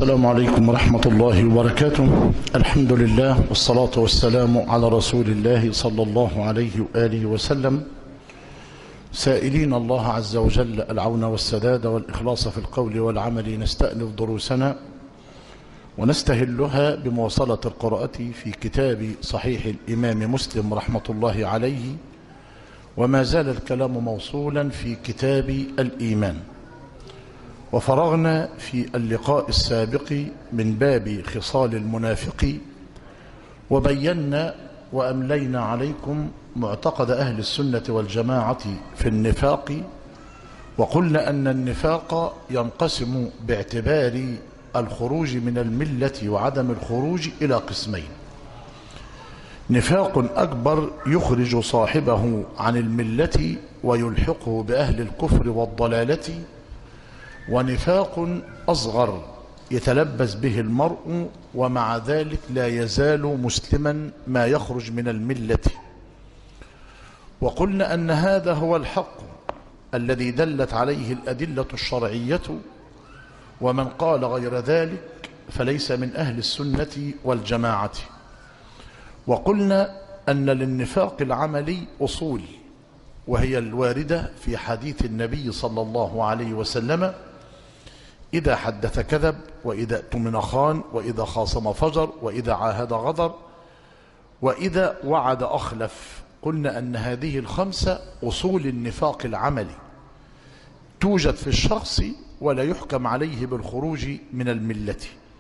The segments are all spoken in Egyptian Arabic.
السلام عليكم ورحمة الله وبركاته الحمد لله والصلاة والسلام على رسول الله صلى الله عليه وآله وسلم سائلين الله عز وجل العون والسداد والإخلاص في القول والعمل نستأنف دروسنا ونستهلها بمواصلة القراءة في كتاب صحيح الإمام مسلم رحمة الله عليه وما زال الكلام موصولا في كتاب الإيمان وفرغنا في اللقاء السابق من باب خصال المنافق وبينا وأملينا عليكم معتقد أهل السنة والجماعة في النفاق وقلنا أن النفاق ينقسم باعتبار الخروج من الملة وعدم الخروج إلى قسمين نفاق أكبر يخرج صاحبه عن الملة ويلحقه بأهل الكفر والضلالة ونفاق أصغر يتلبس به المرء ومع ذلك لا يزال مسلما ما يخرج من الملة وقلنا أن هذا هو الحق الذي دلت عليه الأدلة الشرعية ومن قال غير ذلك فليس من أهل السنة والجماعة وقلنا أن للنفاق العملي أصول وهي الواردة في حديث النبي صلى الله عليه وسلم إذا حدث كذب وإذا اؤتمن خان وإذا خاصم فجر وإذا عاهد غدر وإذا وعد أخلف قلنا أن هذه الخمسة أصول النفاق العملي توجد في الشخص ولا يحكم عليه بالخروج من الملة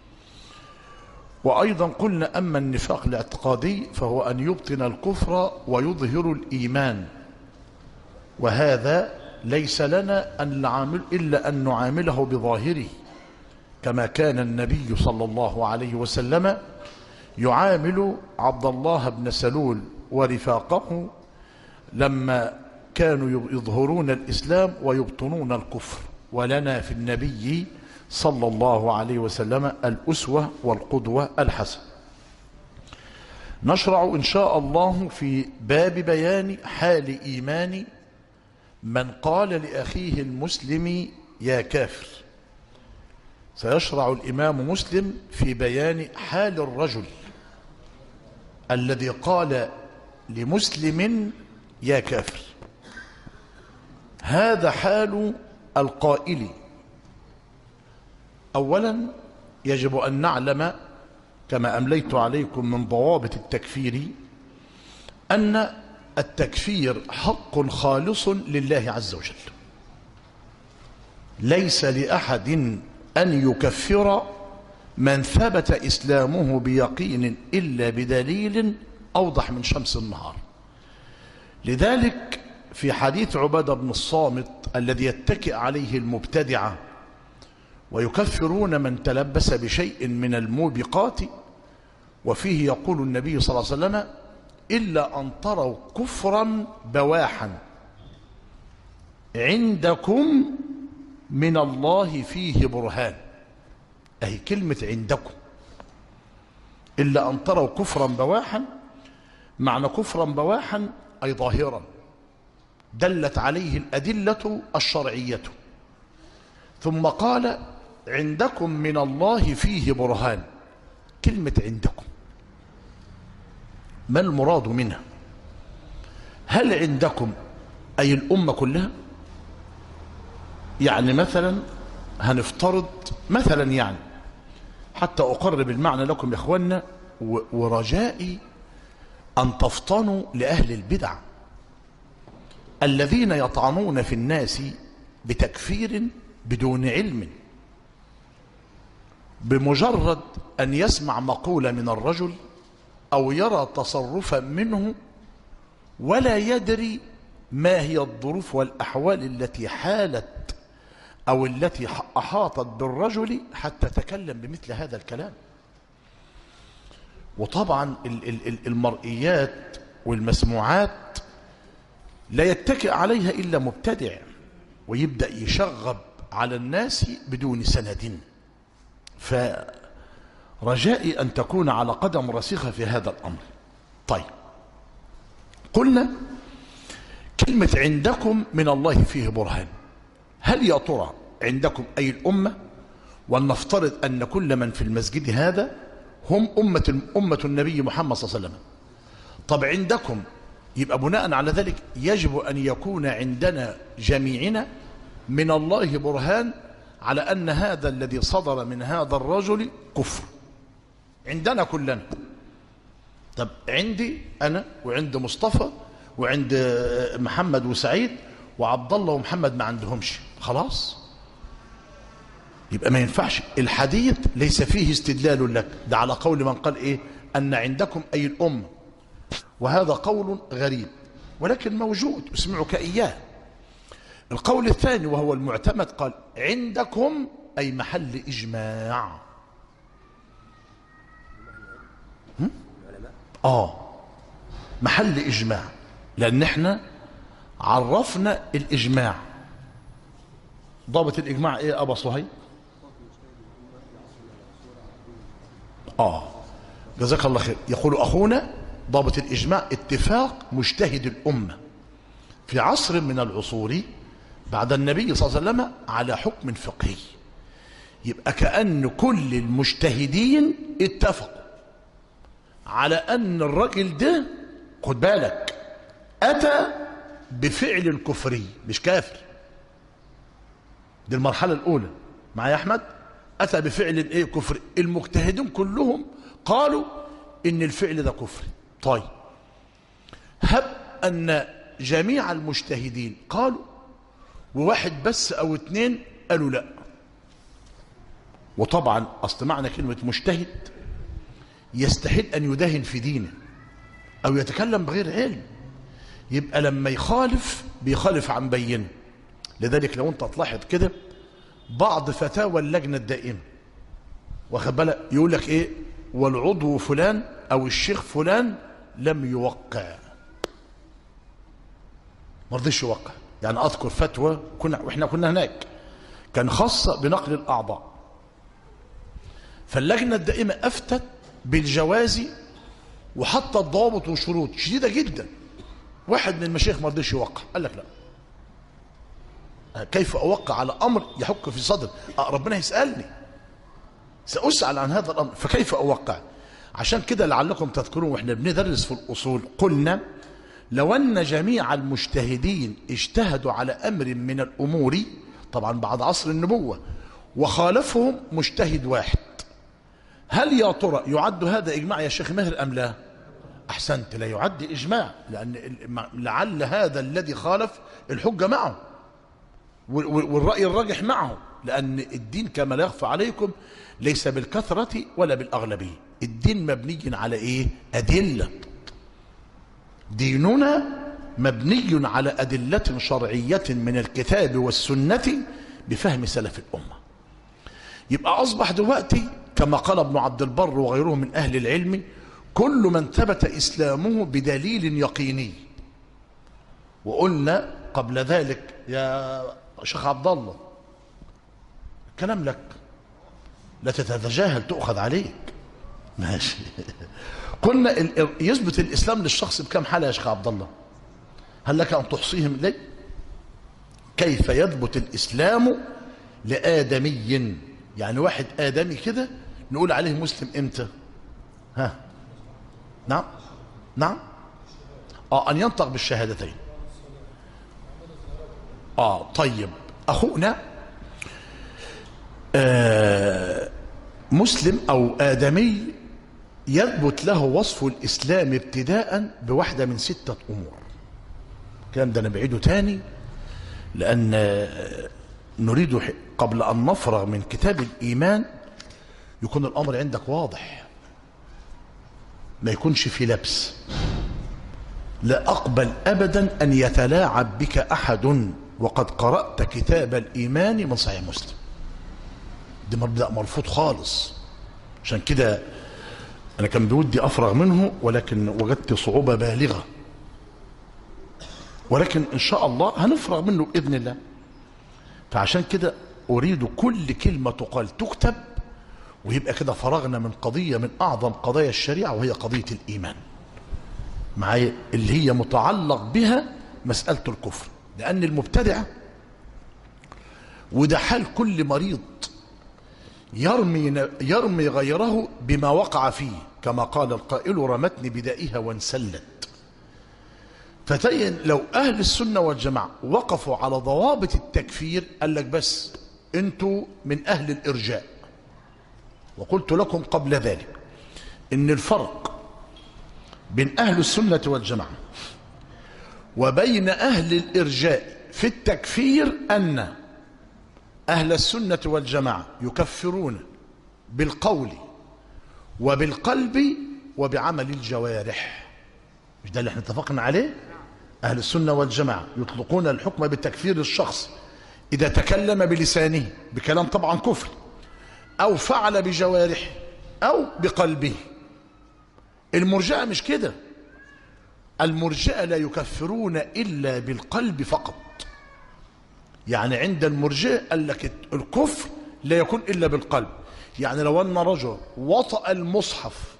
وأيضا قلنا أما النفاق الاعتقادي فهو أن يبطن الكفر ويظهر الإيمان وهذا ليس لنا أن نعامل إلا أن نعامله بظاهره كما كان النبي صلى الله عليه وسلم يعامل عبد الله بن سلول ورفاقه لما كانوا يظهرون الإسلام ويبطنون الكفر ولنا في النبي صلى الله عليه وسلم الأسوة والقدوة الحسنة نشرع إن شاء الله في باب بيان حال إيمان من قال لأخيه المسلم يا كافر سيشرع الإمام مسلم في بيان حال الرجل الذي قال لمسلم يا كافر هذا حال القائل أولا يجب أن نعلم كما أمليت عليكم من ضوابط التكفير أن التكفير حق خالص لله عز وجل ليس لأحد أن يكفر من ثبت إسلامه بيقين إلا بدليل أوضح من شمس النهار لذلك في حديث عبادة بن الصامت الذي يتكئ عليه المبتدعة ويكفرون من تلبس بشيء من الموبقات وفيه يقول النبي صلى الله عليه وسلم إلا أن تروا كفرا بواحا عندكم من الله فيه برهان أي كلمة عندكم إلا أن تروا كفرا بواحا معنى كفرا بواحا أي ظاهرا دلت عليه الأدلة الشرعية ثم قال عندكم من الله فيه برهان كلمة عندكم ما المراد منها هل عندكم أي الأمة كلها يعني مثلا هنفترض مثلا يعني حتى أقرب المعنى لكم يا إخوانا ورجائي أن تفطنوا لأهل البدع الذين يطعنون في الناس بتكفير بدون علم بمجرد أن يسمع مقولة من الرجل أو يرى تصرفا منه ولا يدري ما هي الظروف والأحوال التي حالت أو التي أحاطت بالرجل حتى تكلم بمثل هذا الكلام وطبعا المرئيات والمسموعات لا يتكئ عليها إلا مبتدع ويبدأ يشغب على الناس بدون سند فرجائي أن تكون على قدم رسيخة في هذا الأمر طيب قلنا كلمة عندكم من الله فيه برهان هل يا ترى عندكم أي الأمة ولنفترض أن كل من في المسجد هذا هم أمة, أمة النبي محمد صلى الله عليه وسلم طب عندكم يبقى بناء على ذلك يجب أن يكون عندنا جميعنا من الله برهان على أن هذا الذي صدر من هذا الرجل كفر عندنا كلنا طب عندي أنا وعند مصطفى وعند محمد وسعيد وعبد الله ومحمد ما عندهمش خلاص يبقى ما ينفعش الحديث ليس فيه استدلال لك ده على قول من قال ايه ان عندكم اي الامه وهذا قول غريب ولكن موجود اسمعك اياه القول الثاني وهو المعتمد قال عندكم اي محل اجماع هم؟ اه محل اجماع لان احنا عرفنا الاجماع ضابط الاجماع ايه ابا صهيب آه جزاك الله خير يقول أخونا ضابط الإجماع اتفاق مجتهد الأمة في عصر من العصور بعد النبي صلى الله عليه وسلم على حكم فقهي يبقى كأن كل المجتهدين اتفقوا على أن الرجل ده خد بالك أتى بفعل كفري مش كافر دي المرحلة الأولى معايا أحمد أتى بفعل إيه كفر المجتهدين كلهم قالوا إن الفعل ده كفر طيب هب أن جميع المجتهدين قالوا وواحد بس أو اتنين قالوا لا وطبعا أصل معنى كلمة مجتهد يستحيل أن يدهن في دينه أو يتكلم بغير علم يبقى لما يخالف بيخالف عن بينه لذلك لو انت تلاحظ كده بعض فتاوى اللجنة الدائمة واخد بالك يقول لك ايه والعضو فلان او الشيخ فلان لم يوقع ما رضيش يوقع يعني اذكر فتوى كنا واحنا كنا هناك كان خاصة بنقل الاعضاء فاللجنة الدائمة افتت بالجواز وحطت ضوابط وشروط شديدة جدا واحد من المشايخ ما رضيش يوقع قال لك لا كيف أوقع على أمر يحك في صدر ربنا يسألني سأسأل عن هذا الأمر فكيف أوقع عشان كده لعلكم تذكرون وإحنا بندرس في الأصول قلنا لو أن جميع المجتهدين اجتهدوا على أمر من الأمور طبعا بعد عصر النبوة وخالفهم مجتهد واحد هل يا ترى يعد هذا إجماع يا شيخ مهر أم لا أحسنت لا يعد إجماع لأن لعل هذا الذي خالف الحجة معه والرأي الراجح معه لأن الدين كما لا يخفى عليكم ليس بالكثرة ولا بالأغلبية الدين مبني على إيه أدلة ديننا مبني على أدلة شرعية من الكتاب والسنة بفهم سلف الأمة يبقى أصبح دلوقتي كما قال ابن عبد البر وغيره من أهل العلم كل من ثبت إسلامه بدليل يقيني وقلنا قبل ذلك يا شيخ عبد الله كلام لك لا تتجاهل تؤخذ عليك ماشي قلنا يثبت الاسلام للشخص بكم حاله يا شيخ عبد الله هل لك ان تحصيهم لي كيف يثبت الاسلام لادمي يعني واحد ادمي كده نقول عليه مسلم امتى ها نعم نعم اه ان ينطق بالشهادتين آه طيب أخونا آه مسلم أو آدمي يثبت له وصف الإسلام ابتداء بواحدة من ستة أمور الكلام ده نبعده تاني لأن نريد قبل أن نفرغ من كتاب الإيمان يكون الأمر عندك واضح ما يكونش في لبس لا أقبل أبدا أن يتلاعب بك أحد وقد قرأت كتاب الإيمان من صحيح مسلم ده مبدأ مرفوض خالص عشان كده أنا كان بودي أفرغ منه ولكن وجدت صعوبة بالغة ولكن إن شاء الله هنفرغ منه بإذن الله فعشان كده أريد كل كلمة تقال تكتب ويبقى كده فرغنا من قضية من أعظم قضايا الشريعة وهي قضية الإيمان معايا اللي هي متعلق بها مسألة الكفر لأن المبتدعة وده حال كل مريض يرمي, يرمي غيره بما وقع فيه كما قال القائل رمتني بدائها وانسلت فتين لو أهل السنة والجماعة وقفوا على ضوابط التكفير قال لك بس انتوا من أهل الإرجاء وقلت لكم قبل ذلك ان الفرق بين أهل السنة والجماعة وبين أهل الإرجاء في التكفير أن أهل السنة والجماعة يكفرون بالقول وبالقلب وبعمل الجوارح مش ده اللي احنا اتفقنا عليه أهل السنة والجماعة يطلقون الحكم بالتكفير الشخص إذا تكلم بلسانه بكلام طبعا كفر أو فعل بجوارحه أو بقلبه المرجئة مش كده المرجئة لا يكفرون إلا بالقلب فقط يعني عند المرجئة قال لك الكفر لا يكون إلا بالقلب يعني لو أن رجل وطأ المصحف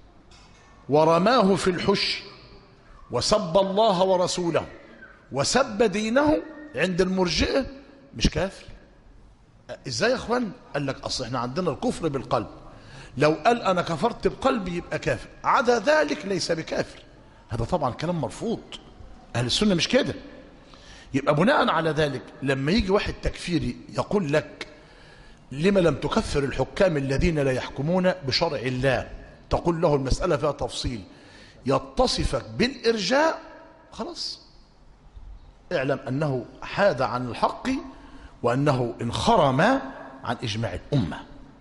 ورماه في الحش وسب الله ورسوله وسب دينه عند المرجئة مش كافر ازاي يا اخوان قال لك اصل احنا عندنا الكفر بالقلب لو قال انا كفرت بقلبي يبقى كافر عدا ذلك ليس بكافر هذا طبعا كلام مرفوض اهل السنه مش كده يبقى بناء على ذلك لما يجي واحد تكفيري يقول لك لما لم تكفر الحكام الذين لا يحكمون بشرع الله تقول له المسألة فيها تفصيل يتصفك بالإرجاء خلاص اعلم أنه حاد عن الحق وأنه انخرم عن إجماع الأمة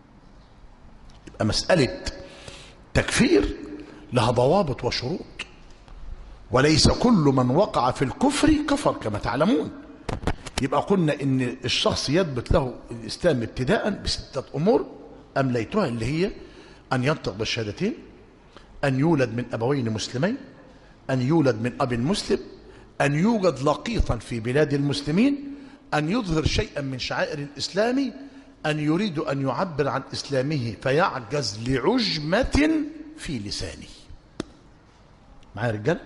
يبقى مسألة تكفير لها ضوابط وشروط وليس كل من وقع في الكفر كفر كما تعلمون يبقى قلنا ان الشخص يثبت له الاسلام ابتداء بستة امور امليتها اللي هي ان ينطق بالشهادتين ان يولد من ابوين مسلمين ان يولد من اب مسلم ان يوجد لقيطا في بلاد المسلمين ان يظهر شيئا من شعائر الاسلام ان يريد ان يعبر عن اسلامه فيعجز لعجمة في لسانه معايا يا رجال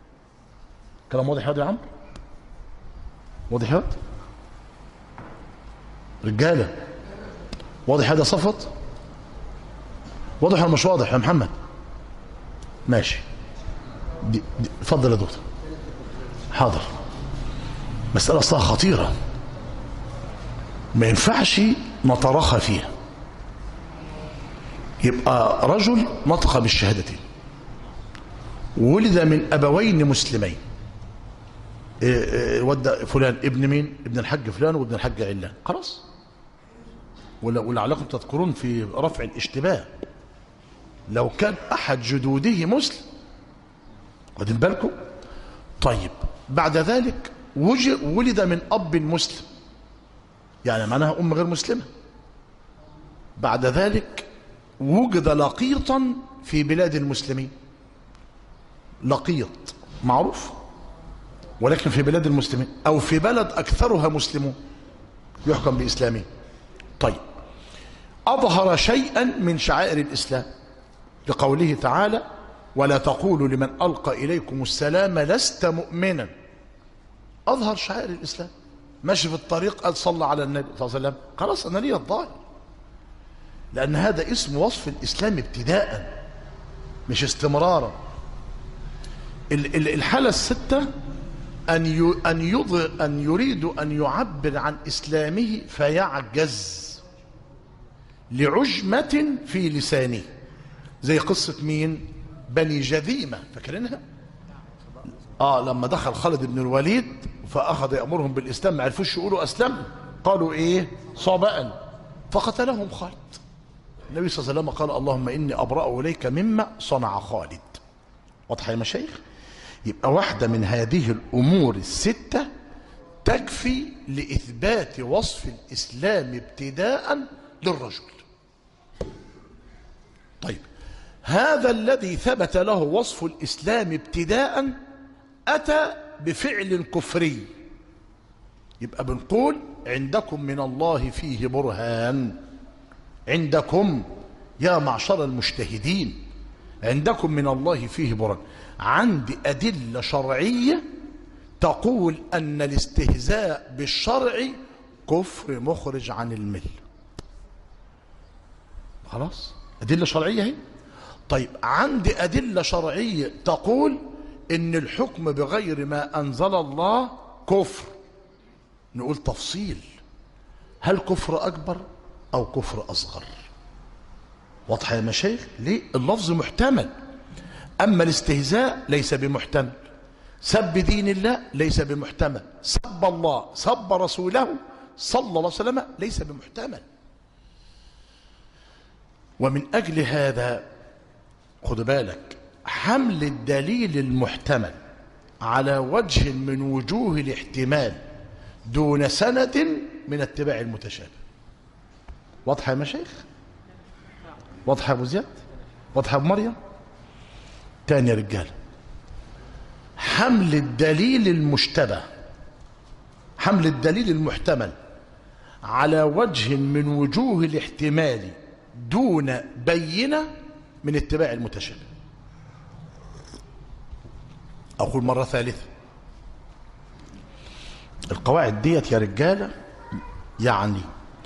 كلام واضح يا عم واضح يا رجالة واضح هذا صفت واضح ولا مش واضح يا محمد ماشي دي دي اتفضل يا دكتور حاضر مسألة أصلها خطيرة ما ينفعش نتراخى فيها يبقى رجل نطق بالشهادتين ولد من أبوين مسلمين ودى فلان ابن مين ابن الحج فلان وابن الحج علان خلاص ولعلكم تذكرون في رفع الاشتباه لو كان احد جدوده مسلم واخدين بالكم طيب بعد ذلك ولد من اب مسلم يعني معناها ام غير مسلمه بعد ذلك وجد لقيطا في بلاد المسلمين لقيط معروف ولكن في بلاد المسلمين أو في بلد أكثرها مسلمون يحكم بإسلامه طيب أظهر شيئا من شعائر الإسلام لقوله تعالى ولا تقولوا لمن ألقى إليكم السلام لست مؤمنا أظهر شعائر الإسلام ماشي في الطريق قال صلى على النبي صلى الله عليه وسلم خلاص أنا لي الظاهر لأن هذا اسم وصف الإسلام ابتداء مش استمرارا الحالة الستة أن أن يظهر أن يريد أن يعبر عن إسلامه فيعجز لعجمة في لسانه زي قصة مين؟ بني جذيمة فاكرينها؟ آه لما دخل خالد بن الوليد فأخذ يأمرهم بالإسلام ما عرفوش يقولوا أسلم قالوا إيه؟ صباء فقتلهم خالد النبي صلى الله عليه وسلم قال اللهم إني أبرأ إليك مما صنع خالد واضحة يا مشايخ؟ يبقى واحدة من هذه الأمور الستة تكفي لإثبات وصف الإسلام ابتداء للرجل طيب هذا الذي ثبت له وصف الإسلام ابتداء أتى بفعل كفري يبقى بنقول عندكم من الله فيه برهان عندكم يا معشر المجتهدين عندكم من الله فيه برهان عندي أدلة شرعية تقول أن الاستهزاء بالشرع كفر مخرج عن المل خلاص أدلة شرعية هي طيب عندي أدلة شرعية تقول إن الحكم بغير ما أنزل الله كفر نقول تفصيل هل كفر أكبر أو كفر أصغر واضح يا مشايخ ليه اللفظ محتمل أما الاستهزاء ليس بمحتمل سب دين الله ليس بمحتمل سب الله سب رسوله صلى الله عليه وسلم ليس بمحتمل ومن أجل هذا خد بالك حمل الدليل المحتمل على وجه من وجوه الاحتمال دون سند من اتباع المتشابه واضحة يا مشايخ واضحة يا أبو زياد واضحة يا أبو مريم تاني يا رجال حمل الدليل المشتبه حمل الدليل المحتمل على وجه من وجوه الاحتمال دون بينة من اتباع المتشابه أقول مرة ثالثة القواعد ديت يا رجالة يعني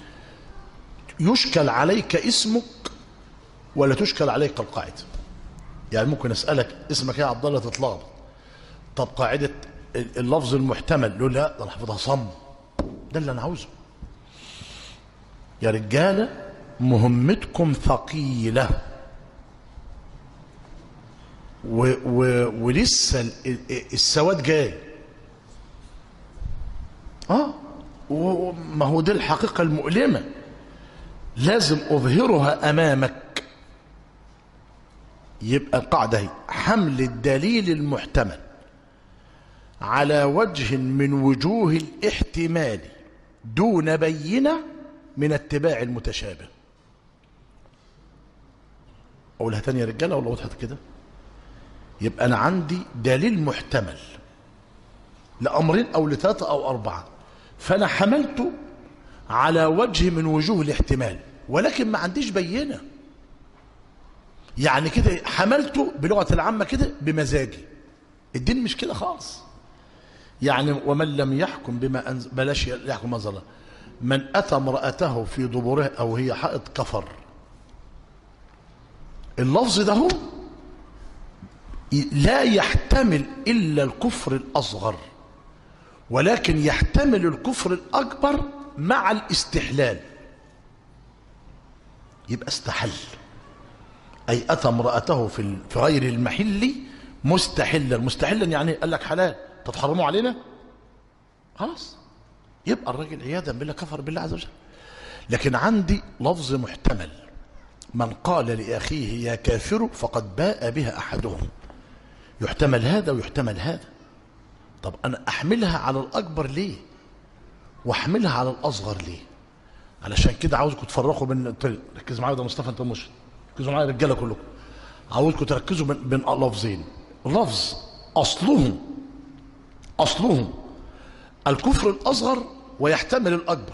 يشكل عليك اسمك ولا تشكل عليك القاعدة يعني ممكن أسألك اسمك إيه يا عبد الله تتلخبط طب قاعدة اللفظ المحتمل له لا ده أنا حافظها صم ده اللي أنا عاوزه يا رجالة مهمتكم ثقيلة و و ولسه ال- ال- السواد جاي اه و- ما هو دي الحقيقة المؤلمة لازم أظهرها أمامك يبقى القاعدة هي حمل الدليل المحتمل على وجه من وجوه الاحتمال دون بينة من اتباع المتشابه أقولها تاني يا رجالة ولا وضحت كده يبقى أنا عندي دليل محتمل لأمرين أو لثلاثة أو أربعة فأنا حملته على وجه من وجوه الاحتمال ولكن ما عنديش بينة يعني كده حملته بلغة العامة كده بمزاجي الدين مش كده خالص يعني ومن لم يحكم بما أنزل بلاش يحكم ما ظلم من أتى امرأته في دبره أو هي حائط كفر اللفظ ده هو لا يحتمل إلا الكفر الأصغر ولكن يحتمل الكفر الأكبر مع الاستحلال يبقى استحل أي أتى امرأته في ال- في غير المحل مستحلا مستحلا يعني قال لك حلال تتحرموا علينا خلاص يبقى الراجل عياذا بالله كفر بالله عز وجل لكن عندي لفظ محتمل من قال لأخيه يا كافر فقد باء بها أحدهم يحتمل هذا ويحتمل هذا طب أنا أحملها على الأكبر ليه وأحملها على الأصغر ليه علشان كده عاوزكم تفرقوا بين ركزوا معايا ده مصطفى انت مش ركزوا معايا رجاله كلكم عاوزكم تركزوا بين, بين لفظين لفظ اصلهم اصلهم الكفر الاصغر ويحتمل الاكبر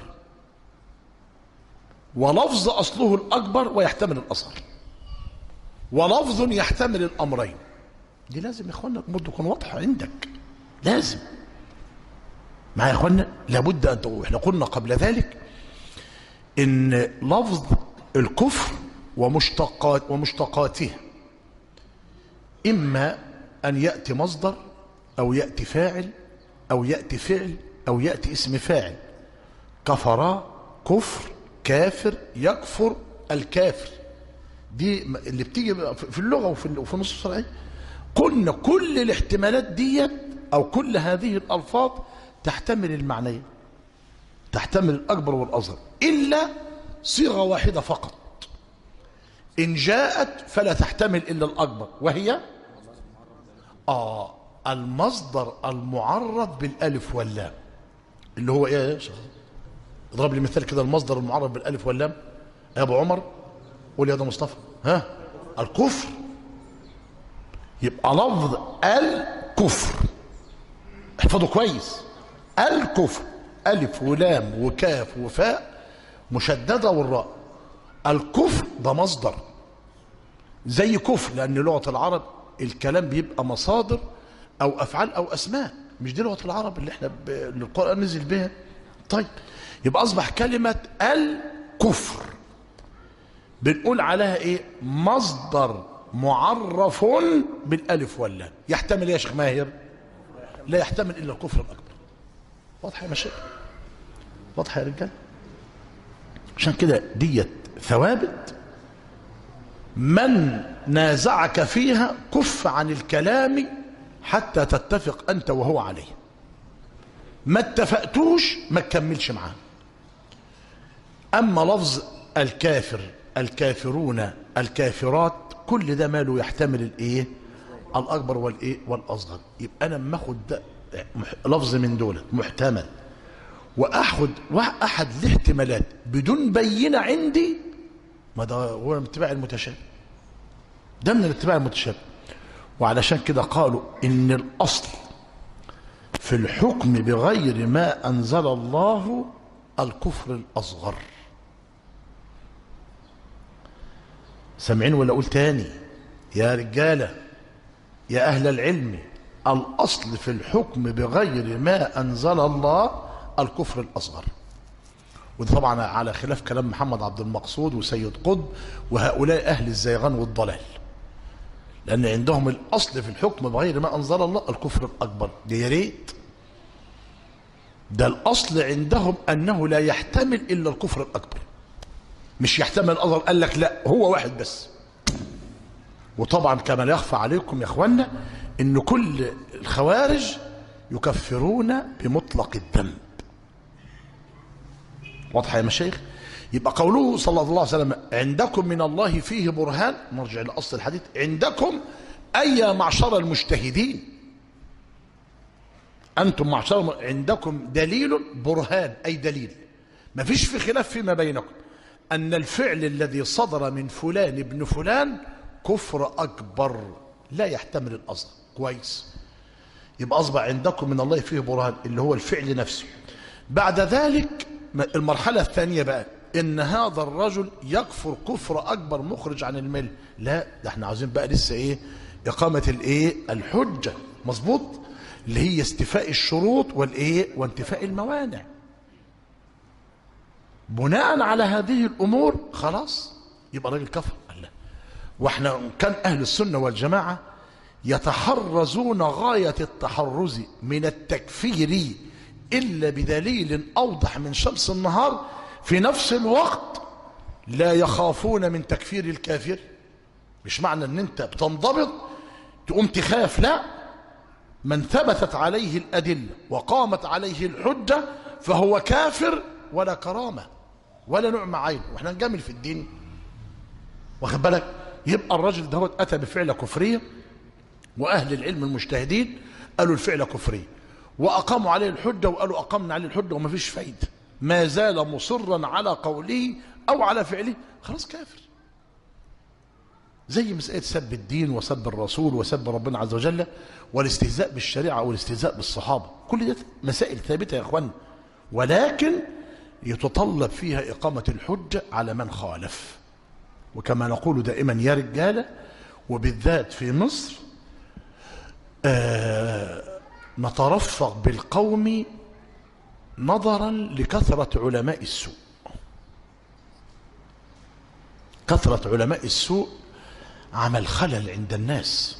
ولفظ اصله الاكبر ويحتمل الاصغر ولفظ يحتمل الامرين دي لازم يا اخوانا الامور تكون واضحه عندك لازم معايا يا اخوانا لابد ان تقول احنا قلنا قبل ذلك ان لفظ الكفر ومشتقات ومشتقاته اما ان ياتي مصدر او ياتي فاعل او ياتي فعل او ياتي اسم فاعل كفر كفر كافر يكفر الكافر دي اللي بتيجي في اللغه وفي وفي النصوص الشرعيه قلنا كل الاحتمالات ديت او كل هذه الالفاظ تحتمل المعنيين تحتمل الأكبر والأصغر إلا صيغة واحدة فقط إن جاءت فلا تحتمل إلا الأكبر وهي آه المصدر المعرب بالألف واللام اللي هو إيه يا شيخ اضرب لي مثال كده المصدر المعرب بالألف واللام يا أبو عمر قول يا ده مصطفى ها الكفر يبقى لفظ الكفر احفظه كويس الكفر ألف ولام وكاف وفاء مشددة والراء الكفر ده مصدر زي كفر لأن لغة العرب الكلام بيبقى مصادر أو أفعال أو أسماء مش دي لغة العرب اللي احنا ب... اللي القرآن نزل بها طيب يبقى أصبح كلمة الكفر بنقول عليها ايه مصدر معرف بالالف واللام يحتمل ايه يا شيخ ماهر لا يحتمل الا الكفر الاكبر واضح يا مشايخ واضح يا رجال عشان كده ديت ثوابت من نازعك فيها كف عن الكلام حتى تتفق انت وهو عليه ما اتفقتوش ما تكملش معاه اما لفظ الكافر الكافرون الكافرات كل ده ماله يحتمل الايه الاكبر والايه والاصغر يبقى انا لما اخد ده مح- لفظ من دول محتمل واخد واحد الاحتمالات بدون بينه عندي ما ده هو من اتباع المتشابه ده من الاتباع المتشابه وعلشان كده قالوا ان الاصل في الحكم بغير ما انزل الله الكفر الاصغر سامعين ولا اقول تاني يا رجاله يا اهل العلم الاصل في الحكم بغير ما انزل الله الكفر الاصغر وده طبعا على خلاف كلام محمد عبد المقصود وسيد قطب وهؤلاء اهل الزيغان والضلال لان عندهم الاصل في الحكم بغير ما انزل الله الكفر الاكبر ده يا ريت ده الاصل عندهم انه لا يحتمل الا الكفر الاكبر مش يحتمل الاصغر قال لك لا هو واحد بس وطبعا كما لا يخفى عليكم يا اخوانا ان كل الخوارج يكفرون بمطلق الذنب واضحه يا مشايخ يبقى قوله صلى الله عليه وسلم عندكم من الله فيه برهان نرجع لاصل الحديث عندكم اي معشر المجتهدين انتم معشر الم- عندكم دليل برهان اي دليل ما فيش في خلاف فيما بينكم ان الفعل الذي صدر من فلان ابن فلان كفر اكبر لا يحتمل الاصغر كويس يبقى اصبح عندكم من الله فيه برهان اللي هو الفعل نفسه بعد ذلك المرحله الثانيه بقى ان هذا الرجل يكفر كفر اكبر مخرج عن المله لا ده احنا عاوزين بقى لسه ايه اقامه الايه الحجه مظبوط اللي هي استيفاء الشروط والايه وانتفاء الموانع بناء على هذه الامور خلاص يبقى راجل كفر الله واحنا كان اهل السنه والجماعه يتحرزون غايه التحرز من التكفير الا بدليل اوضح من شمس النهار في نفس الوقت لا يخافون من تكفير الكافر مش معنى ان انت بتنضبط تقوم تخاف لا من ثبتت عليه الأدلة وقامت عليه الحجة فهو كافر ولا كرامة ولا نعم عين واحنا نجامل في الدين واخد بالك يبقى الرجل ده أتى بفعل كفرية وأهل العلم المجتهدين قالوا الفعل كفرية وأقاموا عليه الحجة وقالوا أقمنا عليه الحجة وما فيش فايدة ما زال مصرا على قوله أو على فعله خلاص كافر زي مسألة سب الدين وسب الرسول وسب ربنا عز وجل والاستهزاء بالشريعة والاستهزاء بالصحابة كل ده مسائل ثابتة يا أخوان ولكن يتطلب فيها إقامة الحجة على من خالف وكما نقول دائما يا رجالة وبالذات في مصر آه نترفق بالقوم نظرا لكثرة علماء السوء كثرة علماء السوء عمل خلل عند الناس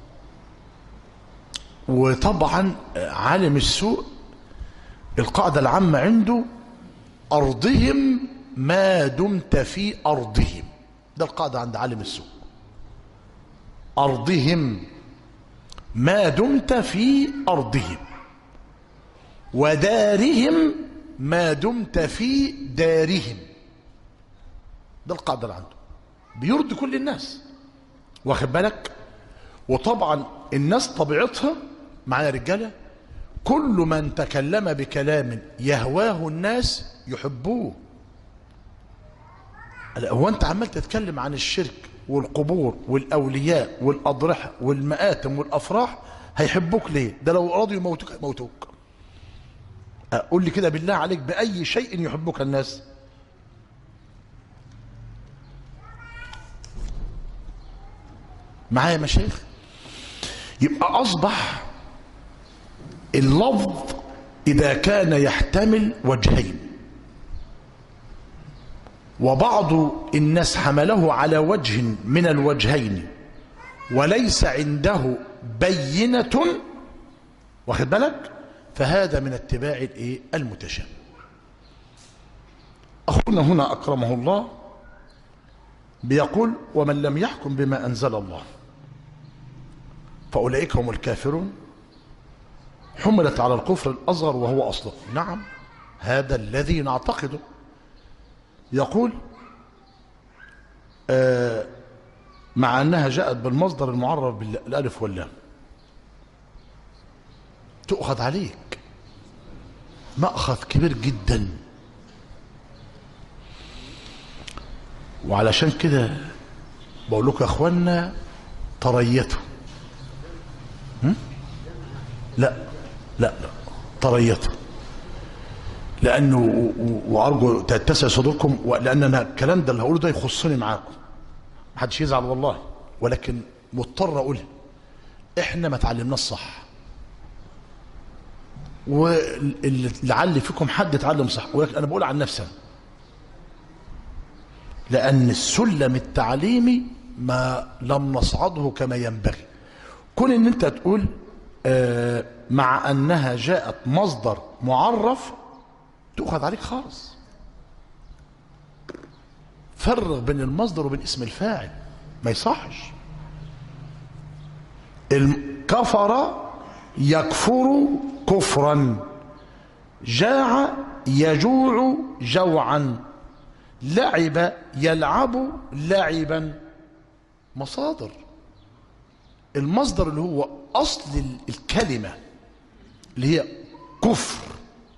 وطبعا عالم السوء القاعدة العامة عنده أرضهم ما دمت في أرضهم ده القاعدة عند عالم السوء أرضهم ما دمت في أرضهم ودارهم ما دمت في دارهم ده القاعدة اللي عنده بيرضي كل الناس واخد بالك وطبعا الناس طبيعتها معايا رجاله كل من تكلم بكلام يهواه الناس يحبوه هو انت عمال تتكلم عن الشرك والقبور والاولياء والاضرحه والمآتم والافراح هيحبوك ليه ده لو رضوا يموتوك هيموتوك قول لي كده بالله عليك باي شيء يحبك الناس معايا مشايخ يبقى أصبح اللفظ إذا كان يحتمل وجهين وبعض الناس حمله على وجه من الوجهين وليس عنده بينة واخد بالك فهذا من اتباع الايه المتشابه اخونا هنا اكرمه الله بيقول ومن لم يحكم بما انزل الله فاولئك هم الكافرون حملت على الكفر الاصغر وهو اصله نعم هذا الذي نعتقده يقول آه مع انها جاءت بالمصدر المعرف بالالف واللام تؤخذ عليك مأخذ كبير جدا وعلشان كده بقول لكم يا اخوانا تريتوا هم؟ لا لا لا تريتوا لانه و- و- وارجو تتسع صدوركم لان انا الكلام ده اللي هقوله ده يخصني معاكم محدش يزعل والله ولكن مضطر اقولها احنا ما تعلمناش صح ولعل فيكم حد اتعلم صح ولكن انا بقول عن نفسي أنا. لان السلم التعليمي ما لم نصعده كما ينبغي كون ان انت تقول آه، مع انها جاءت مصدر معرف تؤخذ عليك خالص فرق بين المصدر وبين اسم الفاعل ما يصحش الم- كفر يكفر كفرا جاع يجوع جوعا لعب يلعب لعبا مصادر المصدر اللي هو اصل ال- الكلمه اللي هي كفر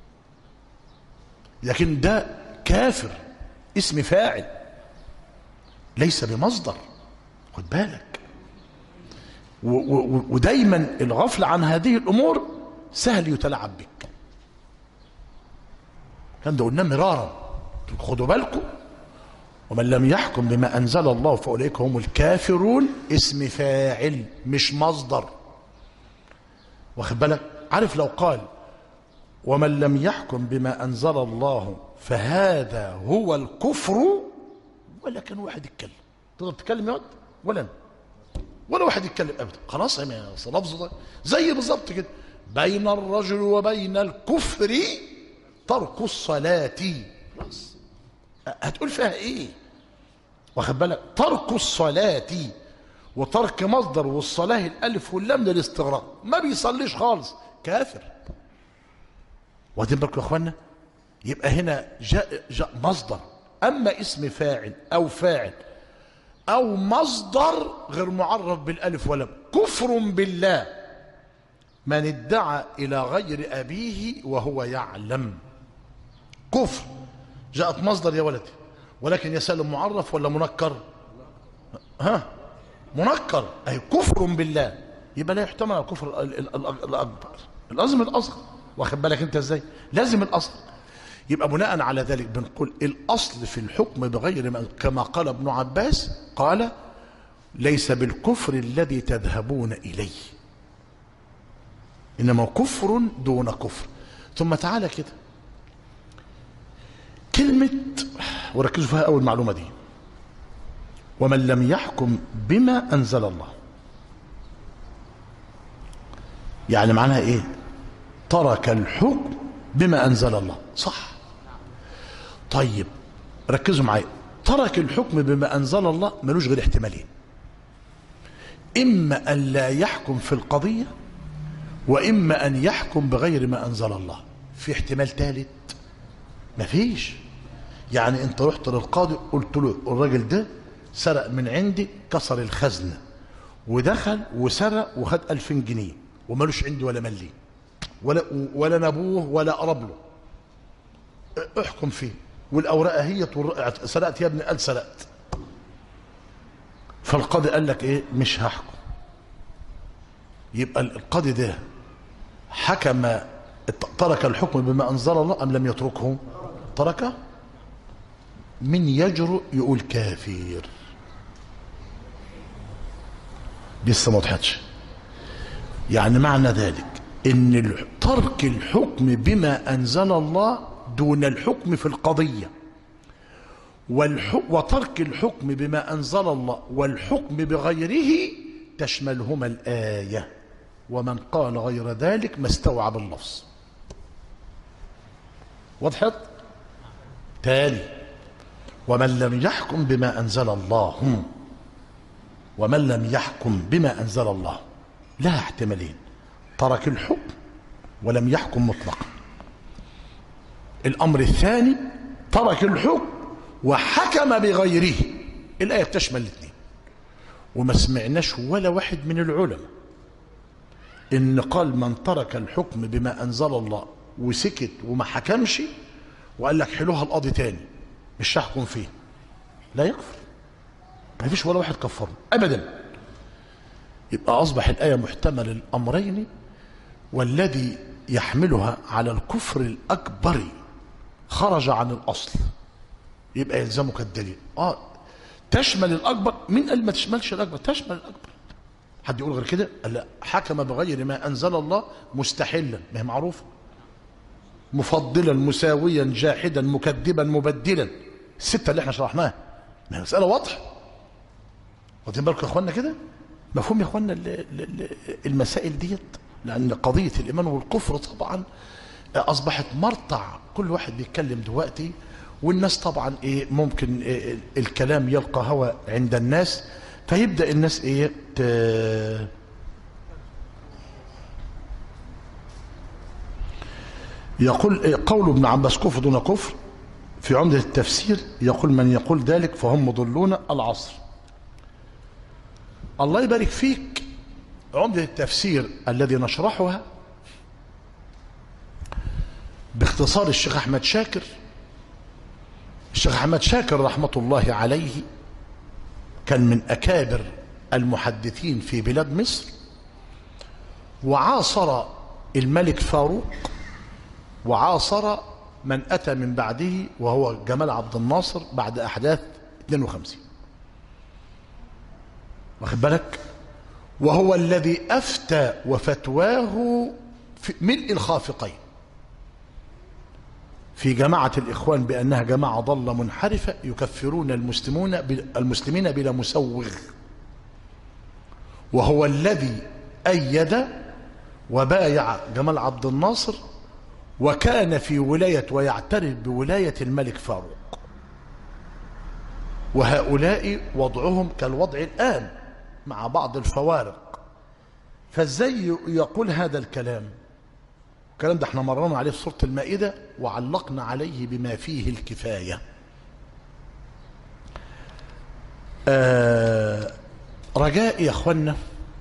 لكن ده كافر اسم فاعل ليس بمصدر خد بالك و- و- ودايما الغفل عن هذه الامور سهل يتلاعب بك كان ده قلنا مرارا خدوا بالكم ومن لم يحكم بما انزل الله فاولئك هم الكافرون اسم فاعل مش مصدر واخد بالك عارف لو قال ومن لم يحكم بما انزل الله فهذا هو الكفر ولا كان واحد يتكلم تقدر تتكلم يا واد ولا أنا. ولا واحد يتكلم ابدا خلاص يا أصل لفظه ده زي بالظبط كده بين الرجل وبين الكفر ترك الصلاة خلاص هتقول فيها ايه واخد بالك ترك الصلاة وترك مصدر والصلاة الالف واللام للاستغراق ما بيصليش خالص كافر واخدين بالكم يا اخوانا يبقى هنا جاء, جاء مصدر اما اسم فاعل او فاعل او مصدر غير معرف بالالف واللام كفر بالله من ادعى الى غير ابيه وهو يعلم كفر جاءت مصدر يا ولدي ولكن يسأل معرف ولا منكر ها منكر أي كفر بالله يبقى لا يحتمل الكفر ال- ال- ال- الأكبر لازم الأصغر واخد بالك أنت إزاي لازم الأصغر يبقى بناء على ذلك بنقول الأصل في الحكم بغير ما كما قال ابن عباس قال ليس بالكفر الذي تذهبون إليه إنما كفر دون كفر ثم تعالى كده كلمة وركزوا فيها أول معلومة دي ومن لم يحكم بما أنزل الله يعني معناها إيه ترك الحكم بما أنزل الله صح طيب ركزوا معايا ترك الحكم بما أنزل الله ملوش غير احتمالين إما أن لا يحكم في القضية وإما أن يحكم بغير ما أنزل الله في احتمال ثالث مفيش يعني انت رحت للقاضي قلت له الراجل ده سرق من عندي كسر الخزنة ودخل وسرق وخد ألفين جنيه ومالوش عندي ولا ملي ولا ولا نبوه ولا قرب له احكم فيه والأوراق هي سرقت يا ابني قال سرقت فالقاضي قال لك ايه مش هحكم يبقى القاضي ده حكم ترك الحكم بما أنزل الله أم لم يتركه تركه من يجرؤ يقول كافر لسه ما وضحتش يعني معنى ذلك ان ترك الحكم بما انزل الله دون الحكم في القضيه والح... وترك الحكم بما أنزل الله والحكم بغيره تشملهما الآية ومن قال غير ذلك ما استوعب اللفظ وضحت تالي ومن لم يحكم بما أنزل الله ومن لم يحكم بما أنزل الله لها احتمالين ترك الحكم ولم يحكم مطلقا الأمر الثاني ترك الحكم وحكم بغيره الآية بتشمل الاثنين وما سمعناش ولا واحد من العلماء إن قال من ترك الحكم بما أنزل الله وسكت وما حكمش وقال لك حلوها القاضي تاني مش هحكم فيه لا يكفر ما فيش ولا واحد كفره أبدا يبقى أصبح الآية محتمل الأمرين والذي يحملها على الكفر الأكبر خرج عن الأصل يبقى يلزمك الدليل آه تشمل الأكبر من قال ما تشملش الأكبر تشمل الأكبر حد يقول غير كده قال لا حكم بغير ما أنزل الله مستحلا ما هي معروفة مفضلا مساويا جاحدا مكذبا مبدلا الستة اللي احنا شرحناها ما هي مسألة واضحة واخدين بالكم يا اخوانا كده مفهوم يا اخوانا ال- ال- ال- المسائل ديت لأن قضية الإيمان والكفر طبعا أصبحت مرتع كل واحد بيتكلم دلوقتي والناس طبعا إيه ممكن إيه الكلام يلقى هوى عند الناس فيبدأ الناس إيه ت- يقول إيه قول ابن عباس كفر دون كفر في عمدة التفسير يقول من يقول ذلك فهم مضلون العصر الله يبارك فيك عمدة التفسير الذي نشرحها باختصار الشيخ أحمد شاكر الشيخ أحمد شاكر رحمة الله عليه كان من أكابر المحدثين في بلاد مصر وعاصر الملك فاروق وعاصر من أتى من بعده وهو جمال عبد الناصر بعد أحداث 52 واخد بالك وهو الذي أفتى وفتواه في ملء الخافقين في جماعة الإخوان بأنها جماعة ضالة منحرفة يكفرون المسلمون المسلمين بلا مسوغ وهو الذي أيد وبايع جمال عبد الناصر وكان في ولاية ويعترف بولاية الملك فاروق وهؤلاء وضعهم كالوضع الآن مع بعض الفوارق فازاي يقول هذا الكلام الكلام ده احنا مررنا عليه في سورة المائدة وعلقنا عليه بما فيه الكفاية آه رجاء يا اخوانا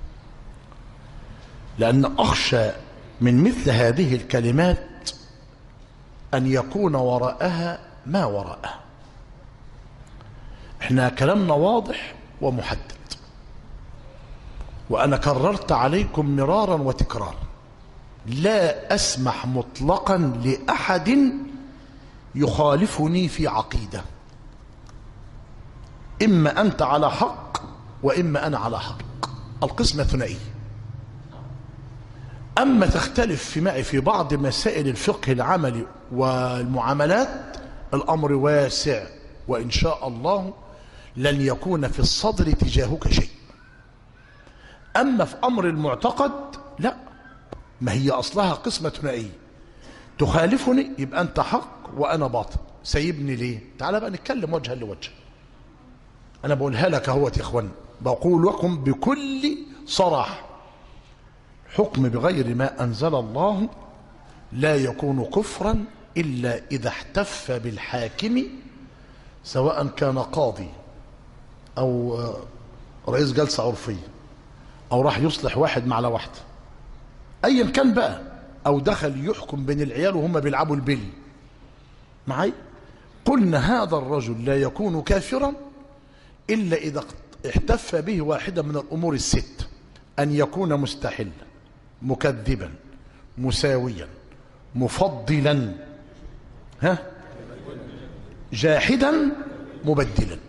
لأن أخشى من مثل هذه الكلمات أن يكون وراءها ما وراءها احنا كلامنا واضح ومحدد وأنا كررت عليكم مرارا وتكرارا لا أسمح مطلقا لأحد يخالفني في عقيدة إما أنت على حق وإما أنا على حق القسمة ثنائية أما تختلف في معي في بعض مسائل الفقه العملي والمعاملات الأمر واسع وإن شاء الله لن يكون في الصدر تجاهك شيء أما في أمر المعتقد لا ما هي أصلها قسمة ثنائية تخالفني يبقى أنت حق وأنا باطل سيبني ليه تعال بقى نتكلم وجها لوجه أنا بقولها لك اهوت يا إخوان بقول لكم بكل صراحة حكم بغير ما أنزل الله لا يكون كفرا إلا إذا احتف بالحاكم سواء كان قاضي أو رئيس جلسة عرفية أو راح يصلح واحد مع واحدة أيا كان بقى أو دخل يحكم بين العيال وهم بيلعبوا البلي معي قلنا هذا الرجل لا يكون كافرا إلا إذا احتف به واحدة من الأمور الست أن يكون مستحلا مكذبا مساويا مفضلا ها جاحدا مبدلا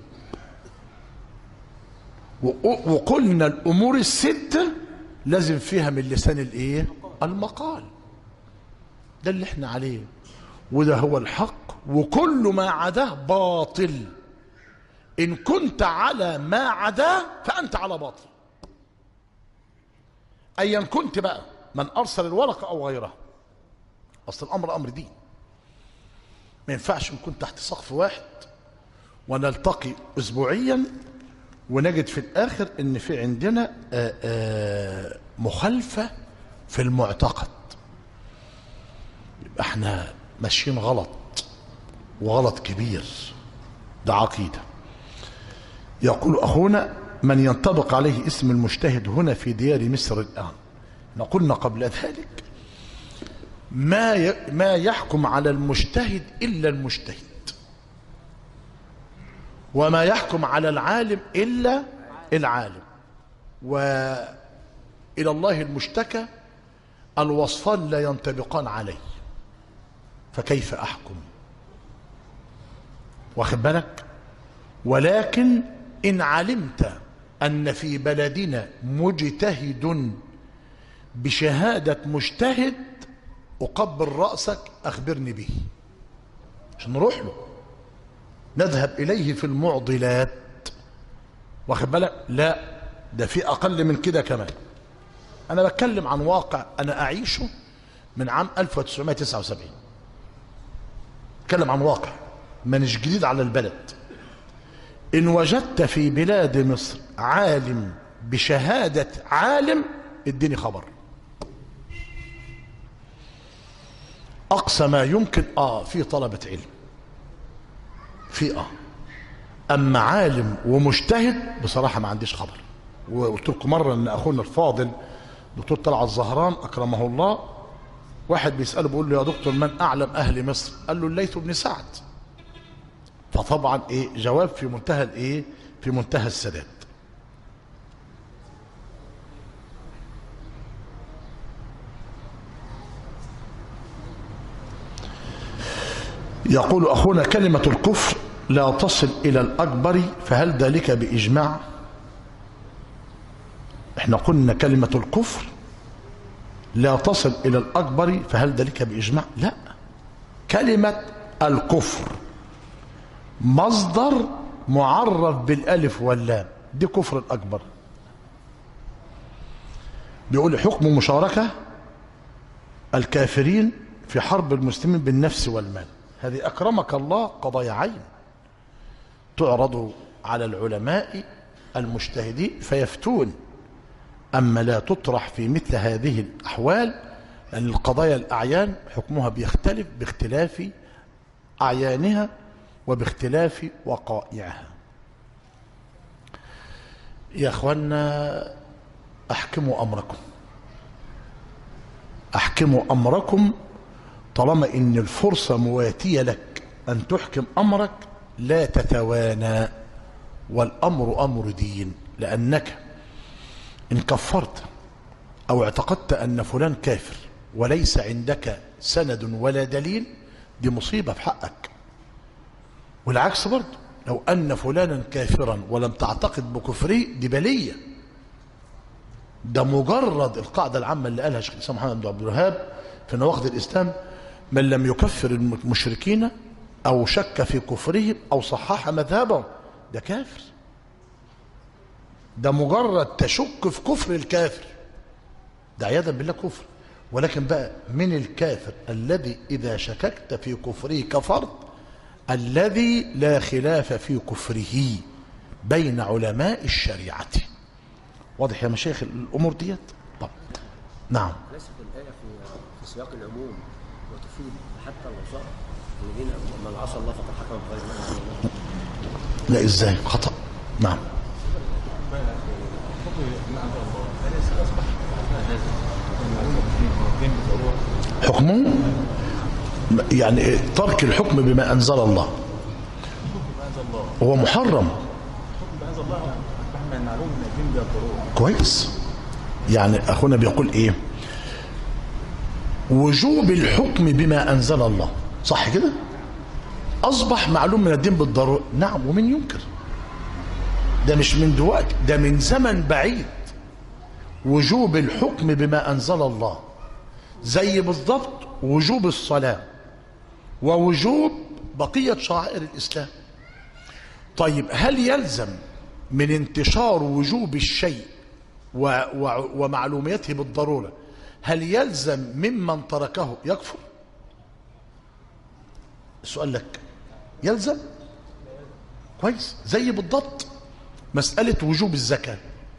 وقلنا الأمور الستة لازم فيها من لسان الايه المقال ده اللي احنا عليه وده هو الحق وكل ما عداه باطل إن كنت على ما عداه فأنت على باطل أيا كنت بقى من أرسل الورقة أو غيرها أصل الأمر أمر دين ما ينفعش نكون تحت سقف واحد ونلتقي أسبوعيا ونجد في الآخر إن في عندنا آآ آآ مخالفة في المعتقد يبقى احنا ماشيين غلط وغلط كبير ده عقيدة يقول أخونا من ينطبق عليه اسم المجتهد هنا في ديار مصر الآن نقولنا قبل ذلك ما ي... ما يحكم على المجتهد إلا المجتهد وما يحكم على العالم إلا العالم وإلى الله المشتكى الوصفان لا ينطبقان عليه فكيف أحكم واخد بالك ولكن إن علمت أن في بلدنا مجتهد بشهادة مجتهد أقبل رأسك أخبرني به عشان نروح له نذهب إليه في المعضلات واخد بالك لا ده في أقل من كده كمان أنا بتكلم عن واقع أنا أعيشه من عام 1979 بتكلم عن واقع مانيش جديد على البلد إن وجدت في بلاد مصر عالم بشهادة عالم اديني خبر أقصى ما يمكن آه في طلبة علم في آه أما عالم ومجتهد بصراحة ما عنديش خبر وقلت لكم مرة أن أخونا الفاضل دكتور طلعت الزهران أكرمه الله واحد بيسأله بيقول له يا دكتور من أعلم أهل مصر قال له الليث بن سعد فطبعا إيه جواب في منتهى الإيه في منتهى السداد يقول أخونا كلمة الكفر لا تصل إلى الأكبر فهل ذلك بإجماع احنا قلنا كلمة الكفر لا تصل إلى الأكبر فهل ذلك بإجماع لا كلمة الكفر مصدر معرف بالألف واللام دي كفر الأكبر بيقول حكم مشاركة الكافرين في حرب المسلمين بالنفس والمال هذه أكرمك الله قضايا عين تعرض على العلماء المجتهدين فيفتون أما لا تطرح في مثل هذه الأحوال لأن القضايا الأعيان حكمها بيختلف باختلاف أعيانها وباختلاف وقائعها يا أخوانا أحكموا أمركم أحكموا أمركم طالما إن الفرصة مواتية لك أن تحكم أمرك لا تتوانى والأمر أمر دين لأنك إن كفرت أو اعتقدت أن فلان كافر وليس عندك سند ولا دليل دي مصيبة في حقك والعكس برضه لو أن فلانا كافرا ولم تعتقد بكفره دي بلية ده مجرد القاعدة العامة اللي قالها شيخ الإسلام محمد بن عبد الوهاب في نواقض الإسلام من لم يكفر المشركين أو شك في كفرهم أو صحح مذهبهم ده كافر ده مجرد تشك في كفر الكافر ده عياذا بالله كفر ولكن بقى من الكافر الذي إذا شككت في كفره كفرت الذي لا خلاف في كفره بين علماء الشريعة واضح يا مشايخ الأمور ديت طب نعم ليست الآية في في سياق العموم وتفيد حتى الوسائط الذين من عصى الله فقد حكم بغير ما أنزل الله لا إزاي خطأ نعم حكمه يعني ترك الحكم بما أنزل الله هو محرم كويس يعني أخونا بيقول إيه وجوب الحكم بما أنزل الله صح كده أصبح معلوم من الدين بالضرورة نعم ومن ينكر ده مش من دلوقتي ده من زمن بعيد وجوب الحكم بما أنزل الله زي بالضبط وجوب الصلاة ووجوب بقية شعائر الإسلام طيب هل يلزم من انتشار وجوب الشيء و و ومعلوميته بالضرورة هل يلزم ممن تركه يكفر السؤال لك يلزم كويس زي بالضبط مسألة وجوب الزكاة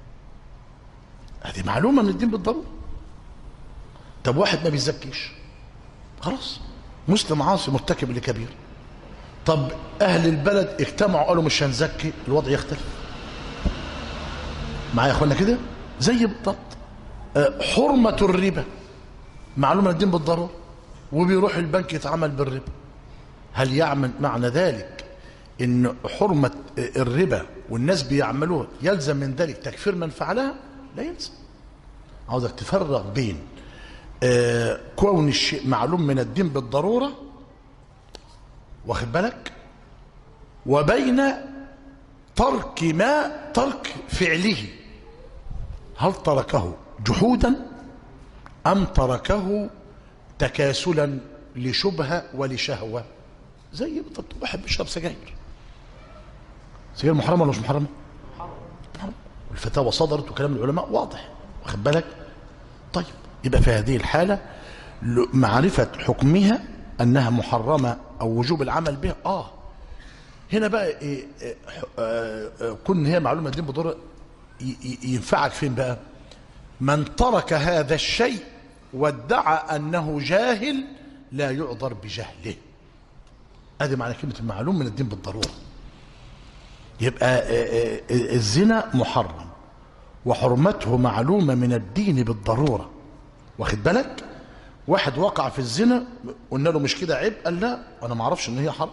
هذه معلومة من الدين بالضرورة طب واحد ما بيزكيش خلاص مسلم عاصي مرتكب لكبير طب أهل البلد اجتمعوا قالوا مش هنزكي الوضع يختلف معايا يا اخوانا كده زي بالضبط آه، حرمة الربا معلومة من الدين بالضرورة وبيروح البنك يتعامل بالربا هل يعمل معنى ذلك ان حرمة الربا والناس بيعملوها يلزم من ذلك تكفير من فعلها لا يلزم عاوزك تفرق بين آه، كون الشيء معلوم من الدين بالضرورة واخد بالك وبين ترك ما ترك فعله هل تركه جحودا أم تركه تكاسلا لشبهة ولشهوة زي بالضبط واحد بيشرب سجاير سجاير محرمة ولا مش محرمة؟ محرمة والفتاوى صدرت وكلام العلماء واضح واخد بالك؟ طيب يبقى في هذه الحالة ل- معرفة حكمها أنها محرمة أو وجوب العمل بها آه هنا بقى إيه إيه آه، آه، كون هي معلومة دين بضر ي- ي- ينفعك فين بقى من ترك هذا الشيء وادعى أنه جاهل لا يعذر بجهله هذه معنى كلمة المعلوم من الدين بالضرورة يبقى آه، آه، آه، الزنا محرم وحرمته معلومة من الدين بالضرورة واخد بالك واحد وقع في الزنا قلنا له مش كده عيب قال لا انا ما اعرفش ان هي حرام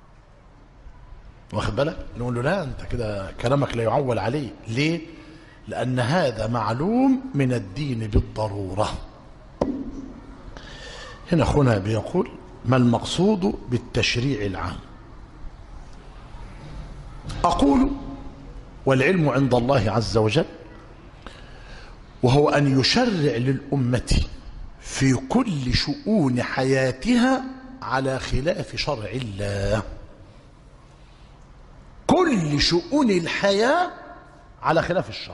واخد بالك نقول له لا انت كده كلامك لا يعول عليه ليه لان هذا معلوم من الدين بالضروره هنا اخونا بيقول ما المقصود بالتشريع العام اقول والعلم عند الله عز وجل وهو ان يشرع للامه في كل شؤون حياتها على خلاف شرع الله كل شؤون الحياة على خلاف الشرع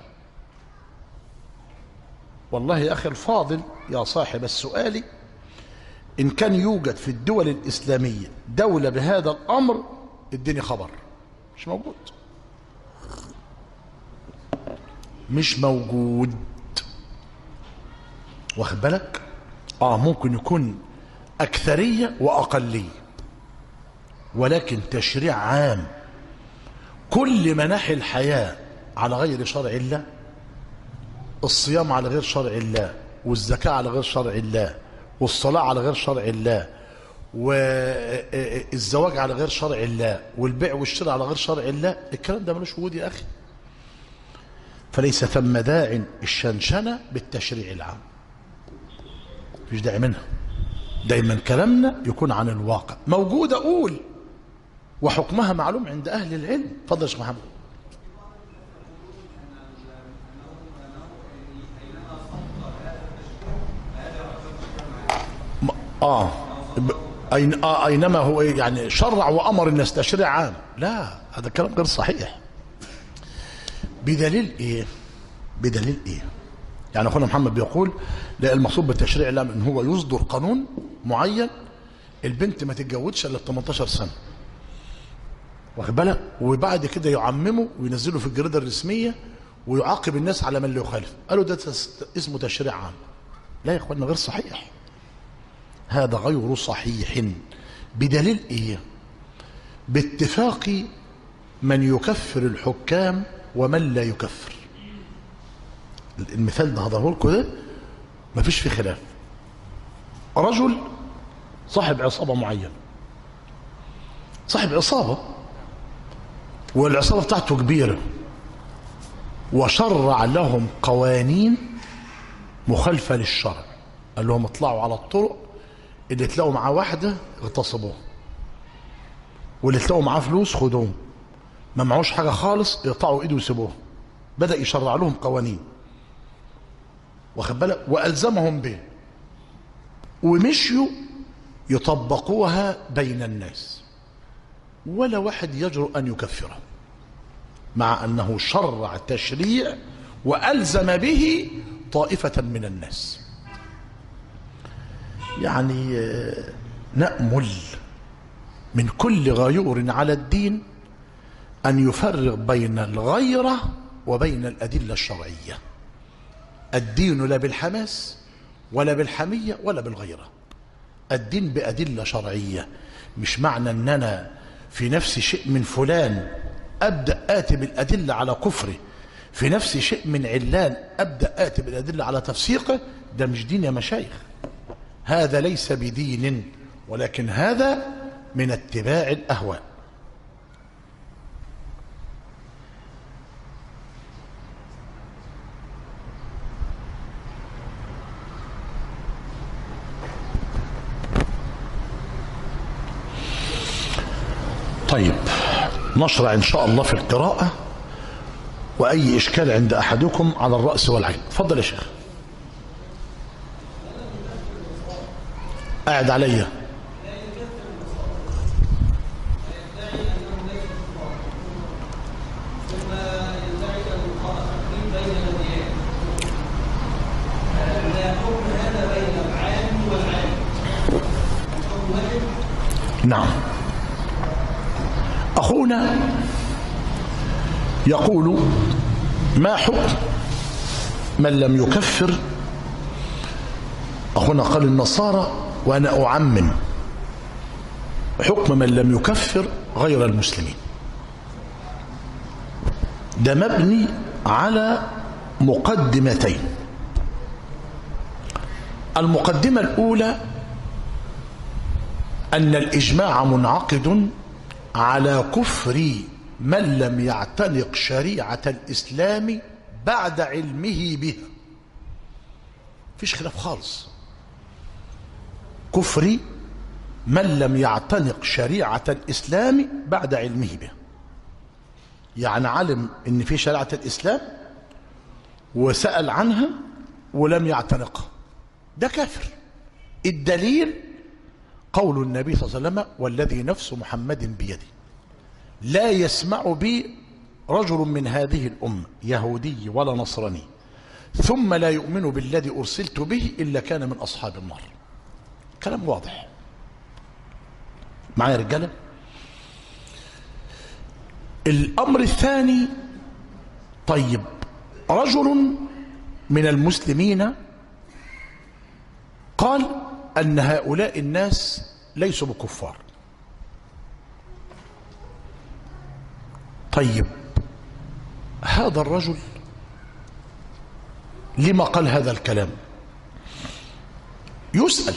والله يا أخي الفاضل يا صاحب السؤال إن كان يوجد في الدول الإسلامية دولة بهذا الأمر اديني خبر مش موجود مش موجود واخد بالك اه ممكن يكون أكثرية وأقلية ولكن تشريع عام كل مناحي الحياة على غير شرع الله الصيام على غير شرع الله والزكاة على غير شرع الله والصلاة على غير شرع الله والزواج على غير شرع الله والبيع والشراء على غير شرع الله الكلام ده ملوش وجود يا أخي فليس ثم داع الشنشنة بالتشريع العام مفيش داعي منها دايما كلامنا يكون عن الواقع موجود أقول وحكمها معلوم عند أهل العلم فضل يا شيخ محمد م- آه ب- أين آه أينما هو إيه؟ يعني شرع وأمر الناس تشريع عام لا هذا كلام غير صحيح بدليل إيه بدليل إيه يعني أخونا محمد بيقول لا المقصود بالتشريع العام إن هو يصدر قانون معين البنت ما تتجوزش إلا 18 سنة واخد بالك وبعد كده يعممه وينزله في الجريده الرسميه ويعاقب الناس على من لا يخالف قالوا ده تس- اسمه تشريع عام لا يا اخوانا غير صحيح هذا غير صحيح بدليل ايه باتفاق من يكفر الحكام ومن لا يكفر المثال ده هضره لكم ده مفيش فيه خلاف رجل صاحب عصابه معينه صاحب عصابه والعصابة بتاعته كبيرة وشرع لهم قوانين مخالفة للشرع قال لهم اطلعوا على الطرق اللي تلاقوا معاه واحدة اغتصبوها واللي تلاقوا معاه فلوس خدوهم ما معوش حاجة خالص يقطعوا ايده ويسيبوها بدأ يشرع لهم قوانين واخد بالك وألزمهم به ومشيوا يطبقوها بين الناس ولا واحد يجرؤ أن يكفره مع أنه شرع تشريع وألزم به طائفة من الناس يعني آه، نأمل من كل غيور على الدين أن يفرق بين الغيرة وبين الأدلة الشرعية الدين لا بالحماس ولا بالحمية ولا بالغيرة الدين بأدلة شرعية مش معنى أن أنا في نفس شيء من فلان أبدأ آتي بالأدلة على كفره في نفس شيء من علان أبدأ آتي بالأدلة على تفسيقه ده مش دين يا مشايخ هذا ليس بدين ولكن هذا من اتباع الأهواء طيب نشرع إن شاء الله في القراءة وأي إشكال عند أحدكم على الرأس والعين تفضل يا شيخ قاعد عليا نعم أخونا يقول ما حكم من لم يكفر أخونا قال النصارى وأنا أعمم حكم من لم يكفر غير المسلمين ده مبني على مقدمتين المقدمة الأولى أن الإجماع منعقد على كفر من لم يعتنق شريعة الإسلام بعد علمه بها فيش خلاف خالص كفر من لم يعتنق شريعة الإسلام بعد علمه بها يعني علم ان في شريعة الإسلام وسأل عنها ولم يعتنقها ده كافر الدليل قول النبي صلى الله عليه وسلم والذي نفس محمد بيده لا يسمع بي رجل من هذه الأمة يهودي ولا نصراني ثم لا يؤمن بالذي أرسلت به إلا كان من أصحاب النار كلام واضح معايا رجالة الأمر الثاني طيب رجل من المسلمين قال أن هؤلاء الناس ليسوا بكفار طيب هذا الرجل لما قال هذا الكلام يسأل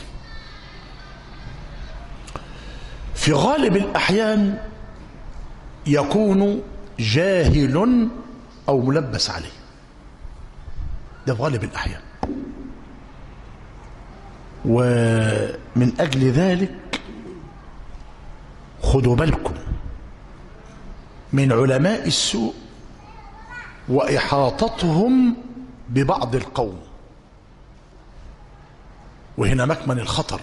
في غالب الأحيان يكون جاهل أو ملبس عليه ده في غالب الأحيان ومن أجل ذلك خدوا بالكم من علماء السوء وإحاطتهم ببعض القوم وهنا مكمن الخطر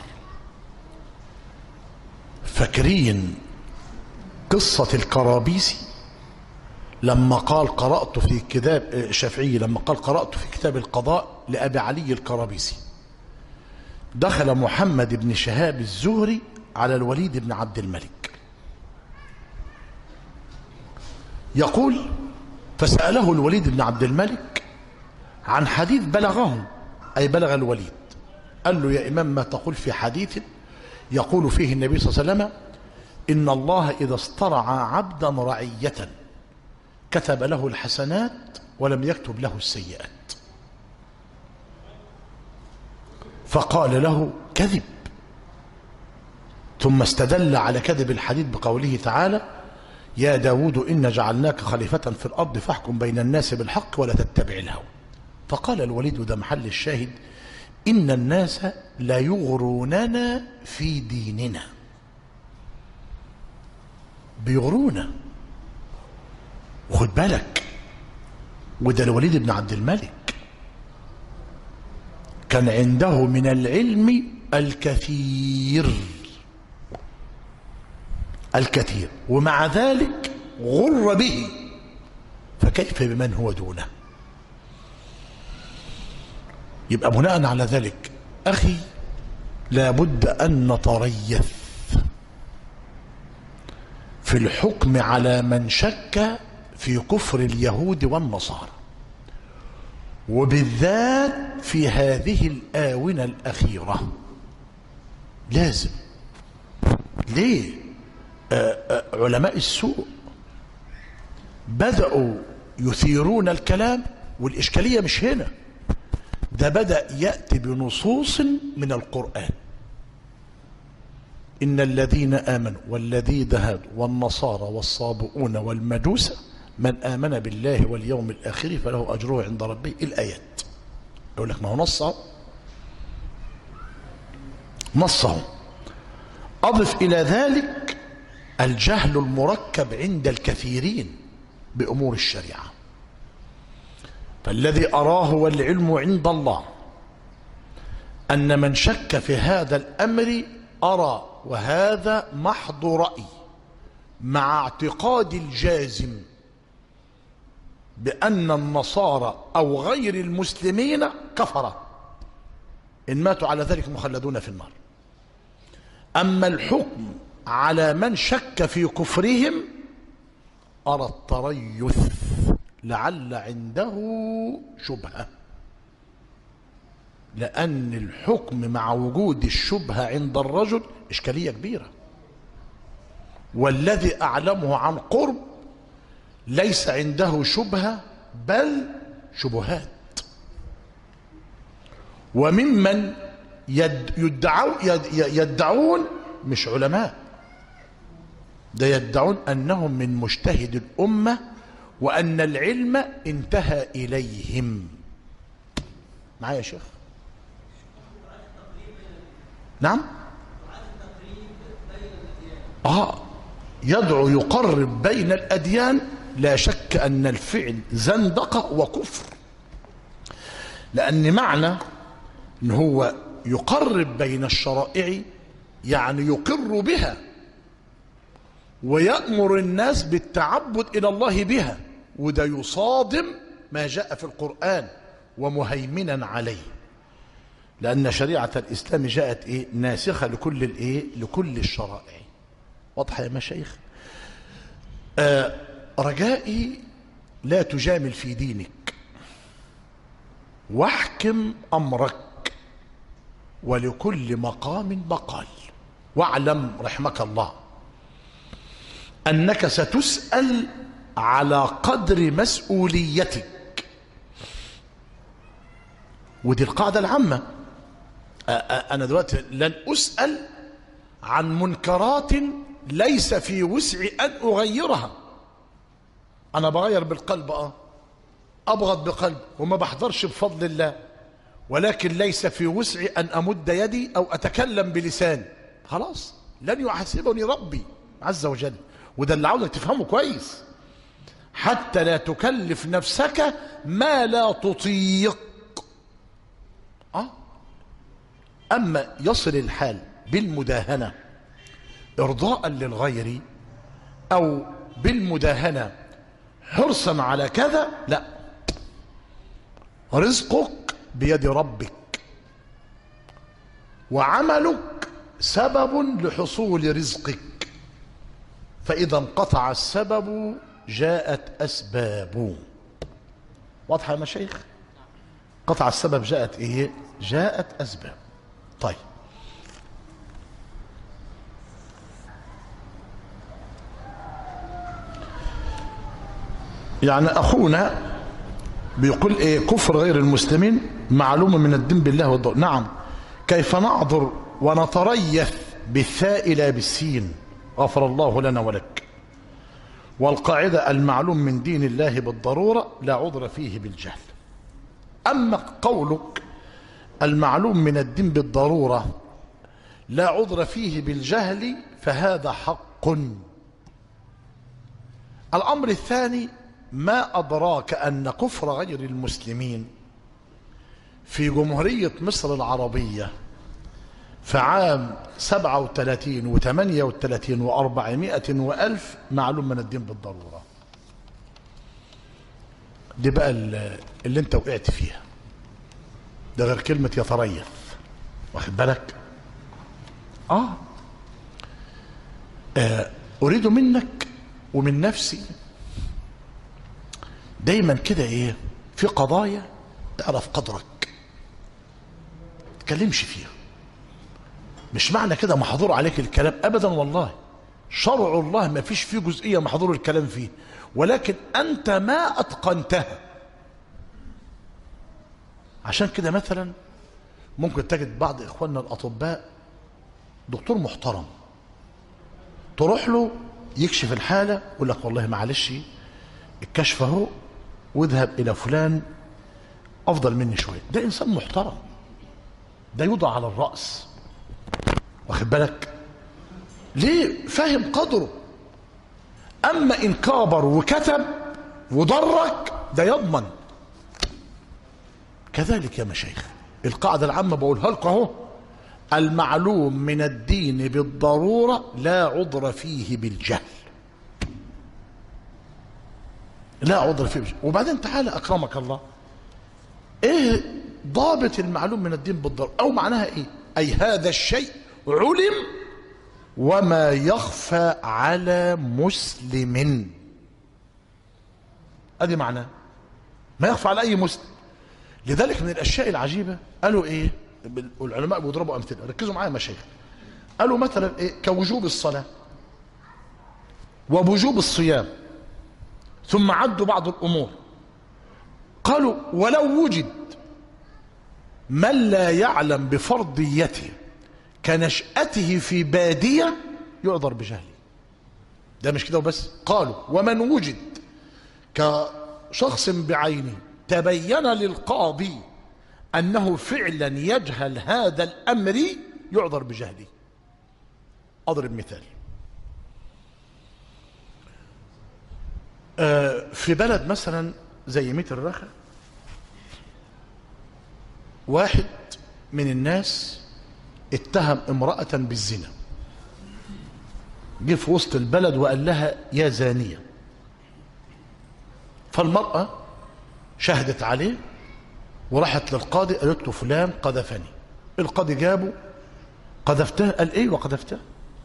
فاكرين قصة الكرابيسي لما قال قرأت في كتاب الشافعي لما قال قرأت في كتاب القضاء لأبي علي الكرابيسي دخل محمد بن شهاب الزهري على الوليد بن عبد الملك يقول فسأله الوليد بن عبد الملك عن حديث بلغه أي بلغ الوليد قال له يا إمام ما تقول في حديث يقول فيه النبي صلى الله عليه وسلم إن الله إذا استرعى عبدا رعية كتب له الحسنات ولم يكتب له السيئات فقال له كذب ثم استدل على كذب الحديث بقوله تعالى يا داود إن جعلناك خليفة في الأرض فاحكم بين الناس بالحق ولا تتبع الهوى فقال الوليد ده محل الشاهد إن الناس لا يغروننا في ديننا بيغرونا وخد بالك وده الوليد بن عبد الملك كان عنده من العلم الكثير الكثير ومع ذلك غر به فكيف بمن هو دونه يبقى بناء على ذلك أخي لابد أن نتريث في الحكم على من شك في كفر اليهود والنصارى وبالذات في هذه الآونة الأخيرة لازم ليه آآ آآ علماء السوء بدأوا يثيرون الكلام والإشكالية مش هنا ده بدأ يأتي بنصوص من القرآن إن الذين آمنوا والذين هادوا والنصارى والصابئون والمجوس من آمن بالله واليوم الآخر فله أجره عند ربه الآيات يقول لك ما هو نصه نصه أضف إلى ذلك الجهل المركب عند الكثيرين بأمور الشريعة فالذي أراه والعلم عند الله أن من شك في هذا الأمر أرى وهذا محض رأي مع اعتقاد الجازم بأن النصارى أو غير المسلمين كفرة إن ماتوا على ذلك مخلدون في النار أما الحكم على من شك في كفرهم أرى التريث لعل عنده شبهة لأن الحكم مع وجود الشبهة عند الرجل إشكالية كبيرة والذي أعلمه عن قرب ليس عنده شبهة بل شبهات وممن يدعو يدعون مش علماء ده يدعون أنهم من مجتهد الأمة وأن العلم انتهى إليهم معايا يا شيخ نعم آه يدعو يقرب بين الأديان لا شك أن الفعل زندقة وكفر لأن معنى أن هو يقرب بين الشرائع يعني يقر بها ويأمر الناس بالتعبد إلى الله بها وده يصادم ما جاء في القرآن ومهيمنا عليه لأن شريعة الإسلام جاءت إيه ناسخة لكل الإيه لكل الشرائع واضحة يا مشايخ آه رجائي لا تجامل في دينك واحكم أمرك ولكل مقام مقال واعلم رحمك الله أنك ستسأل على قدر مسؤوليتك ودي القاعدة العامة أنا دلوقتي لن أسأل عن منكرات ليس في وسعي أن أغيرها أنا بغير بالقلب أه أبغض بقلب وما بحضرش بفضل الله ولكن ليس في وسعي أن أمد يدي أو أتكلم بلساني خلاص لن يحاسبني ربي عز وجل وده اللي عاوزك تفهمه كويس حتى لا تكلف نفسك ما لا تطيق أه؟ أما يصل الحال بالمداهنة إرضاء للغير أو بالمداهنة حرصا على كذا لا رزقك بيد ربك وعملك سبب لحصول رزقك فإذا انقطع السبب جاءت أسباب واضحة يا مشايخ قطع السبب جاءت إيه جاءت أسباب طيب يعني أخونا بيقول إيه كفر غير المسلمين معلوم من الدين بالله والضوء نعم كيف نعذر ونتريث بالثاء لا بالسين غفر الله لنا ولك والقاعدة المعلوم من دين الله بالضرورة لا عذر فيه بالجهل أما قولك المعلوم من الدين بالضرورة لا عذر فيه بالجهل فهذا حق الأمر الثاني ما أدراك أن كفر غير المسلمين في جمهورية مصر العربية في عام 37 و38 و400 وألف معلوم من الدين بالضرورة دي بقى ال- اللي انت وقعت فيها ده غير كلمة يتريث واخد بالك آه. آه أريد منك ومن نفسي دايما كده ايه في قضايا اعرف قدرك تكلمش فيها مش معنى كده محظور عليك الكلام ابدا والله شرع الله ما فيش فيه جزئية محظور الكلام فيه ولكن انت ما اتقنتها عشان كده مثلا ممكن تجد بعض اخواننا الاطباء دكتور محترم تروح له يكشف الحالة يقول لك والله معلش الكشف اهو واذهب الى فلان افضل مني شويه ده انسان محترم ده يوضع على الراس واخد بالك ليه فاهم قدره اما ان كابر وكتب وضرك ده يضمن كذلك يا مشايخ القاعده العامه بقولها لكم اهو المعلوم من الدين بالضروره لا عذر فيه بالجهل لا عذر فيه بالجهل وبعدين تعالى اكرمك الله ايه ضابط المعلوم من الدين بالضروره او معناها ايه اي هذا الشيء علم وما يخفى على مسلم ادي معناه ما يخفى على اي مسلم لذلك من الاشياء العجيبه قالوا ايه العلماء بيضربوا امثله ركزوا معايا يا مشايخ قالوا مثلا ايه كوجوب الصلاه ووجوب الصيام ثم عدوا بعض الامور قالوا ولو وجد من لا يعلم بفرضيته كنشأته في بادية يعذر بجهله ده مش كده وبس قالوا ومن وجد كشخص بعينه تبين للقاضي أنه فعلا يجهل هذا الأمر يعذر بجهله أضرب مثال آه، في بلد مثلا زي ميت الرخا واحد من الناس اتهم امرأة بالزنا جه في وسط البلد وقال لها يا زانية فالمرأة شهدت عليه وراحت للقاضي قالت له فلان قذفني القاضي جابه قذفته قال ايه وقذفته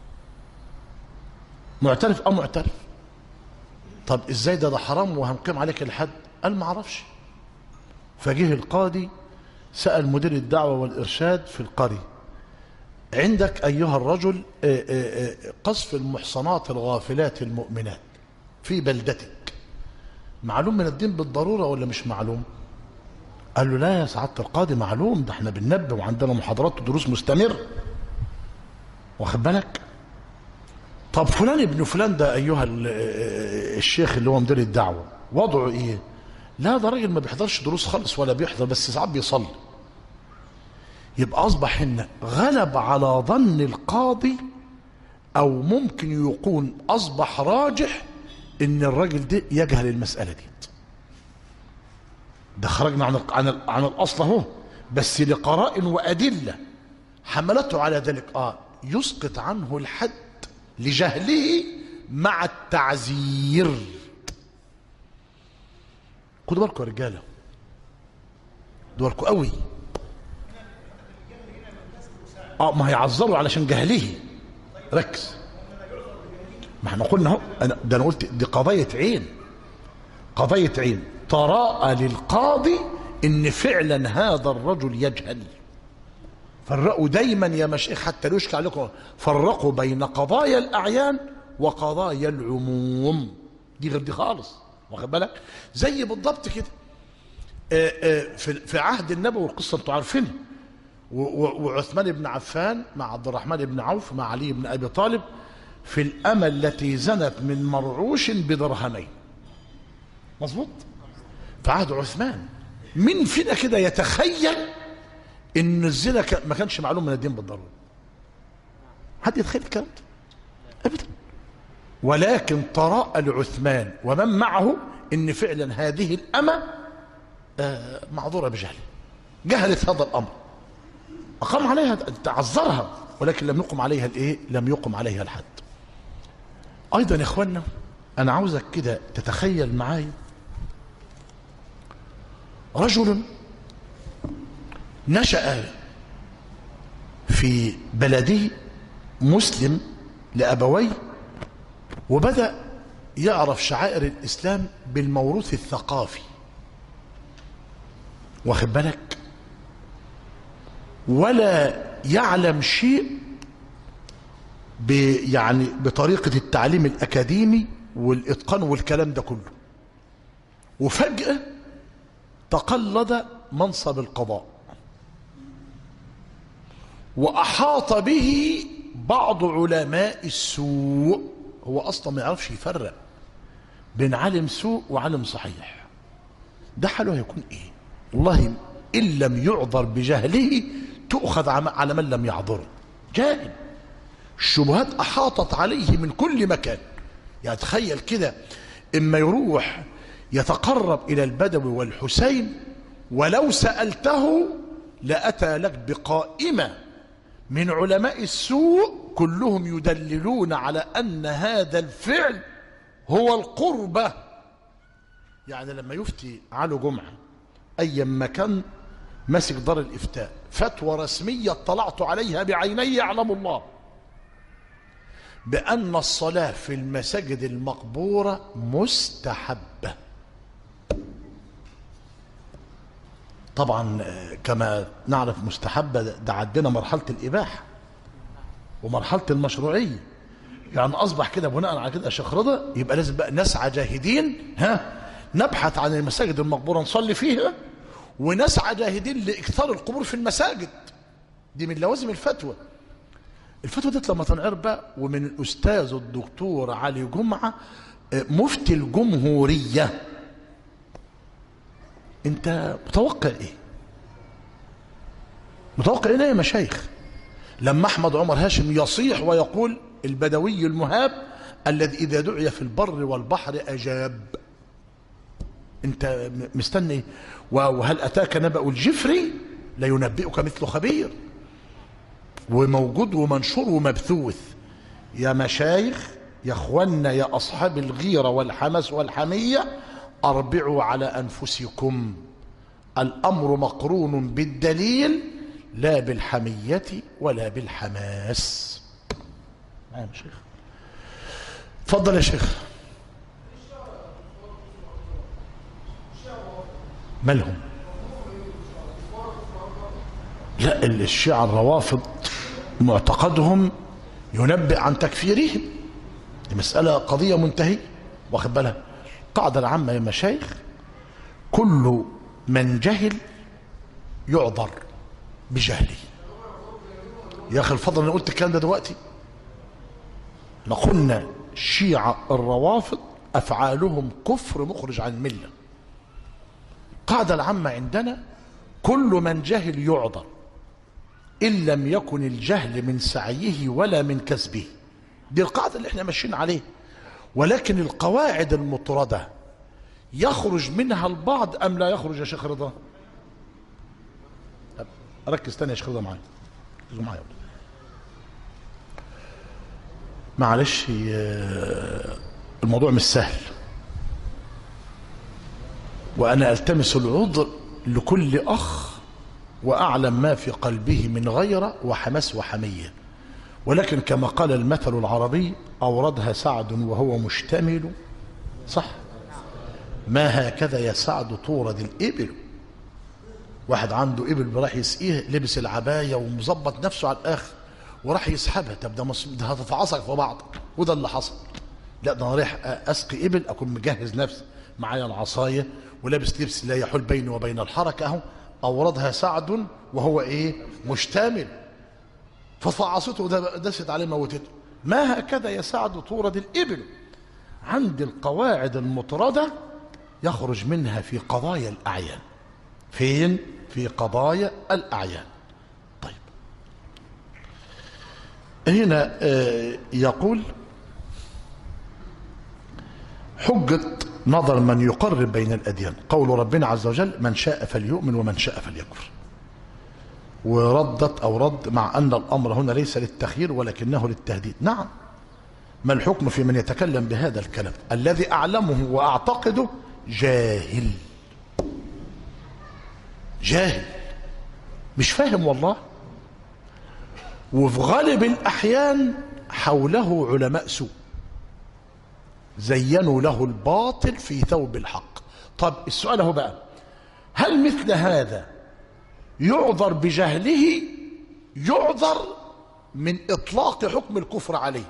معترف او معترف طب ازاي ده ده حرام وهنقيم عليك الحد قال ما اعرفش فجه القاضي سأل مدير الدعوة والإرشاد في القرية عندك أيها الرجل آه، آه، آه، قصف المحصنات الغافلات المؤمنات في بلدتك معلوم من الدين بالضرورة ولا مش معلوم قال له لا يا سعادة القاضي معلوم ده احنا بننبه وعندنا محاضرات ودروس مستمر واخد بالك طب فلان ابن فلان ده أيها ال- آه، الشيخ اللي هو مدير الدعوة وضعه ايه لا ده راجل ما بيحضرش دروس خالص ولا بيحضر بس ساعات بيصلي يبقى اصبح هنا غلب على ظن القاضي او ممكن يكون اصبح راجح ان الراجل ده يجهل المساله دي ده خرجنا عن عن عن الاصل اهو بس لقرائن وادله حملته على ذلك اه يسقط عنه الحد لجهله مع التعزير خدوا بالكم يا رجاله خدوا بالكم قوي اه ما هيعذروا علشان جهله ركز ما احنا قلنا اهو انا ده انا قلت دي قضيه عين قضيه عين تراءى للقاضي ان فعلا هذا الرجل يجهل فرقوا دايما يا مشايخ حتى لا يشكى عليكم فرقوا بين قضايا الاعيان وقضايا العموم دي غير دي خالص واخد بالك زي بالضبط كده آه، آه، في في عهد النبي والقصه انتوا عارفينها و- و- وعثمان بن عفان مع عبد الرحمن بن عوف مع علي بن ابي طالب في الامه التي زنت من مرعوش بدرهمين مظبوط في عهد عثمان مين فينا كده يتخيل ان الزنا ك- ما كانش معلوم من الدين بالضروره حد يتخيل الكلام ده ابدا ولكن تراءى لعثمان ومن معه ان فعلا هذه الامه آه، معذوره بجهل جهلت هذا الامر أقام عليها تعذرها ولكن لم يقم عليها الإيه؟ لم يقم عليها الحد. أيضا يا إخوانا أنا عاوزك كده تتخيل معايا رجل نشأ في بلده مسلم لأبويه وبدأ يعرف شعائر الإسلام بالموروث الثقافي واخد بالك ولا يعلم شيء ب يعني بطريقة التعليم الأكاديمي والإتقان والكلام ده كله وفجأة تقلد منصب القضاء وأحاط به بعض علماء السوء هو أصلا ما يعرفش يفرق بين عالم سوء وعالم صحيح ده حاله هيكون إيه والله إن لم يعذر بجهله تؤخذ على من لم يعذره جاهل الشبهات أحاطت عليه من كل مكان يعني تخيل كده إما يروح يتقرب إلى البدوي والحسين ولو سألته لأتى لك بقائمة من علماء السوء كلهم يدللون على أن هذا الفعل هو القربة يعني لما يفتي على جمعة أي مكان مسك دار الإفتاء فتوى رسمية اطلعت عليها بعيني يعلم الله بأن الصلاة في المساجد المقبورة مستحبة طبعا كما نعرف مستحبة ده عدنا مرحلة الإباحة ومرحلة المشروعية يعني أصبح كده بناء على كده شيخ رضا يبقى لازم بقى نسعى جاهدين ها نبحث عن المساجد المقبورة نصلي فيها ونسعى جاهدين لإكثار القبور في المساجد دي من لوازم الفتوى الفتوى دي لما تنعرف بقى ومن الأستاذ الدكتور علي جمعة مفتي الجمهورية انت متوقع ايه متوقع ايه يا مشايخ لما احمد عمر هاشم يصيح ويقول البدوي المهاب الذي اذا دعي في البر والبحر اجاب انت مستني وهل اتاك نبأ الجفري لا ينبئك مثل خبير وموجود ومنشور ومبثوث يا مشايخ يا اخوانا يا اصحاب الغيره والحمس والحميه اربعوا على انفسكم الامر مقرون بالدليل لا بالحميه ولا بالحماس نعم يا شيخ تفضل يا شيخ مالهم لا الشيعة الروافض معتقدهم ينبئ عن تكفيرهم دي مسألة قضية منتهية واخد بالها القاعدة العامة يا مشايخ كل من جهل يعذر بجهله يا أخي الفضل أنا قلت الكلام ده دلوقتي ما قلنا الشيعة الروافض أفعالهم كفر مخرج عن الملة القاعدة العامة عندنا كل من جهل يعذر إن لم يكن الجهل من سعيه ولا من كسبه دي القاعدة اللي احنا ماشيين عليه ولكن القواعد المطردة يخرج منها البعض أم لا يخرج يا شيخ رضا ركز تاني يا شيخ رضا معايا ركزوا معايا معلش الموضوع مش سهل وأنا ألتمس العذر لكل أخ وأعلم ما في قلبه من غيرة وحماس وحمية ولكن كما قال المثل العربي أوردها سعد وهو مشتمل صح ما هكذا يا سعد تورد الإبل واحد عنده إبل راح يسقيه لبس العباية ومظبط نفسه على الآخر وراح يسحبها طب ده, مص... ده هتتعصق في بعض وده اللي حصل لا ده انا رايح اسقي ابل اكون مجهز نفسي معايا العصايه ولابس لبس لا يحول بيني وبين الحركه اهو اوردها سعد وهو ايه مشتمل ففعصته دست عليه موتته ما هكذا يا سعد تورد الابل عند القواعد المطرده يخرج منها في قضايا الاعيان فين في قضايا الاعيان طيب هنا يقول حجة نظر من يقرب بين الأديان قول ربنا عز وجل من شاء فليؤمن ومن شاء فليكفر وردت أو رد مع أن الأمر هنا ليس للتخيير ولكنه للتهديد نعم ما الحكم في من يتكلم بهذا الكلام الذي أعلمه وأعتقده جاهل جاهل مش فاهم والله وفي غالب الأحيان حوله علماء سوء زينوا له الباطل في ثوب الحق طب السؤال هو بقى هل مثل هذا يعذر بجهله يعذر من إطلاق حكم الكفر عليه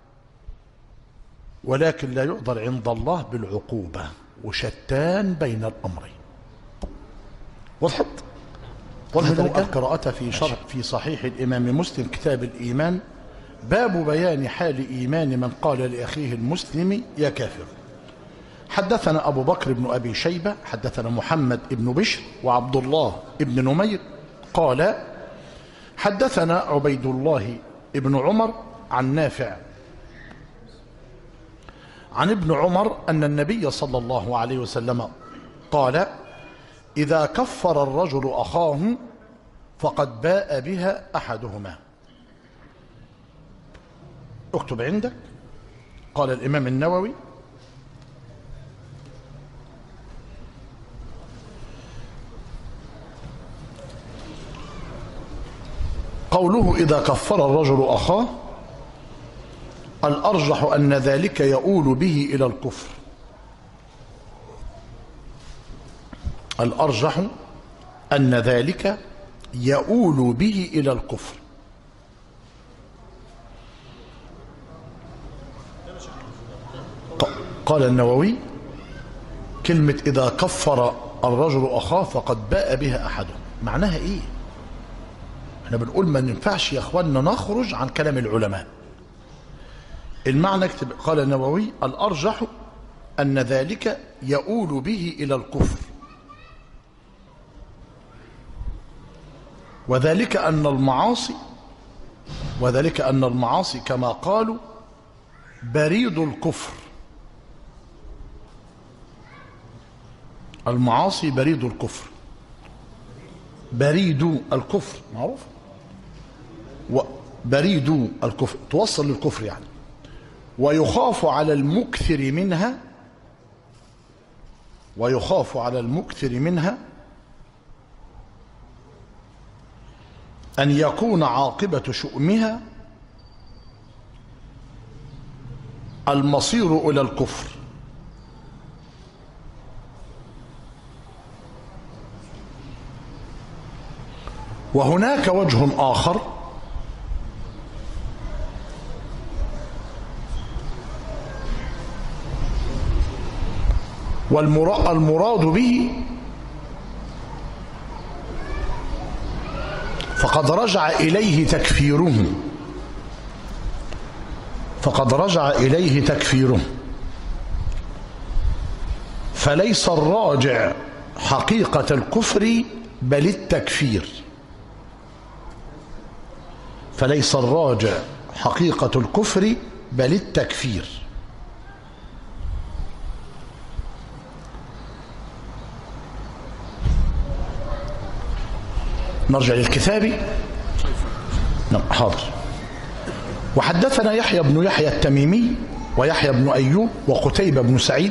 ولكن لا يعذر عند الله بالعقوبة وشتان بين الأمرين وضحت وضحت القراءة في شرح في صحيح الإمام مسلم كتاب الإيمان باب بيان حال إيمان من قال لأخيه المسلم يا كافر حدثنا أبو بكر بن أبي شيبة حدثنا محمد بن بشر وعبد الله بن نمير قال حدثنا عبيد الله بن عمر عن نافع عن ابن عمر أن النبي صلى الله عليه وسلم قال إذا كفر الرجل أخاه فقد باء بها أحدهما اكتب عندك قال الإمام النووي قوله إذا كفر الرجل أخاه الأرجح أن ذلك يؤول به إلى الكفر الأرجح أن ذلك يؤول به إلى الكفر قال النووي كلمة إذا كفر الرجل أخاه فقد باء بها أحدهم معناها إيه احنا بنقول ما ينفعش يا اخواننا نخرج عن كلام العلماء المعنى اكتب قال النووي الأرجح أن ذلك يؤول به إلى الكفر وذلك أن المعاصي وذلك أن المعاصي كما قالوا بريد الكفر المعاصي بريد الكفر بريد الكفر معروف بريد الكفر توصل للكفر يعني ويخاف على المكثر منها ويخاف على المكثر منها أن يكون عاقبة شؤمها المصير إلى الكفر وهناك وجه آخر والمراد به فقد رجع إليه تكفيره فقد رجع إليه تكفيره فليس الراجع حقيقة الكفر بل التكفير فليس الراجع حقيقة الكفر بل التكفير نرجع للكتاب نعم حاضر وحدثنا يحيى بن يحيى التميمي ويحيى بن أيوب وقتيبة بن سعيد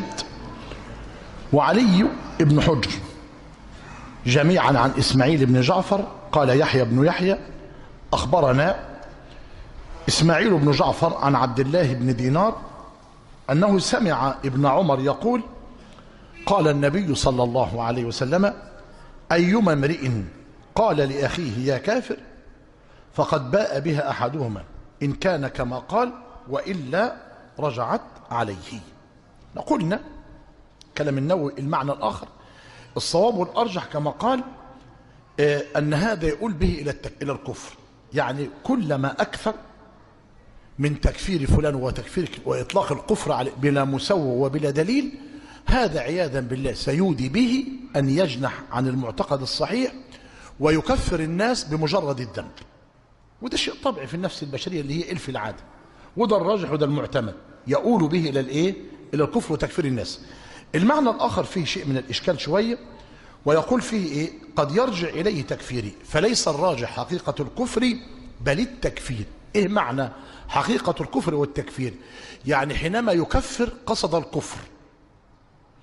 وعلي بن حجر جميعا عن إسماعيل بن جعفر قال يحيى بن يحيى أخبرنا إسماعيل بن جعفر عن عبد الله بن دينار أنه سمع ابن عمر يقول قال النبي صلى الله عليه وسلم أيما امرئ قال لأخيه يا كافر فقد باء بها أحدهما إن كان كما قال وإلا رجعت عليه قلنا كلام النووي المعنى الآخر الصواب والأرجح كما قال أن هذا يقول به إلى إلى الكفر يعني كلما أكثر من تكفير فلان وتكفير وإطلاق الكفر عليه بلا مسوى وبلا دليل هذا عياذا بالله سيودي به أن يجنح عن المعتقد الصحيح ويكفر الناس بمجرد الذنب وده شيء طبيعي في النفس البشرية اللي هي إلف العادة وده الراجح وده المعتمد يقول به إلى الإيه؟ إلى الكفر وتكفير الناس المعنى الآخر فيه شيء من الإشكال شوية ويقول فيه إيه؟ قد يرجع إليه تكفيري فليس الراجح حقيقة الكفر بل التكفير إيه معنى حقيقة الكفر والتكفير يعني حينما يكفر قصد الكفر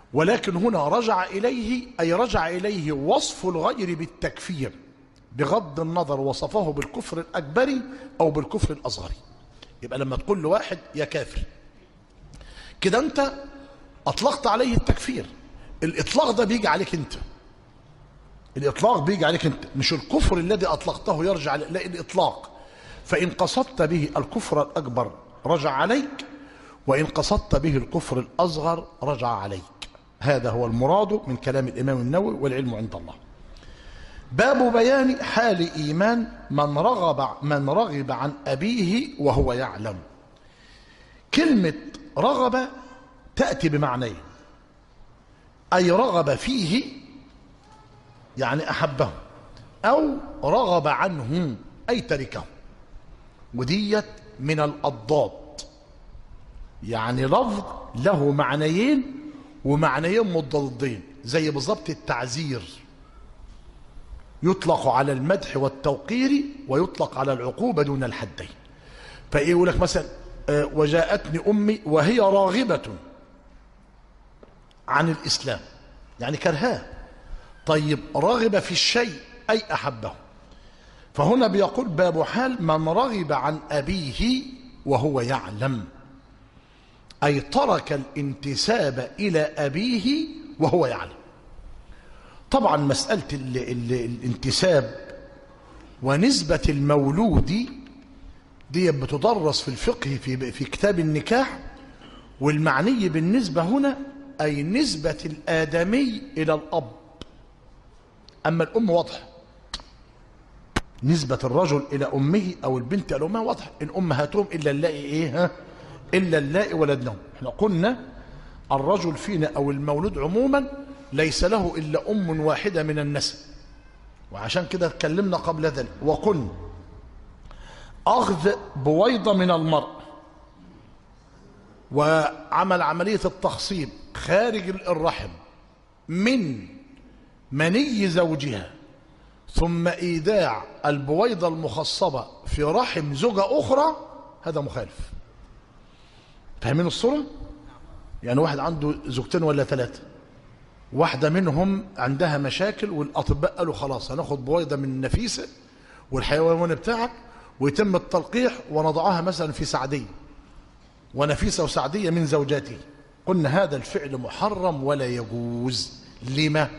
ولكن هنا رجع إليه أي رجع إليه وصف الغير بالتكفير بغض النظر وصفه بالكفر الأكبر أو بالكفر الأصغر يبقى لما تقول لواحد يا كافر كده أنت أطلقت عليه التكفير الإطلاق ده بيجي عليك أنت الإطلاق بيجي عليك أنت مش الكفر الذي أطلقته يرجع عليك لا الإطلاق فإن قصدت به الكفر الأكبر رجع عليك وإن قصدت به الكفر الأصغر رجع عليك هذا هو المراد من كلام الإمام النووي والعلم عند الله باب بيان حال إيمان من رغب من رغب عن أبيه وهو يعلم كلمة رغب تأتي بمعنيين أي رغب فيه يعني أحبه أو رغب عنه أي تركه وديت من الأضداد يعني لفظ له معنيين ومعنيين مضادين زي بالظبط التعزير يطلق على المدح والتوقير ويطلق على العقوبة دون الحدين فإيه يقول لك مثلا آه، وجاءتني أمي وهي راغبة عن الإسلام يعني كرهاه طيب رغب في الشيء أي أحبه فهنا بيقول باب حال من رغب عن أبيه وهو يعلم أي ترك الانتساب إلى أبيه وهو يعلم طبعا مسألة ال ال الانتساب ونسبة المولود دي بتدرس في الفقه في, في كتاب النكاح والمعني بالنسبة هنا أي نسبة الآدمي إلى الأب أما الأم واضحة نسبة الرجل إلى أمه أو البنت إلى أمها واضحة إن أمهاتهم إلا اللائي إيه ها إلا اللائي ولدنهم احنا قلنا الرجل فينا أو المولود عموما ليس له إلا أم واحدة من النسب وعشان كده اتكلمنا قبل ذلك وقلنا أخذ بويضة من المرء وعمل عملية التخصيب خارج الرحم من مني زوجها ثم إيداع البويضة المخصبة في رحم زوجة أخرى هذا مخالف فاهمين الصورة؟ يعني واحد عنده زوجتين ولا ثلاثة واحدة منهم عندها مشاكل والأطباء قالوا خلاص هناخد بويضة من نفيسة والحيوان بتاعك ويتم التلقيح ونضعها مثلا في سعدية ونفيسة وسعدية من زوجاته قلنا هذا الفعل محرم ولا يجوز لما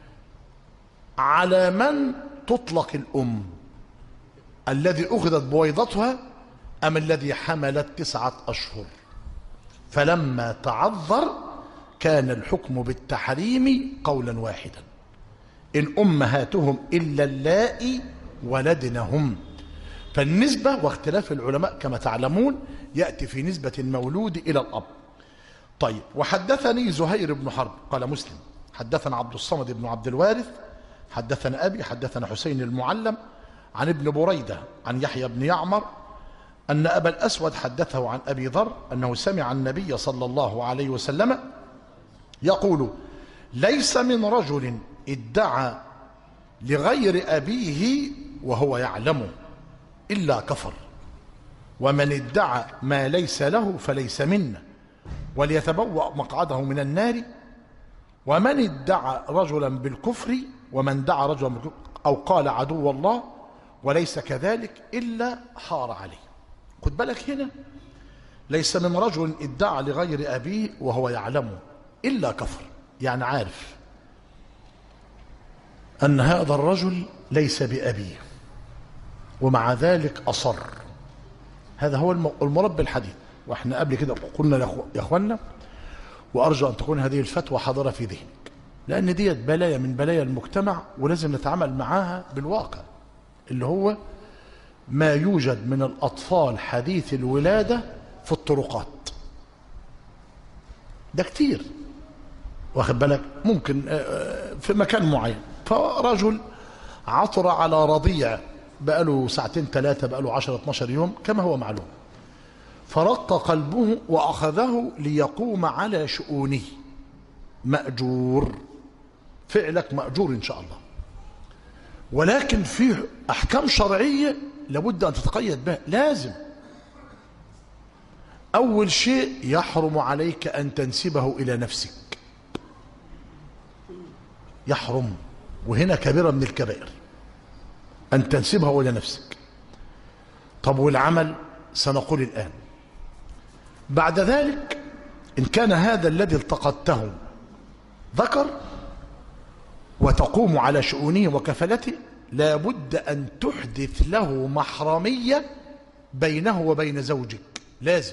على من تطلق الأم الذي أخذت بويضتها أم الذي حملت تسعة أشهر فلما تعذر كان الحكم بالتحريم قولا واحدا إن أمهاتهم إلا اللائي ولدنهم فالنسبة واختلاف العلماء كما تعلمون يأتي في نسبة المولود إلى الأب طيب وحدثني زهير بن حرب قال مسلم حدثنا عبد الصمد بن عبد الوارث حدثنا أبي حدثنا حسين المعلم عن ابن بريدة عن يحيى بن يعمر أن أبا الأسود حدثه عن أبي ذر أنه سمع النبي صلى الله عليه وسلم يقول ليس من رجل ادعى لغير أبيه وهو يعلمه إلا كفر ومن ادعى ما ليس له فليس منا وليتبوأ مقعده من النار ومن ادعى رجلا بالكفر ومن دعا رجلا بالكفر أو قال عدو الله وليس كذلك إلا حار عليه خد بالك هنا ليس من رجل ادعى لغير أبيه وهو يعلمه إلا كفر يعني عارف أن هذا الرجل ليس بأبيه ومع ذلك أصر هذا هو المراد بالحديث واحنا قبل كده قلنا يا اخوانا وارجو ان تكون هذه الفتوى حاضره في ذهنك لان ديت بلايا من بلايا المجتمع ولازم نتعامل معاها بالواقع اللي هو ما يوجد من الاطفال حديث الولاده في الطرقات ده كتير واخد بالك ممكن في مكان معين فرجل عثر على رضيع بقاله ساعتين ثلاثة بقاله 10 12 يوم كما هو معلوم فرق قلبه وأخذه ليقوم على شؤونه مأجور فعلك مأجور إن شاء الله ولكن فيه أحكام شرعية لابد أن تتقيد بها لازم أول شيء يحرم عليك أن تنسبه إلى نفسك يحرم وهنا كبيرة من الكبائر أن تنسبها إلى نفسك طب والعمل سنقول الآن بعد ذلك إن كان هذا الذي التقطته ذكر وتقوم على شؤونه وكفلته لابد أن تحدث له محرمية بينه وبين زوجك لازم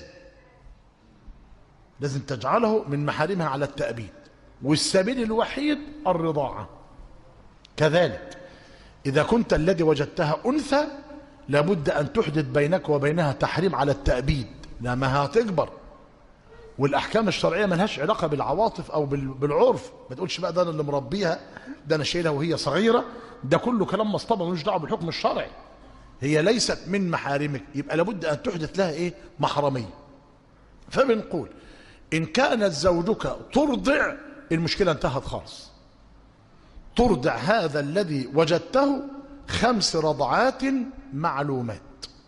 لازم تجعله من محارمها على التأبيد والسبيل الوحيد الرضاعة كذلك إذا كنت الذي وجدتها أنثى لابد أن تحدث بينك وبينها تحريم على التأبيد لما هتكبر والأحكام الشرعية ملهاش علاقة بالعواطف أو بال- بالعرف ما تقولش بقى ده أنا اللي مربيها ده أنا شايلها وهي صغيرة ده كله كلام مصطبة ملوش دعوة بالحكم الشرعي هي ليست من محارمك يبقى لابد أن تحدث لها إيه محرمية فبنقول إن كانت زوجك ترضع المشكلة انتهت خالص ترضع هذا الذي وجدته خمس رضعات معلومات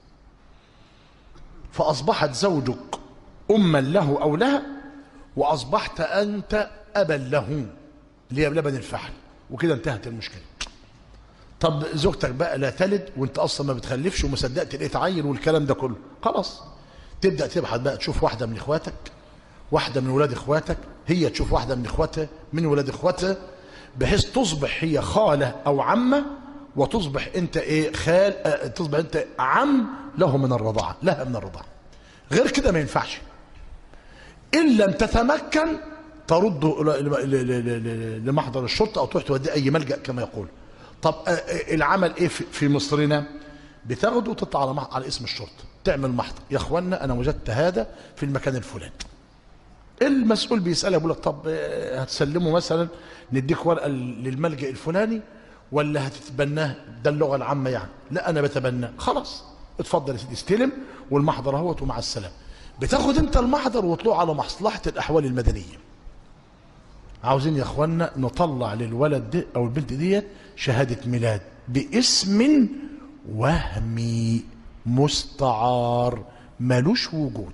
فأصبحت زوجك أما له أو لها وأصبحت أنت أبا له اللي هي لبن الفحل وكده انتهت المشكلة طب زوجتك بقى لا تلد وانت اصلا ما بتخلفش وما صدقت لقيت عيل والكلام ده كله خلاص تبدا تبحث بقى تشوف واحده من اخواتك واحده من ولاد اخواتك هي تشوف واحده من اخواتها من ولاد اخواتها بحيث تصبح هي خاله او عمه وتصبح انت ايه خال اه تصبح انت عم له من الرضاعه لها من الرضاعه غير كده ما ينفعش ان لم تتمكن ترده إلى- إلى- إلى- إلى- لمحضر الشرطه او تروح توديه اي ملجا كما يقول طب آه، آه، العمل ايه في- في مصرنا بتاخده وتطلع على مح- على اسم الشرطه تعمل محضر يا اخوانا انا وجدت هذا في المكان الفلاني المسؤول بيسأله بيقول لك طب آه، هتسلمه مثلا نديك ورقه للملجا الفلاني ولا هتتبناه ده اللغه العامه يعني لا انا بتبناه خلاص اتفضل يا سيدي استلم والمحضر اهوت ومع السلامه بتاخد انت المحضر وتطلع على مصلحه الاحوال المدنيه عاوزين يا اخوانا نطلع للولد ده او البنت ديت شهاده ميلاد باسم وهمي مستعار ملوش وجود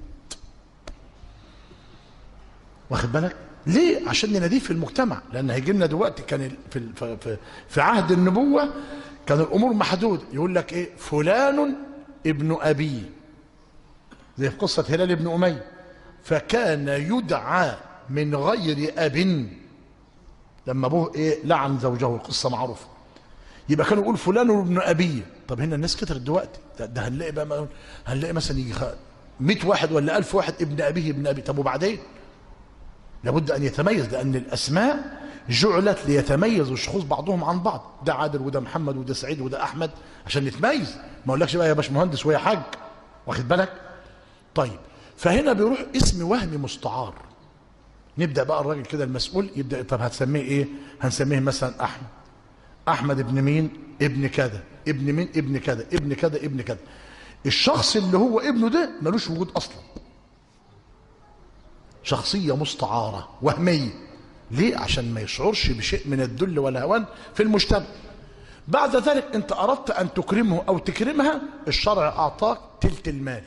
واخد بالك ليه عشان نناديه في المجتمع لان هيجي لنا دلوقتي كان ال- في ال- في- في- في عهد النبوه كان الامور محدوده يقول لك ايه فلان ابن ابيه زي في قصه هلال بن اميه فكان يدعى من غير اب لما ابوه ايه لعن زوجه القصه معروفه يبقى كانوا يقول فلان ابن ابيه طب هنا الناس كترت دلوقتي ده, ده هنلاقي بقى ما- هنلاقي مثلا يجي خ- 100 واحد ولا 1000 واحد ابن ابيه ابن ابيه طب وبعدين لابد ان يتميز لان الاسماء جعلت ليتميز الشخوص بعضهم عن بعض ده عادل وده محمد وده سعيد وده احمد عشان نتميز ما اقولكش بقى يا باشمهندس ويا حاج واخد بالك طيب فهنا بيروح اسم وهمي مستعار نبدا بقى الراجل كده المسؤول يبدا طب هتسميه ايه هنسميه مثلا احمد احمد ابن مين ابن كذا ابن مين ابن كذا ابن كذا ابن كذا الشخص اللي هو ابنه ده ملوش وجود اصلا شخصية مستعارة وهمية ليه عشان ما يشعرش بشيء من الذل والهوان في المجتمع بعد ذلك انت اردت ان تكرمه او تكرمها الشرع اعطاك تلت المال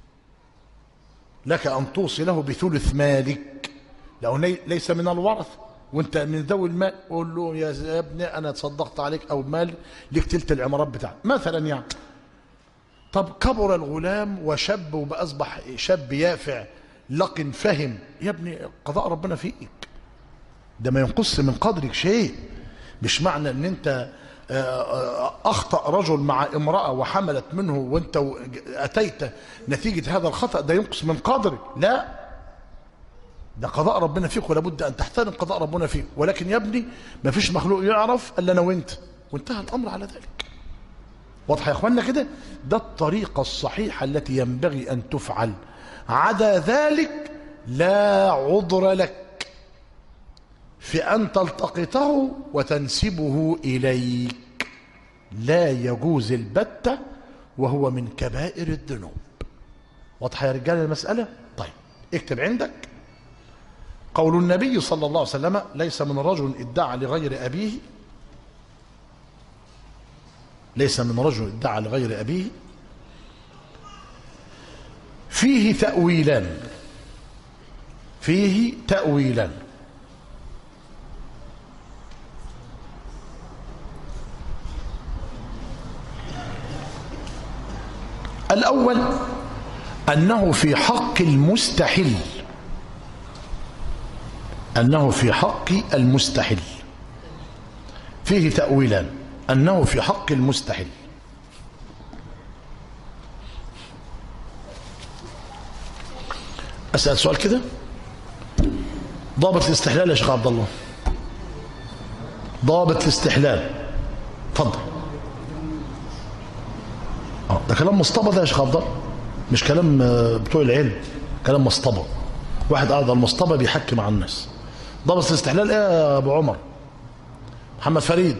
لك ان توصي له بثلث مالك لو لي- ليس من الورث وانت من ذوي المال قول له يا ز- يا ابني انا تصدقت عليك او مال لك تلت العمارات بتاعك مثلا يعني طب كبر الغلام وشب وبقى اصبح شاب يافع لقن فهم يا ابني قضاء ربنا فيك ده ما ينقص من قدرك شيء مش معنى ان انت آه، آه، اخطا رجل مع امراه وحملت منه وانت و- اتيت نتيجه هذا الخطا ده ينقص من قدرك لا ده قضاء ربنا فيك ولا بد ان تحترم قضاء ربنا فيك ولكن يا ابني ما فيش مخلوق يعرف الا انا وانت وانتهى الامر على ذلك واضح يا اخوانا كده ده الطريقه الصحيحه التي ينبغي ان تفعل عدا ذلك لا عذر لك في ان تلتقطه وتنسبه اليك لا يجوز البته وهو من كبائر الذنوب واضحه يا رجال المساله طيب اكتب عندك قول النبي صلى الله عليه وسلم ليس من رجل ادعى لغير ابيه ليس من رجل ادعى لغير أبيه فيه تأويلان فيه تأويلان الأول أنه في حق المستحل أنه في حق المستحل فيه تأويلان أنه في حق المستحل أسأل سؤال كده ضابط الاستحلال يا شيخ عبد الله ضابط الاستحلال اتفضل اه ده كلام مصطبة ده يا شيخ عبد الله مش كلام آه، بتوع العلم كلام مصطبة واحد قاعد على المصطبة بيحكي مع الناس ضابط الاستحلال ايه يا ابو عمر محمد فريد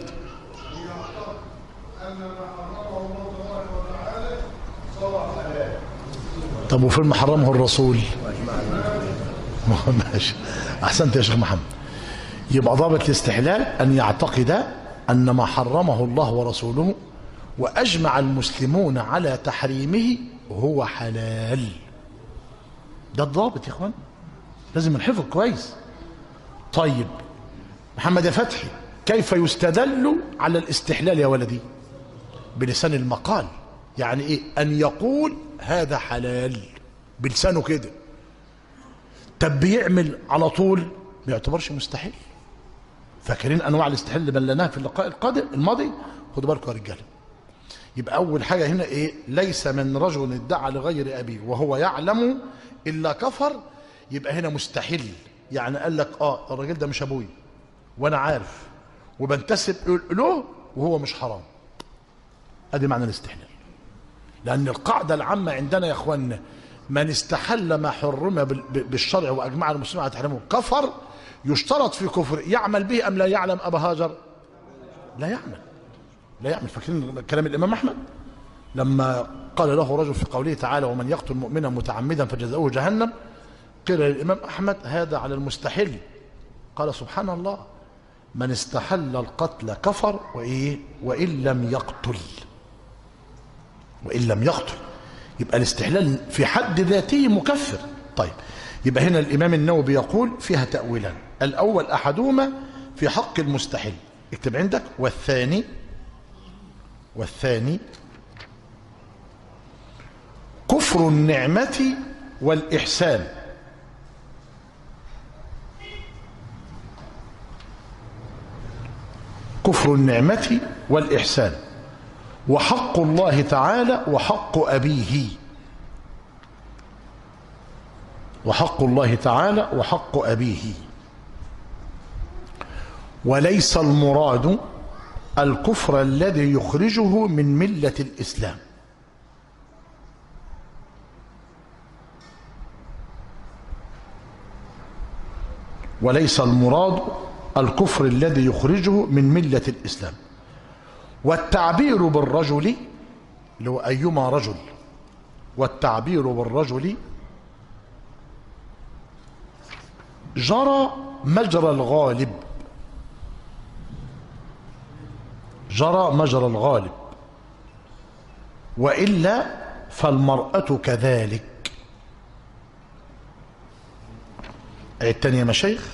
طب وفيلم حرمه الرسول ماشي احسنت يا شيخ محمد يبقى ضابط الاستحلال ان يعتقد ان ما حرمه الله ورسوله واجمع المسلمون على تحريمه هو حلال ده الضابط يا اخوان لازم نحفظ كويس طيب محمد يا فتحي كيف يستدل على الاستحلال يا ولدي بلسان المقال يعني ايه ان يقول هذا حلال بلسانه كده طب بيعمل على طول ما يعتبرش مستحيل فاكرين انواع الاستحلال اللي بلناها في اللقاء القادم الماضي خدوا بالكم يا رجاله يبقى اول حاجه هنا ايه ليس من رجل ادعى لغير ابيه وهو يعلم الا كفر يبقى هنا مستحيل يعني قال لك اه الراجل ده مش ابوي وانا عارف وبنتسب له وهو مش حرام ادي معنى الاستحلال لان القاعده العامه عندنا يا اخواننا من استحل ما حرم بال- ب- بالشرع واجمع المسلمين على تحريمه كفر يشترط في كفر يعمل به ام لا يعلم ابا هاجر لا يعمل لا يعمل فاكرين كلام الامام احمد لما قال له رجل في قوله تعالى ومن يقتل مؤمنا متعمدا فجزاؤه جهنم قيل للامام احمد هذا على المستحل قال سبحان الله من استحل القتل كفر وايه وان لم يقتل وان لم يقتل يبقى الاستحلال في حد ذاته مكفر طيب يبقى هنا الامام النووي يقول فيها تاويلان الاول احدهما في حق المستحل اكتب عندك والثاني والثاني كفر النعمه والاحسان كفر النعمه والاحسان وحق الله تعالى وحق أبيه وحق الله تعالى وحق أبيه وليس المراد الكفر الذي يخرجه من ملة الإسلام وليس المراد الكفر الذي يخرجه من ملة الإسلام والتعبير بالرجل اللي هو أيما رجل والتعبير بالرجل جرى مجرى الغالب جرى مجرى الغالب وإلا فالمرأة كذلك الثانية مشايخ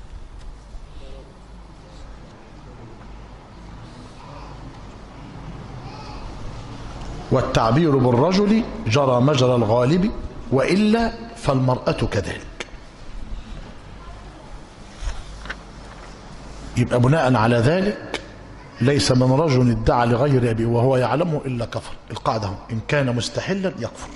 والتعبير بالرجل جرى مجرى الغالب وإلا فالمرأة كذلك يبقى بناء على ذلك ليس من رجل ادعى لغير أبيه وهو يعلمه إلا كفر القاعدة هو إن كان مستحلا يكفر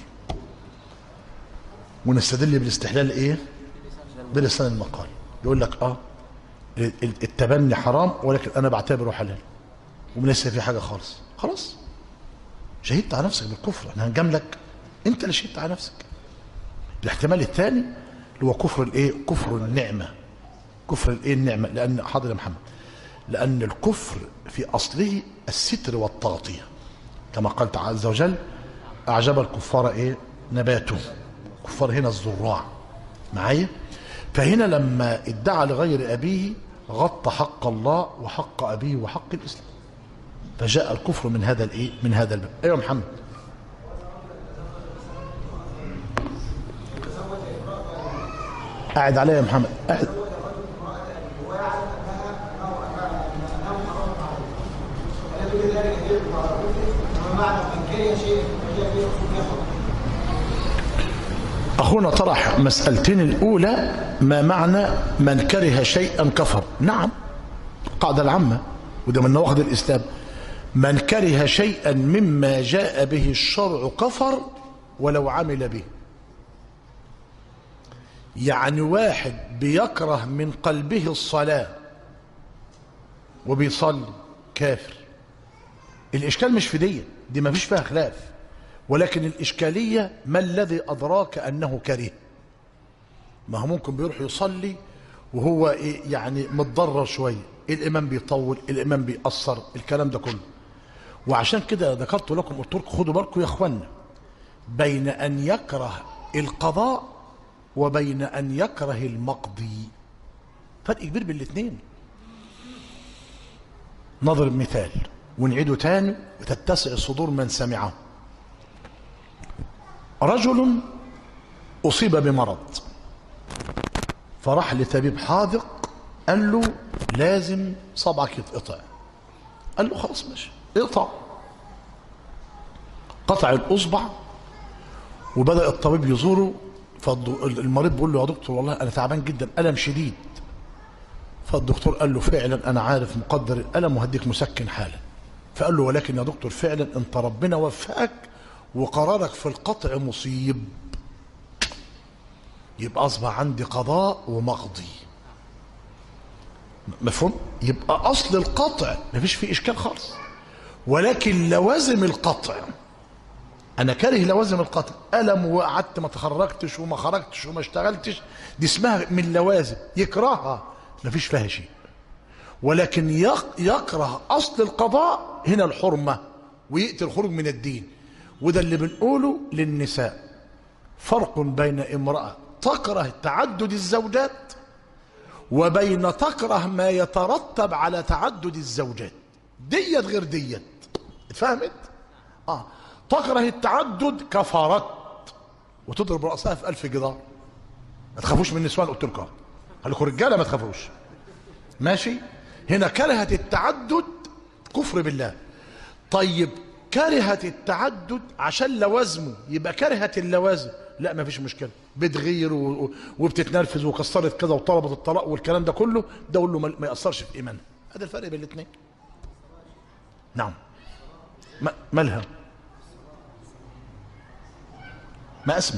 ونستدل بالاستحلال إيه بلسان المقال يقول لك آه التبني حرام ولكن أنا بعتبره حلال وليس في حاجة خالص خلاص شهدت على نفسك بالكفر احنا هنجاملك انت اللي شهدت على نفسك الاحتمال الثاني اللي هو كفر الايه كفر النعمه كفر الايه النعمه لان حاضر يا محمد لان الكفر في اصله الستر والتغطيه كما قال تعالى عز وجل اعجب الكفار ايه نباته كفار هنا الزراع معايا فهنا لما ادعى لغير ابيه غطى حق الله وحق ابيه وحق الاسلام فجاء الكفر من هذا الايه من هذا الباب ايوه محمد قاعد عليا يا محمد قاعد بمعنى من كره شيء فهي فيه كفر أخونا طرح مسألتين الأولى ما معنى من كره شيئا كفر نعم القاعدة العامة وده من نواقض الإسلام من كره شيئا مما جاء به الشرع كفر ولو عمل به يعني واحد بيكره من قلبه الصلاة وبيصلي كافر الإشكال مش في دي دي ما فيش فيها خلاف ولكن الإشكالية ما الذي أدراك أنه كره ما هو ممكن بيروح يصلي وهو إيه يعني متضرر شوية الإمام بيطول الإمام بيأثر الكلام ده كله وعشان كده ذكرت لكم قلت لكم خدوا بالكم يا اخوانا بين أن يكره القضاء وبين أن يكره المقضي فرق كبير بين الاثنين نضرب مثال ونعيده تاني وتتسع صدور من سمعه رجل أصيب بمرض فراح لطبيب حاذق قال له لازم صبعك يتقطع قال له خلاص ماشي اقطع قطع الأصبع وبدأ الطبيب يزوره فالمريض بيقول له يا دكتور والله أنا تعبان جدا ألم شديد فالدكتور قال له فعلا أنا عارف مقدر الألم وهديك مسكن حالا فقال له ولكن يا دكتور فعلا أنت ربنا وفقك وقرارك في القطع مصيب يبقى أصبح عندي قضاء ومقضي مفهوم يبقى أصل القطع مفيش فيه إشكال خالص ولكن لوازم القطع أنا كاره لوازم القطع ألم وقعدت ما تخرجتش وما خرجتش وما اشتغلتش دي اسمها من لوازم يكرهها مفيش فيها شيء ولكن يق- يكره أصل القضاء هنا الحرمة ويقتل الخروج من الدين وده اللي بنقوله للنساء فرق بين امرأة تكره تعدد الزوجات وبين تكره ما يترتب على تعدد الزوجات ديت غير ديت اتفهمت اه تكره التعدد كفرت وتضرب رأسها في ألف جدار ما تخافوش من النسوان قلت لكم قال لكم رجاله ما تخافوش ماشي هنا كرهت التعدد كفر بالله طيب كرهت التعدد عشان لوازمه يبقى كرهت اللوازم لا ما فيش مشكله بتغير و- و- وبتتنرفز وكسرت كذا وطلبت الطلاق والكلام ده كله ده اقول له ما ما ياثرش في ايمانها هذا الفرق بين الاثنين نعم ما مالها ما اسمع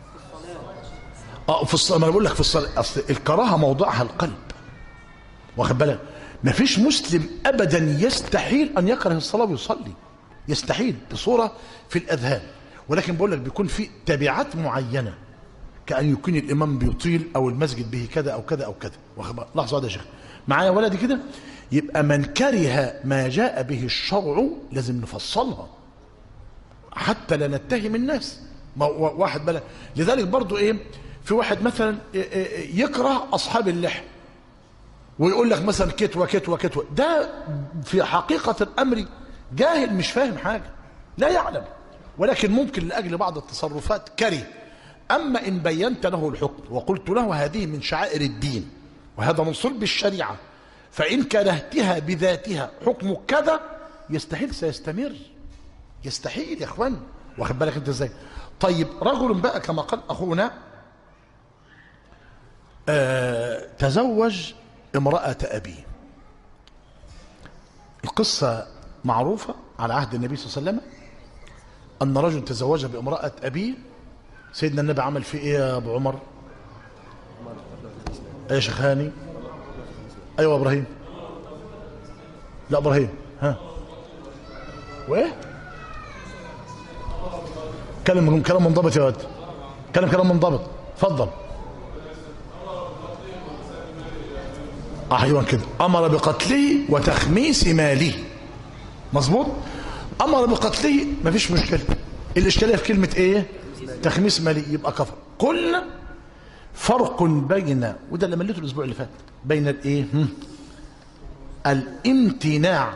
اه في الصلاه ما انا بقول لك في الصلاه اصل الكراهه موضعها القلب واخد بالك ما فيش مسلم ابدا يستحيل ان يكره الصلاه ويصلي يستحيل بصوره في الاذهان ولكن بقول لك بيكون في تبعات معينه كان يكون الامام بيطيل او المسجد به كذا او كذا او كذا واخد بالك؟ لحظه واحده يا شيخ معايا ولدي كده يبقى من كره ما جاء به الشرع لازم نفصلها حتى لا نتهم الناس ما هو واحد بلا لذلك برضو ايه في واحد مثلا إيه إيه يكره اصحاب اللحى ويقول لك مثلا كتوه كتوه كتوه ده في حقيقه الامر جاهل مش فاهم حاجه لا يعلم ولكن ممكن لاجل بعض التصرفات كره اما ان بينت له الحكم وقلت له هذه من شعائر الدين وهذا من صلب الشريعه فان كرهتها بذاتها حكم كذا يستحيل سيستمر يستحيل يا اخوان واخد بالك انت ازاي طيب رجل بقى كما قال اخونا آه تزوج امرأة أبيه القصة معروفة على عهد النبي صلى الله عليه وسلم أن رجل تزوج بامرأة أبيه سيدنا النبي عمل فيه إيه يا أبو عمر يا شيخ هاني أيوة إبراهيم لا إبراهيم ها وإيه كلم كلام منضبط يا ولد كلم كلام منضبط اتفضل ايوه كده امر بقتله وتخميس ماله مظبوط امر بقتله مفيش مشكله الاشكاليه في كلمه ايه تخميس مالي يبقى كفر قلنا فرق بين وده اللي مليته الاسبوع اللي فات بين الايه هم؟ الامتناع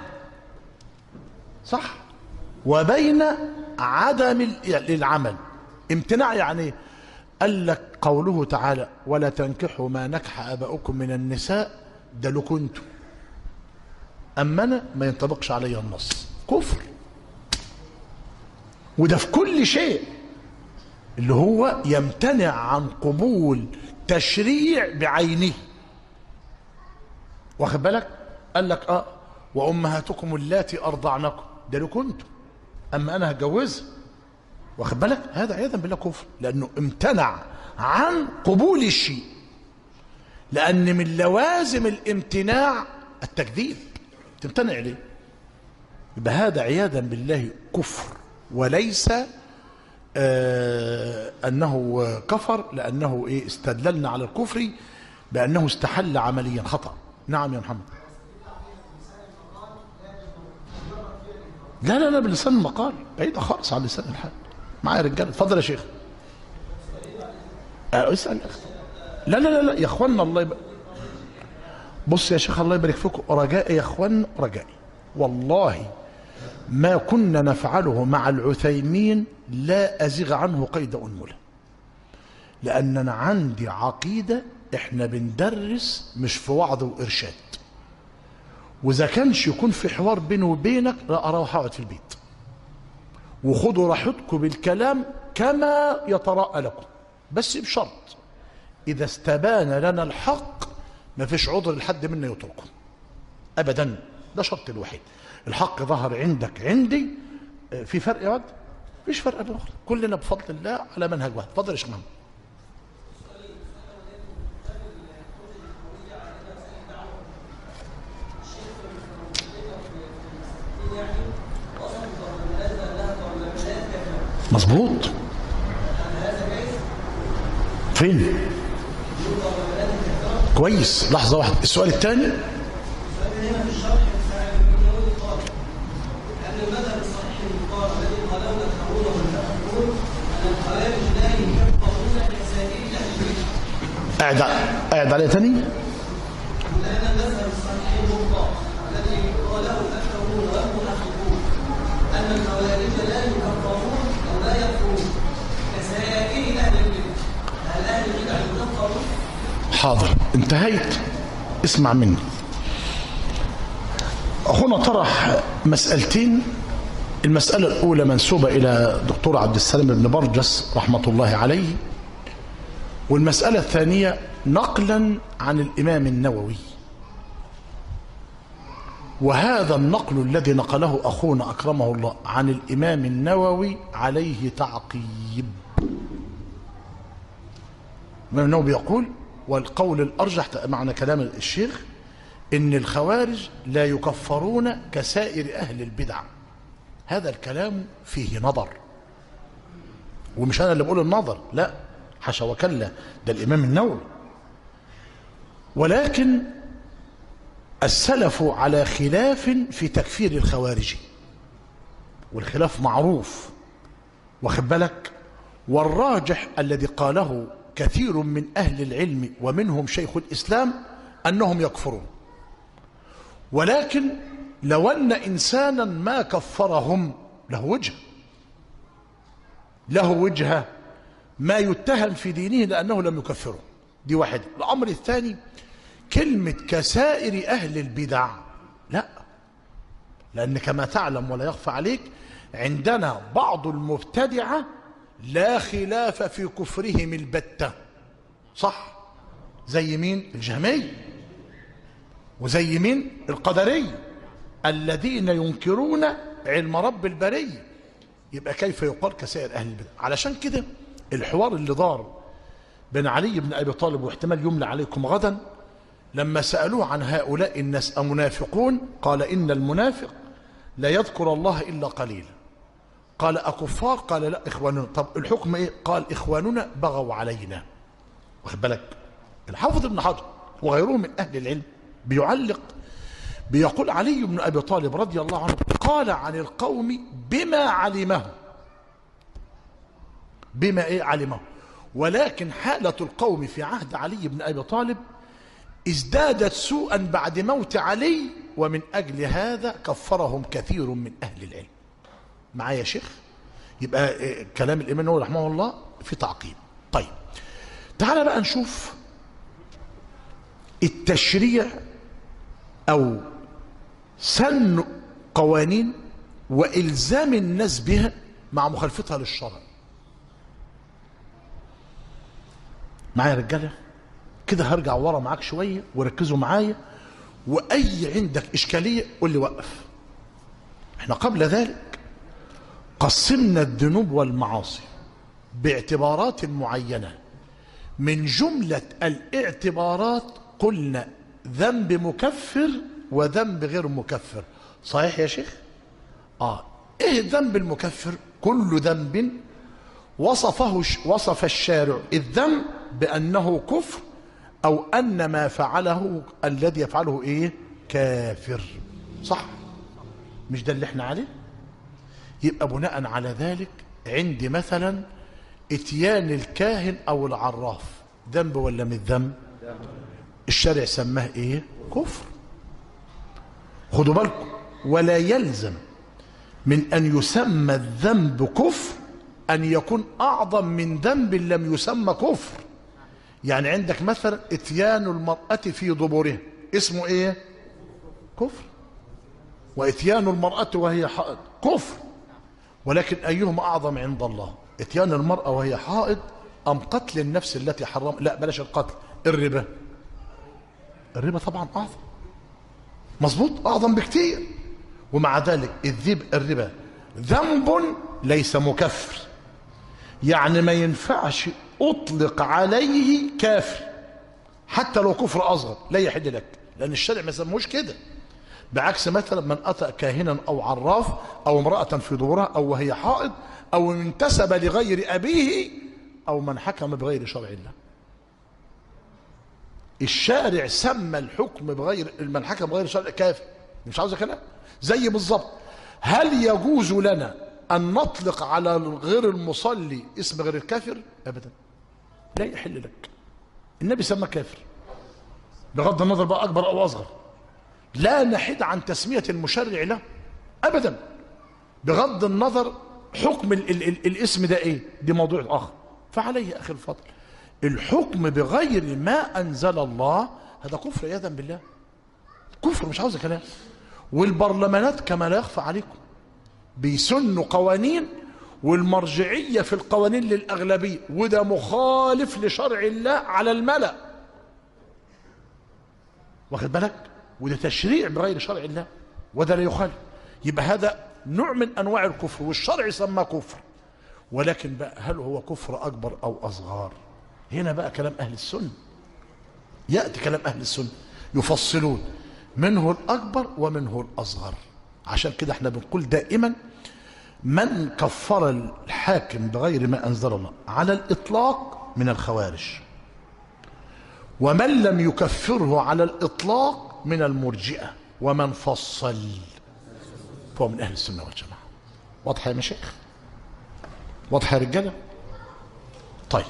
صح وبين عدم ال- العمل امتناع يعني إيه؟ قال لك قوله تعالى ولا تنكحوا ما نكح اباؤكم من النساء ده لو كنتم اما انا ما ينطبقش علي النص كفر وده في كل شيء اللي هو يمتنع عن قبول تشريع بعينه واخد بالك قال لك اه وامهاتكم اللاتي ارضعنكم ده لو كنتم اما انا هتجوزها واخد بالك هذا عياذا بالله كفر لانه امتنع عن قبول الشيء لان من لوازم الامتناع التكذيب تمتنع ليه يبقى هذا عياذا بالله كفر وليس آه انه كفر لانه ايه استدللنا على الكفر بانه استحل عمليا خطا نعم يا محمد لا لا لا بلسان المقال بعيدة خالص عن لسان الحال معايا رجاله اتفضل يا شيخ آه، اسال يا أخي. لا لا لا لا يا اخوانا الله يبقى بص يا شيخ الله يبارك فيكم رجائي يا اخوانا رجائي والله ما كنا نفعله مع العثيمين لا ازيغ عنه قيد انمله لاننا عندي عقيده احنا بندرس مش في وعظ وارشاد واذا كانش يكون في حوار بيني وبينك لا اروح اقعد في البيت وخدوا راحتكم بالكلام كما يتراءى لكم بس بشرط اذا استبان لنا الحق ما فيش عذر لحد منا يتركه ابدا ده شرط الوحيد الحق ظهر عندك عندي آه، في فرق يا واد مفيش فرق بين الآخر. كلنا بفضل الله على منهج واحد اتفضل يا شيخ محمد مظبوط فين كويس لحظة واحدة السؤال الثاني قاعد قاعد عليه تاني حاضر انتهيت اسمع مني أخونا طرح مسألتين المسألة الأولى منسوبة إلى دكتور عبد السلام بن برجس رحمة الله عليه والمسألة الثانية نقلا عن الإمام النووي وهذا النقل الذي نقله أخونا أكرمه الله عن الإمام النووي عليه تعقيب الإمام النووي يقول والقول الأرجح معنى كلام الشيخ إن الخوارج لا يكفرون كسائر أهل البدع هذا الكلام فيه نظر ومش أنا اللي بقول النظر لا حاشا وكلا ده الإمام النووي ولكن السلف على خلاف في تكفير الخوارج والخلاف معروف واخد بالك والراجح الذي قاله كثير من أهل العلم ومنهم شيخ الإسلام أنهم يكفرون ولكن لو أن إنسانا ما كفرهم له وجه له وجهة ما يتهم في دينه لأنه لم يكفره دي واحدة الأمر الثاني كلمة كسائر أهل البدع لا لأن كما تعلم ولا يخفى عليك عندنا بعض المبتدعة لا خلاف في كفرهم البتة صح زي مين الجهمي وزي مين القدري الذين ينكرون علم رب البرية يبقى كيف يقال كسائر أهل البدع علشان كده الحوار اللي دار بين علي بن أبي طالب واحتمال يملى عليكم غدا لما سألوه عن هؤلاء الناس أمنافقون قال إن المنافق لا يذكر الله إلا قليلا قال أكفار قال لا إخواننا طب الحكم إيه قال إخواننا بغوا علينا واخد بالك الحافظ ابن حجر وغيره من أهل العلم بيعلق بيقول علي بن أبي طالب رضي الله عنه قال عن القوم بما علمه بما إيه علمه ولكن حالة القوم في عهد علي بن أبي طالب ازدادت سوءا بعد موت علي ومن أجل هذا كفرهم كثير من أهل العلم معايا يا شيخ يبقى إيه، كلام الإمام النووي رحمه الله في تعقيب طيب تعال بقى نشوف التشريع أو سن قوانين وإلزام الناس بها مع مخالفتها للشرع معايا يا رجاله كده هرجع ورا معاك شويه وركزوا معايا واي عندك اشكاليه قول لي وقف احنا قبل ذلك قسمنا الذنوب والمعاصي باعتبارات معينه من جمله الاعتبارات قلنا ذنب مكفر وذنب غير مكفر صحيح يا شيخ اه ايه الذنب المكفر كل ذنب وصفه وصف الشارع الذنب بانه كفر او ان ما فعله الذي يفعله ايه كافر صح مش ده اللي احنا عليه يبقى بناء على ذلك عندي مثلا اتيان الكاهن او العراف ذنب ولا مش ذنب الشارع سماه ايه كفر خدوا بالكم ولا يلزم من ان يسمى الذنب كفر ان يكون اعظم من ذنب لم يسمى كفر يعني عندك مثلا اتيان المرأة في دبرها اسمه ايه كفر واتيان المرأة وهي حائض كفر ولكن ايهما اعظم عند الله اتيان المرأة وهي حائض ام قتل النفس التي حرم لا بلاش القتل الربا الربا طبعا اعظم مظبوط اعظم بكتير ومع ذلك الذب الربا ذنب ليس مكفر يعني ما ينفعش اطلق عليه كافر حتى لو كفر اصغر لا يحل لك لان الشرع ما سموش كده بعكس مثلا من اتى كاهنا او عراف او امراه في دورها او وهي حائض او انتسب لغير ابيه او من حكم بغير شرع الله الشارع سمى الحكم بغير من حكم بغير شرع كافر مش عاوز كلام زي بالظبط هل يجوز لنا ان نطلق على غير المصلي اسم غير الكافر ابدا لا يحل لك النبي سمى كافر بغض النظر بقى اكبر او اصغر لا نحد عن تسميه المشرع له ابدا بغض النظر حكم ال ال ال الاسم ده ايه دي موضوع اخر فعليه اخي الفضل الحكم بغير ما انزل الله هذا كفر عياذا بالله كفر مش عاوز كلام والبرلمانات كما لا يخفى عليكم بيسنوا قوانين والمرجعية في القوانين للأغلبية وده مخالف لشرع الله على الملأ واخد بالك وده تشريع بغير شرع الله وده لا يخالف يبقى هذا نوع من أنواع الكفر والشرع سماه كفر ولكن بقى هل هو كفر أكبر أو أصغر هنا بقى كلام أهل السنة يأتي كلام أهل السنة يفصلون منه الأكبر ومنه الأصغر عشان كده احنا بنقول دائما من كفر الحاكم بغير ما أنزل الله على الإطلاق من الخوارج ومن لم يكفره على الإطلاق من المرجئة ومن فصل فهو من أهل السنة والجماعة واضحة يا مشايخ واضحة يا رجالة طيب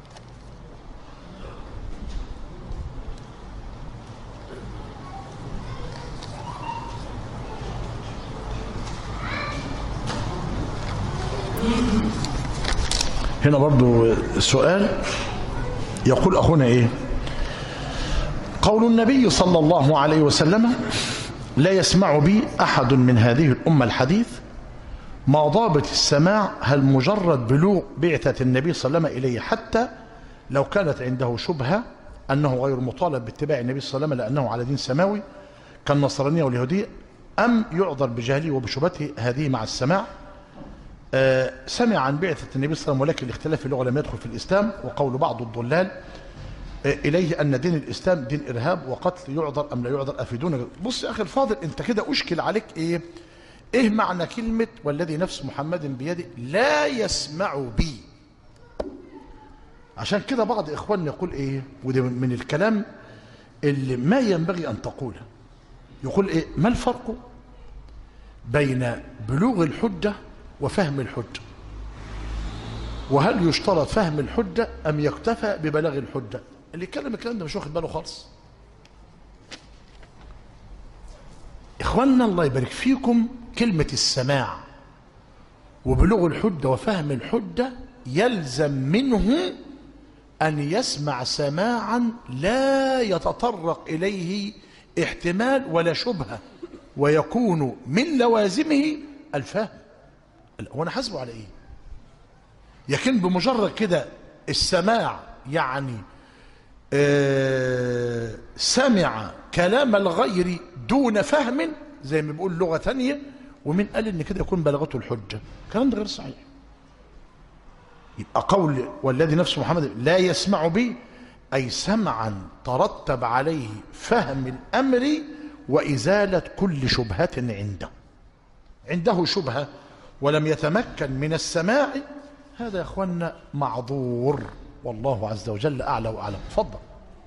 هنا برضو سؤال يقول أخونا إيه قول النبي صلى الله عليه وسلم لا يسمع بي أحد من هذه الأمة الحديث ما ضابط السماع هل مجرد بلوغ بعثة النبي صلى الله عليه وسلم إليه حتى لو كانت عنده شبهة أنه غير مطالب باتباع النبي صلى الله عليه وسلم لأنه على دين سماوي كالنصرانية واليهودية أم يعذر بجهله وبشبهته هذه مع السماع آه سمع عن بعثة النبي صلى الله عليه وسلم ولكن الاختلاف في اللغة لم يدخل في الإسلام وقول بعض الضلال آه إليه أن دين الإسلام دين إرهاب وقتل يعذر أم لا يعذر أفيدونا بص يا أخي الفاضل أنت كده أشكل عليك إيه إيه معنى كلمة والذي نفس محمد بيده لا يسمع بي عشان كده بعض إخواننا يقول إيه وده من الكلام اللي ما ينبغي أن تقوله يقول إيه ما الفرق بين بلوغ الحجة وفهم الحجة وهل يشترط فهم الحجة أم يكتفى ببلاغ الحجة اللي يتكلم الكلام ده مش واخد باله خالص إخواننا الله يبارك فيكم كلمة السماع وبلوغ الحجة وفهم الحجة يلزم منه أن يسمع سماعا لا يتطرق إليه احتمال ولا شبهة ويكون من لوازمه الفهم لا، هو انا حاسبه على ايه لكن بمجرد كده السماع يعني آه سمع كلام الغير دون فهم زي ما بيقول لغة تانية ومن قال ان كده يكون بلغته الحجة الكلام ده غير صحيح يبقى قول والذي نفس محمد لا يسمع به أي سمعا ترتب عليه فهم الأمر وإزالة كل شبهة عنده عنده شبهة ولم يتمكن من السماع هذا يا أخوانا معذور والله عز وجل أعلى وأعلم تفضل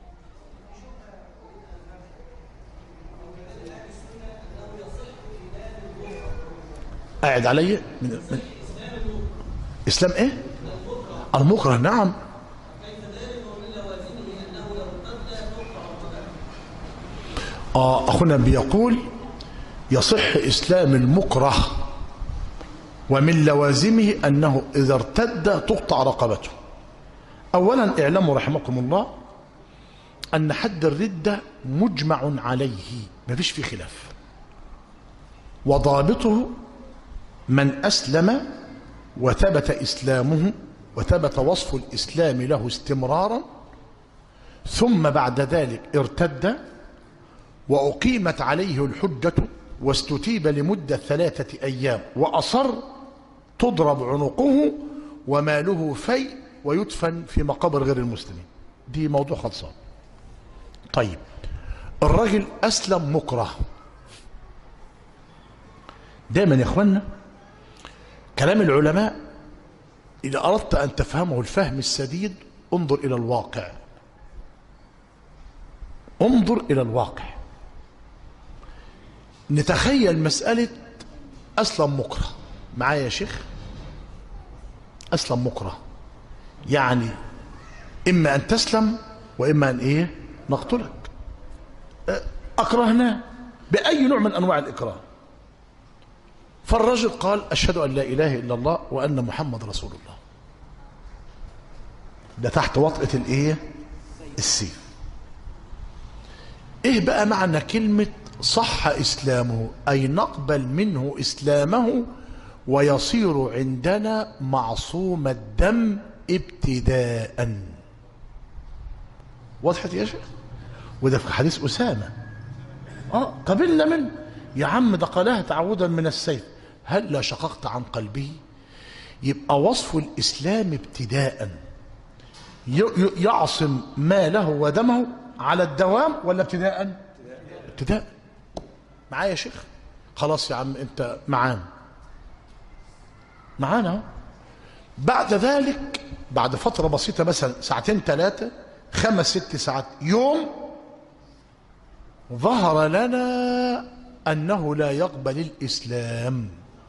قاعد علي من, من إسلام إيه المكره نعم آه أخونا بيقول يصح إسلام المكره ومن لوازمه أنه إذا ارتد تقطع رقبته أولا اعلموا رحمكم الله أن حد الردة مجمع عليه ما فيش فيه خلاف وضابطه من أسلم وثبت إسلامه وثبت وصف الإسلام له استمرارا ثم بعد ذلك ارتد وأقيمت عليه الحجة واستتيب لمدة ثلاثة أيام وأصر تضرب عنقه وماله في ويدفن في مقابر غير المسلمين دي موضوع خلصان طيب الرجل أسلم مكره دايما يا اخوانا كلام العلماء إذا أردت أن تفهمه الفهم السديد انظر إلى الواقع انظر إلى الواقع نتخيل مسألة أسلم مكره معايا يا شيخ أسلم مكره يعني إما أن تسلم وإما أن إيه نقتلك أكرهناه بأي نوع من أنواع الإكراه فالرجل قال أشهد أن لا إله إلا الله وأن محمد رسول الله ده تحت وطئة الإيه السيف إيه بقى معنى كلمة صح إسلامه أي نقبل منه إسلامه ويصير عندنا معصوم الدم ابتداء وضحت يا شيخ وده في حديث أسامة آه قبلنا منه يا عم ده قالها تعودا من السيف هل لا شققت عن قلبه يبقى وصف الإسلام ابتداء يعصم ماله ودمه على الدوام ولا ابتداء ابتداء معايا يا شيخ خلاص يا عم انت معانا معانا بعد ذلك بعد فترة بسيطة مثلا ساعتين ثلاثة خمس ست ساعات يوم ظهر لنا أنه لا يقبل الإسلام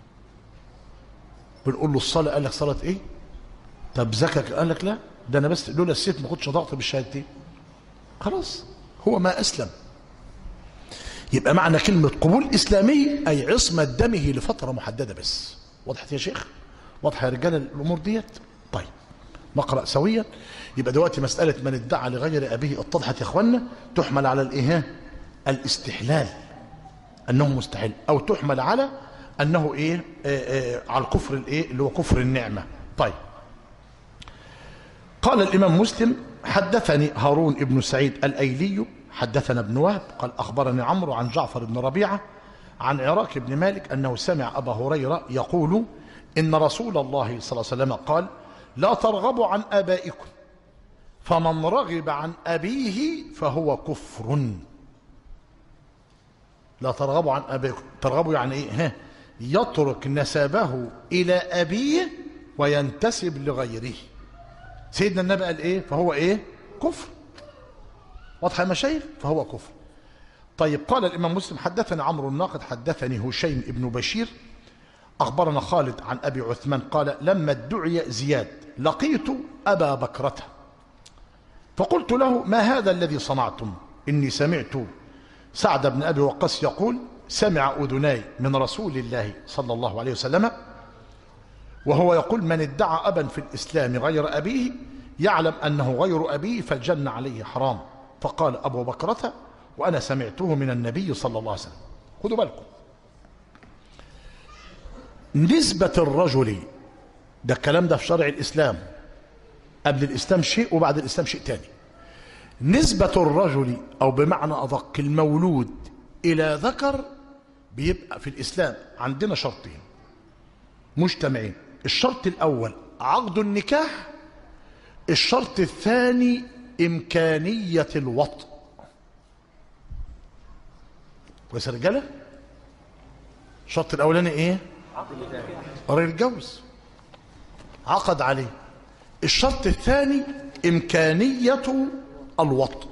بنقول له الصلاة قال لك صلاة إيه طب زكاة قال لك لا ده أنا بس لولا الست ما كنتش ضغط بالشهادتين خلاص هو ما أسلم يبقى معنى كلمة قبول إسلامي أي عصمة دمه لفترة محددة بس وضحت يا شيخ واضحة يا رجال الأمور ديت طيب نقرأ سويا يبقى دلوقتي مسألة من ادعى لغير أبيه اتضحت يا إخوانا تحمل على الإيه الاستحلال أنه مستحيل أو تحمل على أنه إيه آه آه على الكفر الإيه اللي هو كفر النعمة طيب قال الإمام مسلم حدثني هارون بن سعيد الأيلي حدثنا ابن وهب قال أخبرني عمرو عن جعفر بن ربيعة عن عراك بن مالك أنه سمع أبا هريرة يقول إن رسول الله صلى الله عليه وسلم قال لا ترغبوا عن آبائكم فمن رغب عن أبيه فهو كفر لا ترغبوا عن أبيكم ترغبوا يعني إيه ها يترك نسبه إلى أبيه وينتسب لغيره سيدنا النبي قال إيه فهو إيه كفر واضحة يا مشايخ فهو كفر طيب قال الإمام مسلم حدثنا عمرو الناقد حدثني هشيم ابن بشير أخبرنا خالد عن أبي عثمان قال لما ادعي زياد لقيت أبا بكرة فقلت له ما هذا الذي صنعتم إني سمعت سعد بن أبي وقاص يقول سمع أذناي من رسول الله صلى الله عليه وسلم وهو يقول من ادعى أبا في الإسلام غير أبيه يعلم أنه غير أبيه فالجنة عليه حرام فقال أبو بكرة وأنا سمعته من النبي صلى الله عليه وسلم خذوا بالكم نسبة الرجل ده الكلام ده في شرع الإسلام قبل الإسلام شيء وبعد الإسلام شيء تاني نسبة الرجل أو بمعنى أدق المولود إلى ذكر بيبقى في الإسلام عندنا شرطين مجتمعين الشرط الأول عقد النكاح الشرط الثاني إمكانية الوطء كويس يا رجالة الشرط الأولاني إيه الراجل يتجوز عقد عليه الشرط الثاني إمكانية الوطء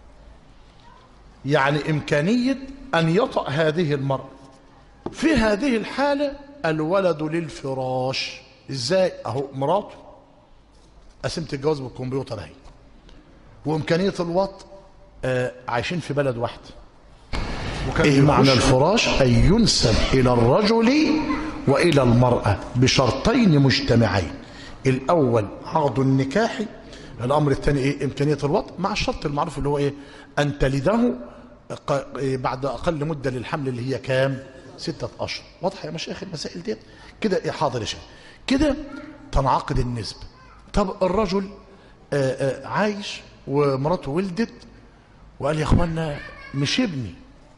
يعني إمكانية أن يطأ هذه المرأة في هذه الحالة الولد للفراش إزاي أهو مراته قسمت الجواز بالكمبيوتر أهي وإمكانية الوطء آه عايشين في بلد واحد إيه معنى الفراش أن ينسب إلى الرجل وإلى المرأة بشرطين مجتمعين الأول عقد النكاح الأمر الثاني إيه إمكانية الوطء مع الشرط المعروف اللي هو إيه أن تلده ق- إيه بعد أقل مدة للحمل اللي هي كام ستة أشهر واضح يا مشايخ المسائل ديت كده إيه حاضر يا شيخ كده تنعقد النسبة طب الرجل آه، آه، عايش ومراته ولدت وقال يا اخوانا مش ابني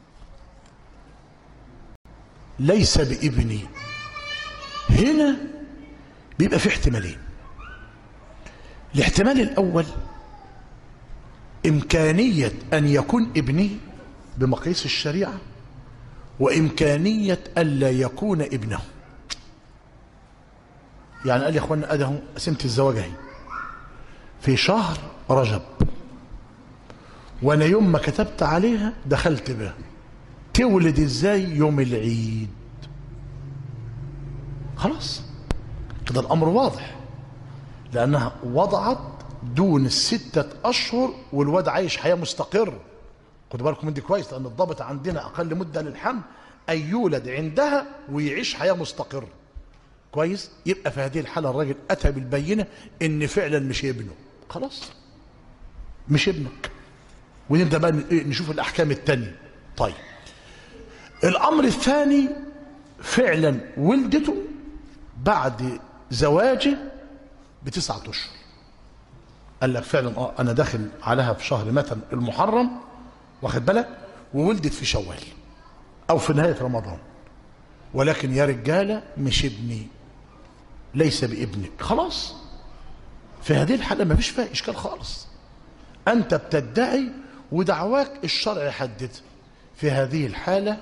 ليس بابني هنا بيبقى في احتمالين الاحتمال الأول إمكانية أن يكون ابني بمقاييس الشريعة وإمكانية ألا يكون ابنه يعني قال يا اخوانا ادي اهو قسمة الزواج اهي في شهر رجب وانا يوم ما كتبت عليها دخلت بها تولد ازاي يوم العيد خلاص كده الامر واضح لانها وضعت دون الستة اشهر والواد عايش حياة مستقرة خدوا بالكم من دي كويس لان الضابط عندنا اقل مدة للحمل ان يولد عندها ويعيش حياة مستقرة كويس يبقى في هذه الحالة الراجل اتى بالبينة ان فعلا مش ابنه خلاص مش ابنك ونبدا بقى نشوف الاحكام التانية طيب الامر الثاني فعلا ولدته بعد زواجه بتسعة اشهر قال لك فعلا اه انا داخل عليها في شهر مثلا المحرم واخد بالك وولدت في شوال او في نهايه رمضان ولكن يا رجاله مش ابني ليس بابنك خلاص في هذه الحاله ما فيش فيها اشكال خالص انت بتدعي ودعواك الشرع يحدد في هذه الحاله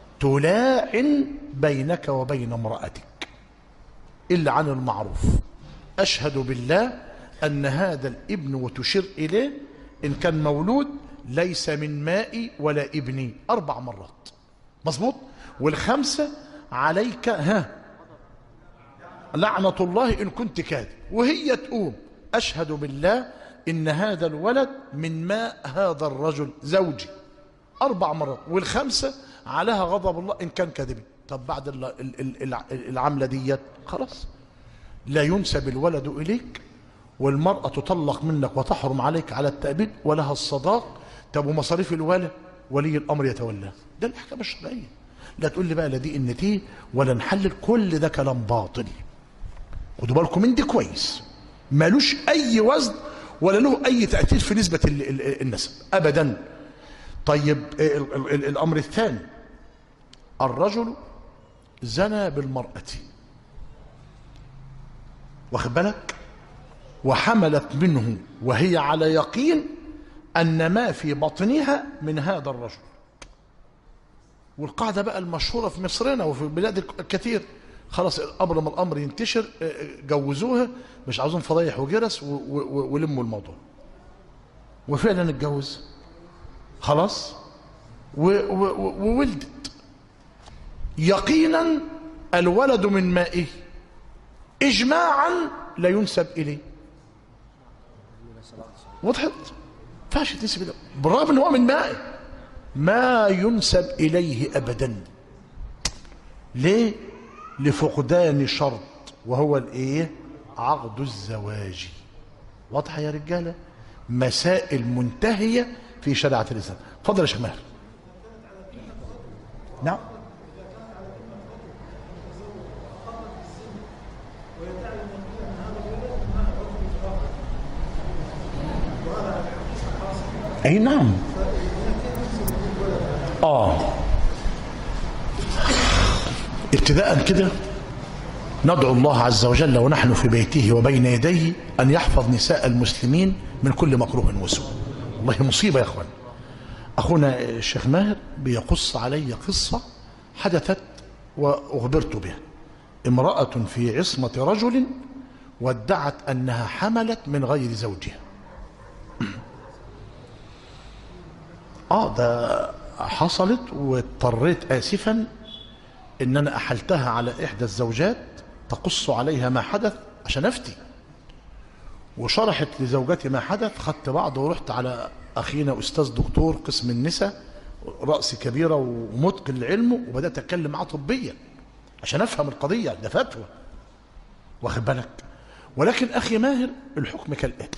تلاعن بينك وبين امراتك الا عن المعروف اشهد بالله ان هذا الابن وتشير اليه ان كان مولود ليس من مائي ولا ابني اربع مرات مظبوط والخمسه عليك ها لعنه الله ان كنت كاذب وهي تقوم اشهد بالله ان هذا الولد من ماء هذا الرجل زوجي اربع مرات والخمسه عليها غضب الله ان كان كاذب طب بعد ال- ال- ال- الع- العمله ديت خلاص لا ينسب الولد اليك والمراه تطلق منك وتحرم عليك على التأبيد ولها الصداق طب ومصاريف الولد ولي الامر يتولاه ده الاحكام الشرعيه لا تقول لي بقى لا دي ان تي ولا نحلل كل ده كلام باطل خدوا بالكم من دي كويس مالوش اي وزن ولا له اي تاثير في نسبه ال- ال- النسب ابدا طيب ال- ال- ال- الامر الثاني الرجل زنى بالمراه واخد بالك وحملت منه وهي على يقين ان ما في بطنها من هذا الرجل والقاعده بقى المشهوره في مصرنا وفي البلاد الكثير خلاص الامر ما الامر ينتشر اه، اه، جوزوها مش عاوزين فضايح وجرس و- و- و- ولموا الموضوع وفعلا اتجوز خلاص و- و- و- وولدت يقينا الولد من مائه اجماعا لا ينسب اليه وضحت فاش تنسب اليه بالرغم ان هو من مائه ما ينسب اليه ابدا ليه لفقدان شرط وهو الايه عقد الزواج واضحه يا رجاله مسائل منتهيه في شريعه الاسلام اتفضل يا شيخ ماهر نعم اي نعم اه ابتداء كده ندعو الله عز وجل ونحن في بيته وبين يديه ان يحفظ نساء المسلمين من كل مكروه وسوء والله مصيبه يا اخوان اخونا الشيخ ماهر بيقص علي قصه حدثت واخبرت بها امراه في عصمه رجل وادعت انها حملت من غير زوجها اه ده حصلت واضطريت اسفا ان انا احلتها على احدى الزوجات تقص عليها ما حدث عشان افتي وشرحت لزوجتي ما حدث خدت بعض ورحت على اخينا استاذ دكتور قسم النساء راسي كبيره ومتقن لعلمه وبدات اتكلم معاه طبيا عشان افهم القضيه ده فتوى واخد بالك ولكن اخي ماهر الحكم كالاتي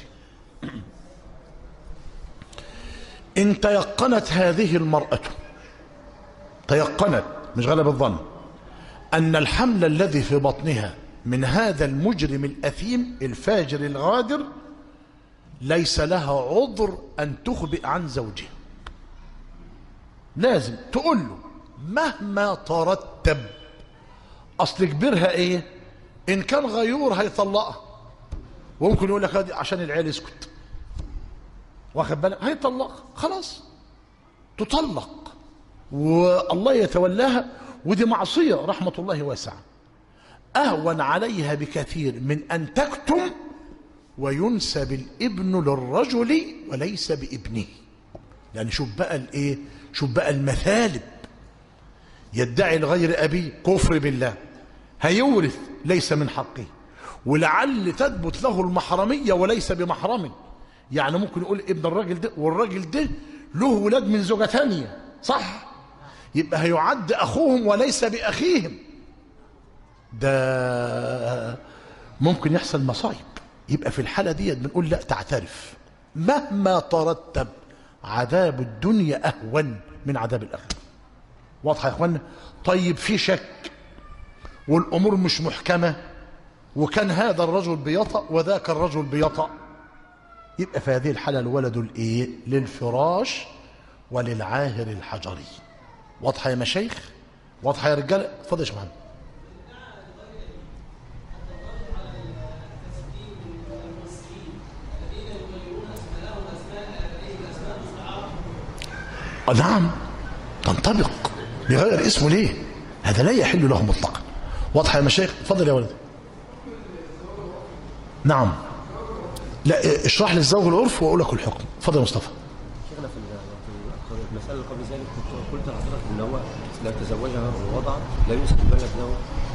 ان تيقنت هذه المراه تيقنت مش غلب الظن أن الحمل الذي في بطنها من هذا المجرم الأثيم الفاجر الغادر ليس لها عذر أن تخبئ عن زوجها لازم تقول له مهما ترتب أصل كبيرها إيه إن كان غيور هيطلقها وممكن يقول لك هذه عشان العيال يسكت واخد بالك هيطلقها خلاص تطلق والله يتولاها ودي معصية رحمة الله واسعة أهون عليها بكثير من أن تكتم وينسب الابن للرجل وليس بابنه يعني شوف بقى الايه شوف بقى المثالب يدعي لغير أبيه كفر بالله هيورث ليس من حقه ولعل تثبت له المحرمية وليس بمحرم يعني ممكن يقول ابن الراجل ده والراجل ده له ولاد من زوجة ثانية صح يبقى هيعد أخوهم وليس بأخيهم ده ممكن يحصل مصايب يبقى في الحالة دي بنقول لا تعترف مهما ترتب عذاب الدنيا أهون من عذاب الآخرة واضحة يا اخوانا طيب في شك والأمور مش محكمة وكان هذا الرجل بيطأ وذاك الرجل بيطأ يبقى في هذه الحالة الولد الايه للفراش وللعاهر الحجري واضحة يا مشايخ واضحة يا رجالة اتفضل يا شيخ محمد آه نعم تنطبق بغير اسمه ليه هذا لا يحل له مطلقا واضحة يا مشايخ اتفضل يا ولد نعم لا اشرح لي الزوج العرف واقول لك الحكم اتفضل يا مصطفى شيخنا في ال- في المسألة اللي قبل ذلك كنت قلت لحضرتك ان هو لو تزوجها ووضع لا يوسف الولد له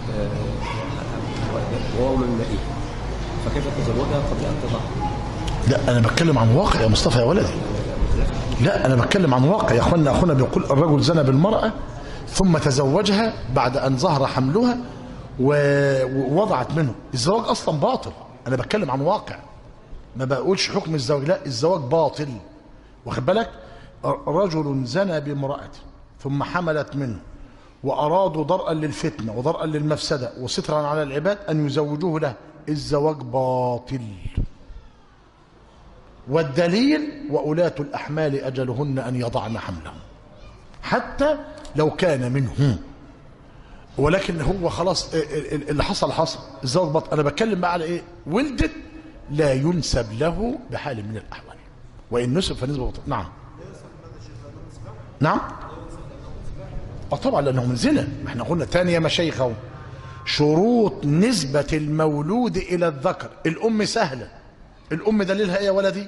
آه، وهو من مائه فكيف تزوجها قبل ان تضع؟ لا انا بتكلم عن واقع يا مصطفى يا ولدي لا انا بتكلم عن واقع يا اخوانا اخونا بيقول الرجل زنى بالمراه ثم تزوجها بعد ان ظهر حملها و- ووضعت منه الزواج اصلا باطل انا بتكلم عن واقع ما بقولش حكم الزواج لا الزواج باطل واخد بالك رجل زنى بامرأة ثم حملت منه وأرادوا ضرءا للفتنة وضرءا للمفسدة وسترا على العباد أن يزوجوه له الزواج باطل والدليل وأولاة الأحمال أجلهن أن يضعن حملهم حتى لو كان منهم ولكن هو خلاص ال- ال- اللي حصل حصل الزواج بطل أنا بتكلم بقى على إيه ولدت لا ينسب له بحال من الأحوال وإن نسب فنسبة بطل نعم نعم اه طبعا لانه من زنا ما احنا قلنا تاني يا مشايخ اهو شروط نسبة المولود إلى الذكر الأم سهلة الأم دليلها إيه يا ولدي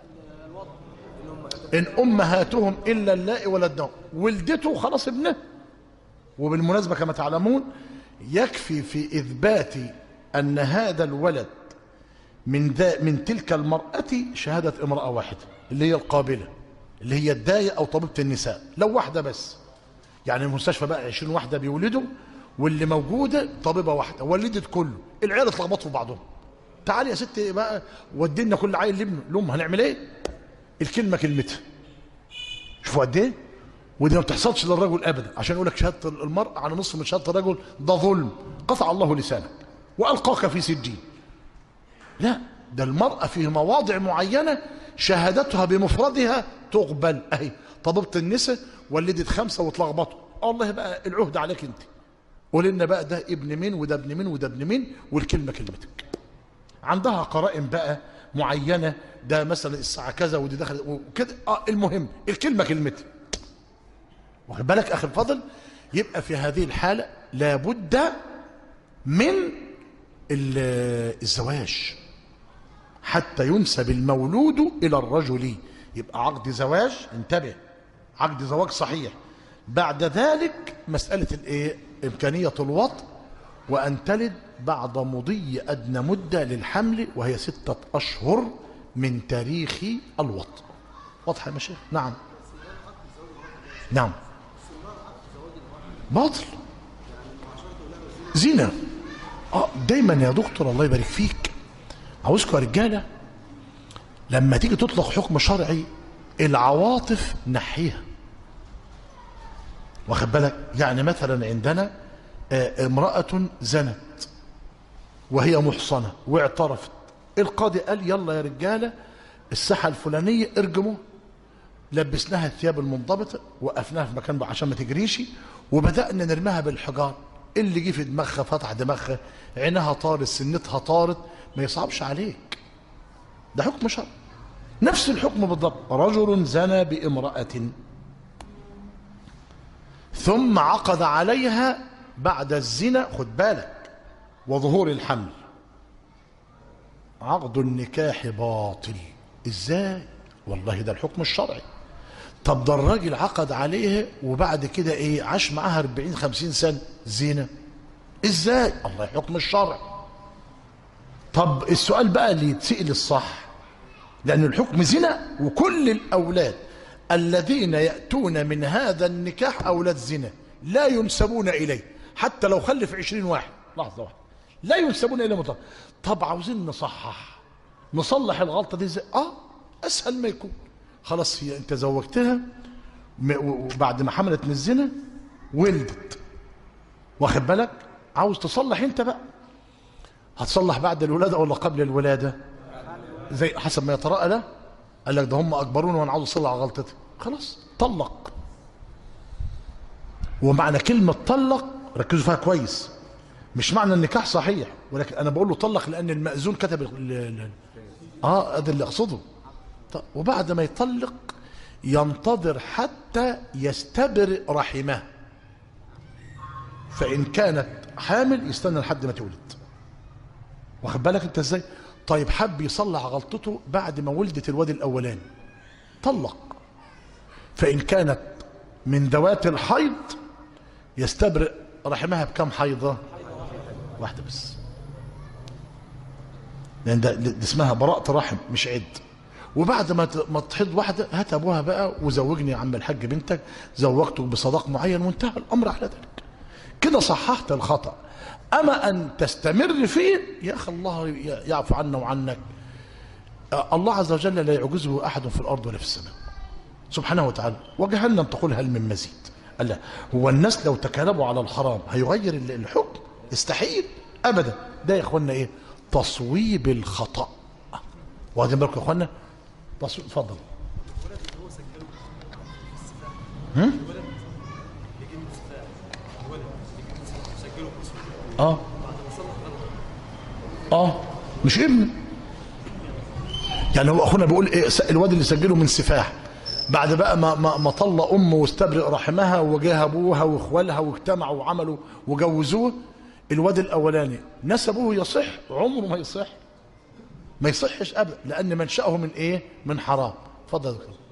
إن أمهاتهم إلا اللائي ولدنهم ولدته خلاص ابنه وبالمناسبة كما تعلمون يكفي في إثبات أن هذا الولد من ذا من تلك المرأة شهادة امرأة واحدة اللي هي القابلة اللي هي الداية أو طبيبة النساء لو واحدة بس يعني المستشفى بقى 20 واحدة بيولدوا واللي موجودة طبيبة واحدة ولدت كله العيال اتلخبطوا في بعضهم تعالي يا ستي بقى ودينا كل عيل لابنه لأم هنعمل ايه الكلمة كلمتها شوفوا قد ايه ودي ما بتحصلش للرجل ابدا عشان يقول لك شهاده المرء على نصف من شهاده الرجل ده ظلم قطع الله لسانك والقاك في سجين لا ده المراه في مواضع معينه شهادتها بمفردها تقبل اهي طبيبة النساء ولدت خمسة واتلخبطوا الله بقى العهد عليك انت قول لنا بقى ده ابن مين وده ابن مين وده ابن مين والكلمة كلمتك عندها قرائن بقى معينة ده مثلا الساعة كذا ودي دخل وكده اه المهم الكلمة كلمتي واخد بالك اخي الفضل يبقى في هذه الحالة لابد من ال- الزواج حتى ينسب المولود إلى الرجل يبقى عقد زواج انتبه عقد زواج صحيح بعد ذلك مسألة الايه إمكانية الوطء وأن تلد بعد مضي أدنى مدة للحمل وهي ستة أشهر من تاريخ الوطء واضح يا مشايخ نعم نعم باطل زنا اه دايما يا دكتور الله يبارك فيك عاوزكم يا رجاله لما تيجي تطلق حكم شرعي العواطف نحيها واخد بالك يعني مثلا عندنا آه، امرأة زنت وهي محصنة واعترفت القاضي قال يلا يا رجالة الساحة الفلانية ارجموه لبسناها الثياب المنضبطة وقفناها في مكان بقى عشان ما تجريش وبدأنا نرميها بالحجار اللي جه في دماغها فتح دماغها عينها طارت سنتها طارت ما يصعبش عليك ده حكم شرع نفس الحكم بالضبط رجل زنى بامرأة ثم عقد عليها بعد الزنا خد بالك وظهور الحمل عقد النكاح باطل ازاي والله ده الحكم الشرعي طب ده الراجل عقد عليها وبعد كده ايه عاش معاها 40 50 سنه زينه ازاي الله حكم الشرع طب السؤال بقى اللي يتسأل الصح لأن الحكم زنا وكل الأولاد الذين يأتون من هذا النكاح أولاد زنا لا ينسبون إليه حتى لو خلف عشرين واحد لحظة واحدة لا ينسبون إليه مطلق طب عاوزين نصحح نصلح الغلطة دي ازاي اه أسهل ما يكون خلاص هي أنت زوجتها م- و- وبعد ما حملت من الزنا ولدت واخد بالك عاوز تصلح انت بقى هتصلح بعد الولادة ولا قبل الولادة زي حسب ما يترأى له قال لك ده هم أكبرون وأنا عاوز أصلح على غلطتي خلاص طلق ومعنى كلمة طلق ركزوا فيها كويس مش معنى النكاح صحيح ولكن أنا بقول له طلق لأن المأذون كتب ال- ال- اه هذا اللي أقصده طب وبعد ما يطلق ينتظر حتى يستبرئ رحمه فإن كانت حامل يستنى لحد ما تولد واخد بالك انت ازاي طيب حب يصلح غلطته بعد ما ولدت الواد الاولاني طلق فان كانت من ذوات الحيض يستبرئ رحمها بكم حيضه واحده بس لان ده, ده اسمها براءة رحم مش عد وبعد ما ت- ما تحيض واحده هات ابوها بقى وزوجني يا عم الحاج بنتك زوجته بصداق معين وانتهى الامر على ذلك كده صححت الخطأ أما أن تستمر فيه يا أخي الله يعفو عنا وعنك آه، الله عز وجل لا يعجزه أحد في الأرض ولا في السماء سبحانه وتعالى وجهنم تقول هل من مزيد قال لا هو الناس لو تكالبوا على الحرام هيغير ال- الحكم استحيل أبدا ده يا إخوانا إيه تصويب الخطأ واخدين بالكم يا إخوانا تصويب اتفضل اه اه مش ابن يعني هو اخونا بيقول ايه س- الواد اللي سجله من سفاح بعد بقى ما ما, ما طل امه واستبرئ رحمها وجاه ابوها واخوالها واجتمعوا وعملوا وجوزوه الواد الاولاني نسبه يصح عمره ما يصح ما يصحش ابدا لان منشاه من ايه من حرام اتفضل يا دكتور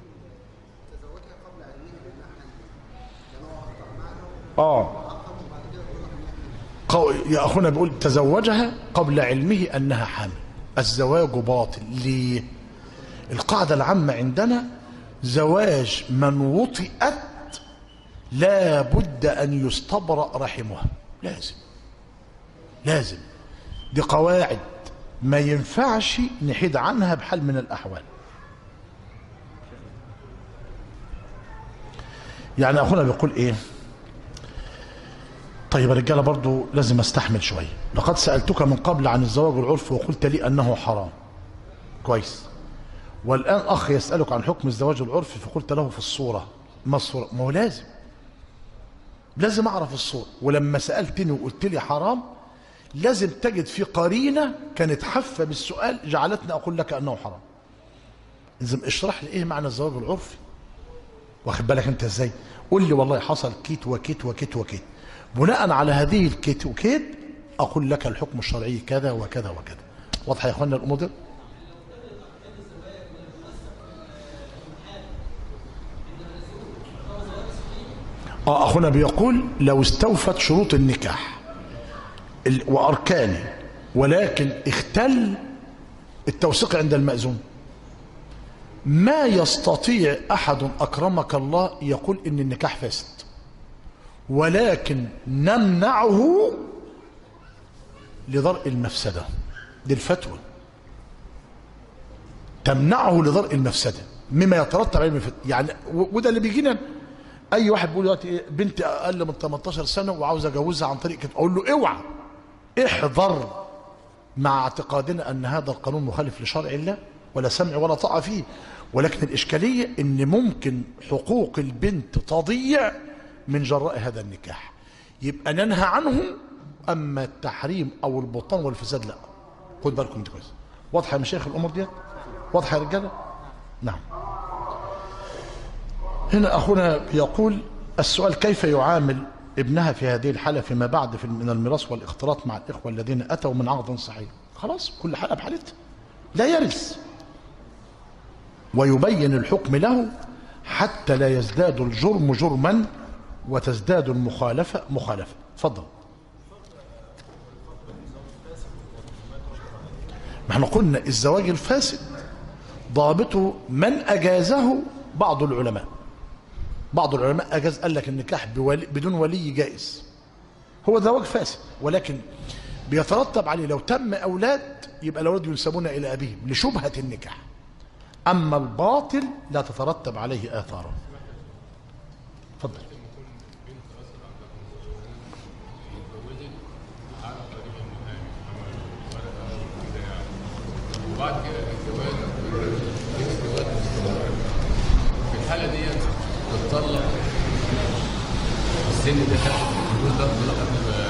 اه قو- يا اخونا بيقول تزوجها قبل علمه انها حامل الزواج باطل ليه القاعده العامه عندنا زواج من وطئت لا بد ان يستبرأ رحمها لازم لازم دي قواعد ما ينفعش نحيد عنها بحال من الاحوال يعني اخونا بيقول ايه طيب يا رجاله برضو لازم استحمل شويه لقد سالتك من قبل عن الزواج والعرف وقلت لي انه حرام كويس والآن أخ يسألك عن حكم الزواج العرفي فقلت له في الصورة ما الصورة ما هو لازم لازم أعرف الصورة ولما سألتني وقلت لي حرام لازم تجد في قرينة كانت حافة بالسؤال جعلتني أقول لك أنه حرام لازم اشرح لي إيه معنى الزواج العرفي واخد بالك أنت إزاي قول لي والله حصل كيت وكيت وكيت وكيت بناء على هذه الكيت وكيت أقول لك الحكم الشرعي كذا وكذا وكذا واضحة يا إخواننا الأمور دي آه أخونا بيقول لو استوفت شروط النكاح ال- وأركانه ولكن اختل التوثيق عند المأذون ما يستطيع أحد أكرمك الله يقول إن النكاح فاسد ولكن نمنعه لضرء المفسدة دي الفتوى تمنعه لضرء المفسدة مما يترتب عليه المفسدة يعني و- وده اللي بيجينا اي واحد بيقول دلوقتي إيه، بنتي اقل من 18 سنه وعاوز اجوزها عن طريق كده اقول له اوعى احذر مع اعتقادنا ان هذا القانون مخالف لشرع الله ولا سمع ولا طاعه فيه ولكن الاشكاليه ان ممكن حقوق البنت تضيع من جراء هذا النكاح يبقى ننهى عنه اما التحريم او البطلان والفساد لا خد بالكم انت كويس واضحه يا مشايخ الامور ديت واضحه يا رجاله نعم هنا أخونا يقول السؤال كيف يعامل ابنها في هذه الحالة فيما بعد في من الميراث والاختلاط مع الإخوة الذين أتوا من عقد صحيح خلاص كل حالة بحالتها لا يرث ويبين الحكم له حتى لا يزداد الجرم جرما وتزداد المخالفة مخالفة تفضل ما احنا قلنا الزواج الفاسد ضابطه من أجازه بعض العلماء بعض العلماء أجاز قال لك النكاح بولي بدون ولي جائز هو زواج فاسد ولكن بيترتب عليه لو تم أولاد يبقى الأولاد ينسبون إلى أبيهم لشبهة النكاح أما الباطل لا تترتب عليه آثاره تفضل وبعد كده الجواز الجواز باستمرار في الحاله دي تتطلق السن ده يكون ده طلاق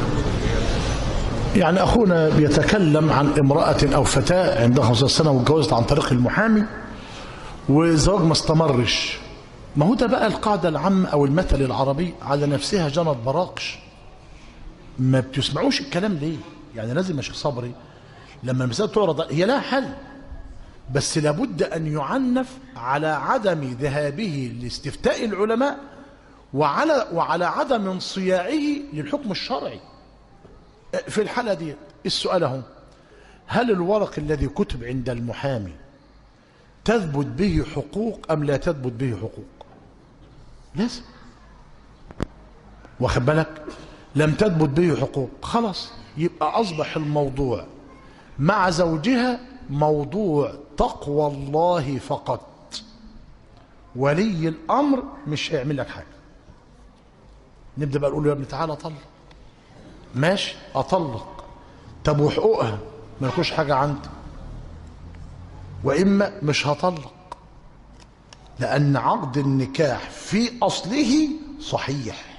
يعني أخونا بيتكلم عن امرأة أو فتاة عندها 15 سنة واتجوزت عن طريق المحامي والزواج ما استمرش ما هو ده بقى القاعدة العامة أو المثل العربي على نفسها جنت براقش ما بتسمعوش الكلام ليه يعني لازم يا شيخ صبري لما المسألة تعرض هي لها حل بس لابد أن يعنف على عدم ذهابه لاستفتاء العلماء وعلى وعلى عدم انصياعه للحكم الشرعي في الحالة دي السؤال اهو هل الورق الذي كتب عند المحامي تثبت به حقوق أم لا تثبت به حقوق لازم واخد بالك لم تثبت به حقوق خلاص يبقى أصبح الموضوع مع زوجها موضوع تقوى الله فقط ولي الأمر مش هيعمل لك حاجة نبدأ بقى نقول له يا ابني تعالى طلق ماشي أطلق طب وحقوقها ما يكونش حاجة عندي وإما مش هطلق لأن عقد النكاح في أصله صحيح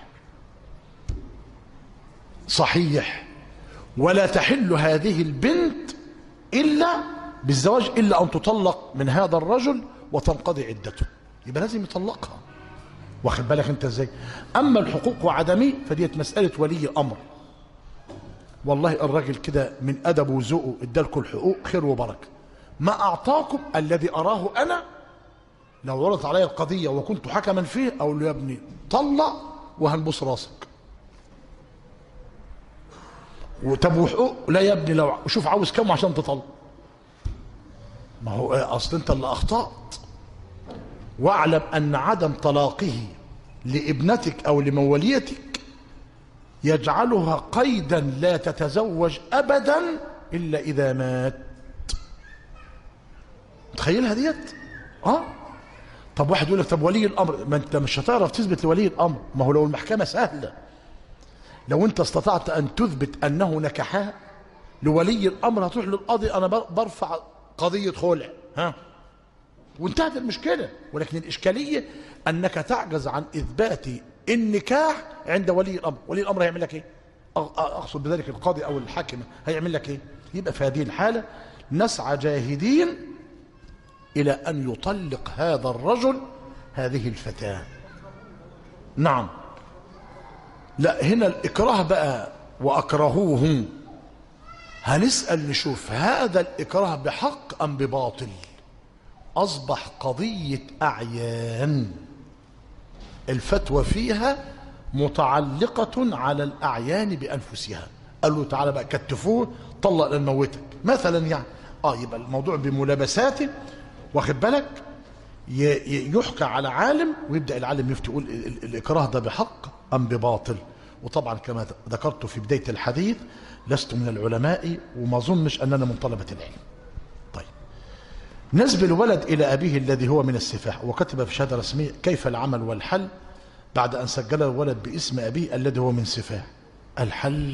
صحيح ولا تحل هذه البنت إلا بالزواج إلا أن تطلق من هذا الرجل وتنقضي عدته يبقى لازم يطلقها واخد بالك انت ازاي اما الحقوق وعدمه فديت مساله ولي امر والله الراجل كده من ادبه وذوقه ادالكم الحقوق خير وبركه ما اعطاكم الذي اراه انا لو عرضت علي القضيه وكنت حكما فيه اقول له يا ابني طلق وهنبوس راسك وطب وحقوق لا يا ابني لو شوف عاوز كم عشان تطلق ما هو إيه، اصل انت اللي اخطات واعلم ان عدم طلاقه لابنتك او لموليتك يجعلها قيدا لا تتزوج ابدا الا اذا مات متخيلها ديت اه طب واحد يقول لك طب ولي الامر ما انت مش هتعرف تثبت لولي الامر ما هو لو المحكمه سهله لو انت استطعت ان تثبت انه نكحها لولي الامر هتروح للقاضي انا بر- برفع قضيه خلع ها وانتهت المشكلة ولكن الإشكالية أنك تعجز عن إثبات النكاح عند ولي الأمر ولي الأمر هيعمل لك إيه أ- أ- أقصد بذلك القاضي أو الحاكم هيعمل لك إيه يبقى في هذه الحالة نسعى جاهدين إلى أن يطلق هذا الرجل هذه الفتاة نعم لا هنا الإكراه بقى وأكرهوه هنسأل نشوف هذا الإكراه بحق أم بباطل أصبح قضية أعيان الفتوى فيها متعلقة على الأعيان بأنفسها قال له تعالى بقى كتفوه طلق لن موتك مثلا يعني اه يبقى الموضوع بملابساته واخد بالك ي- ي- يحكى على عالم ويبدا العالم يفتي يقول ال- ال- الاكراه ده بحق ام بباطل وطبعا كما ذكرت في بدايه الحديث لست من العلماء وما اظنش اننا من طلبه العلم طيب نسب الولد الى ابيه الذي هو من السفاح وكتب في شهاده رسميه كيف العمل والحل بعد ان سجل الولد باسم ابيه الذي هو من سفاح الحل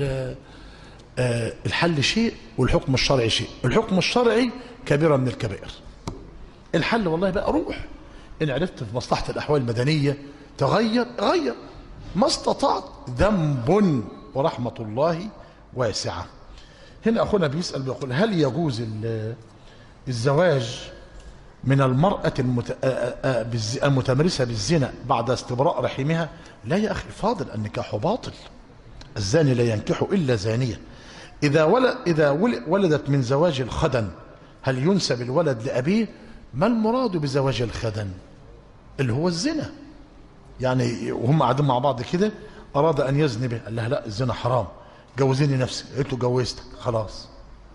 آه، الحل شيء والحكم الشرعي شيء الحكم الشرعي كبيرة من الكبائر الحل والله بقى روح إن عرفت في مصلحة الأحوال المدنية تغير غير ما استطعت ذنب ورحمة الله واسعة هنا أخونا بيسأل بيقول هل يجوز ال- الزواج من المرأة المت... آ- آ- آ- بالز- المتمرسة بالزنا بعد استبراء رحمها لا يا أخي الفاضل النكاح باطل الزاني لا ينكح إلا زانية إذا ولد إذا ول- ولدت من زواج الخدن هل ينسب الولد لأبيه ما المراد بزواج الخدن اللي هو الزنا يعني وهم قاعدين مع بعض كده أراد أن يزني به قال لها لا الزنا حرام جوزيني نفسي قلت له جوزتك خلاص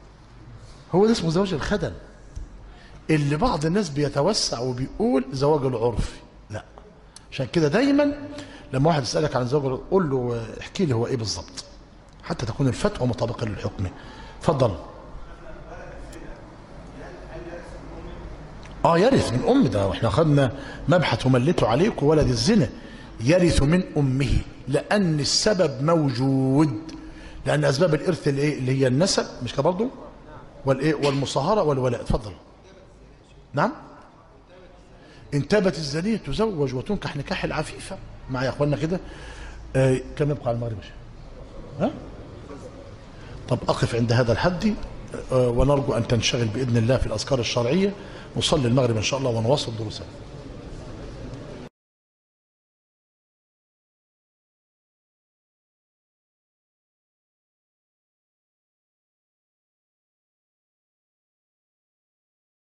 هو ده اسمه زواج الخدن اللي بعض الناس بيتوسع وبيقول زواج العرفي لا عشان كده دايما لما واحد يسألك عن زواج العرفي قول له احكي لي هو ايه بالظبط حتى تكون الفتوى مطابقة للحكم اتفضل اه يرث من ام ده واحنا خدنا مبحث وملته عليكم ولد الزنا يرث من امه لان السبب موجود لان اسباب الارث الايه اللي هي النسب مش كده برضه والايه والمصاهره والولاء اتفضل نعم ان تابت الزانيه تزوج وتنكح نكاح العفيفه مع يا اخوانا كده آه كم يبقى على المغرب يا شيخ؟ ها طب أقف عند هذا الحد آه، ونرجو أن تنشغل بإذن الله في الأذكار الشرعية نصلي المغرب إن شاء الله ونواصل دروسنا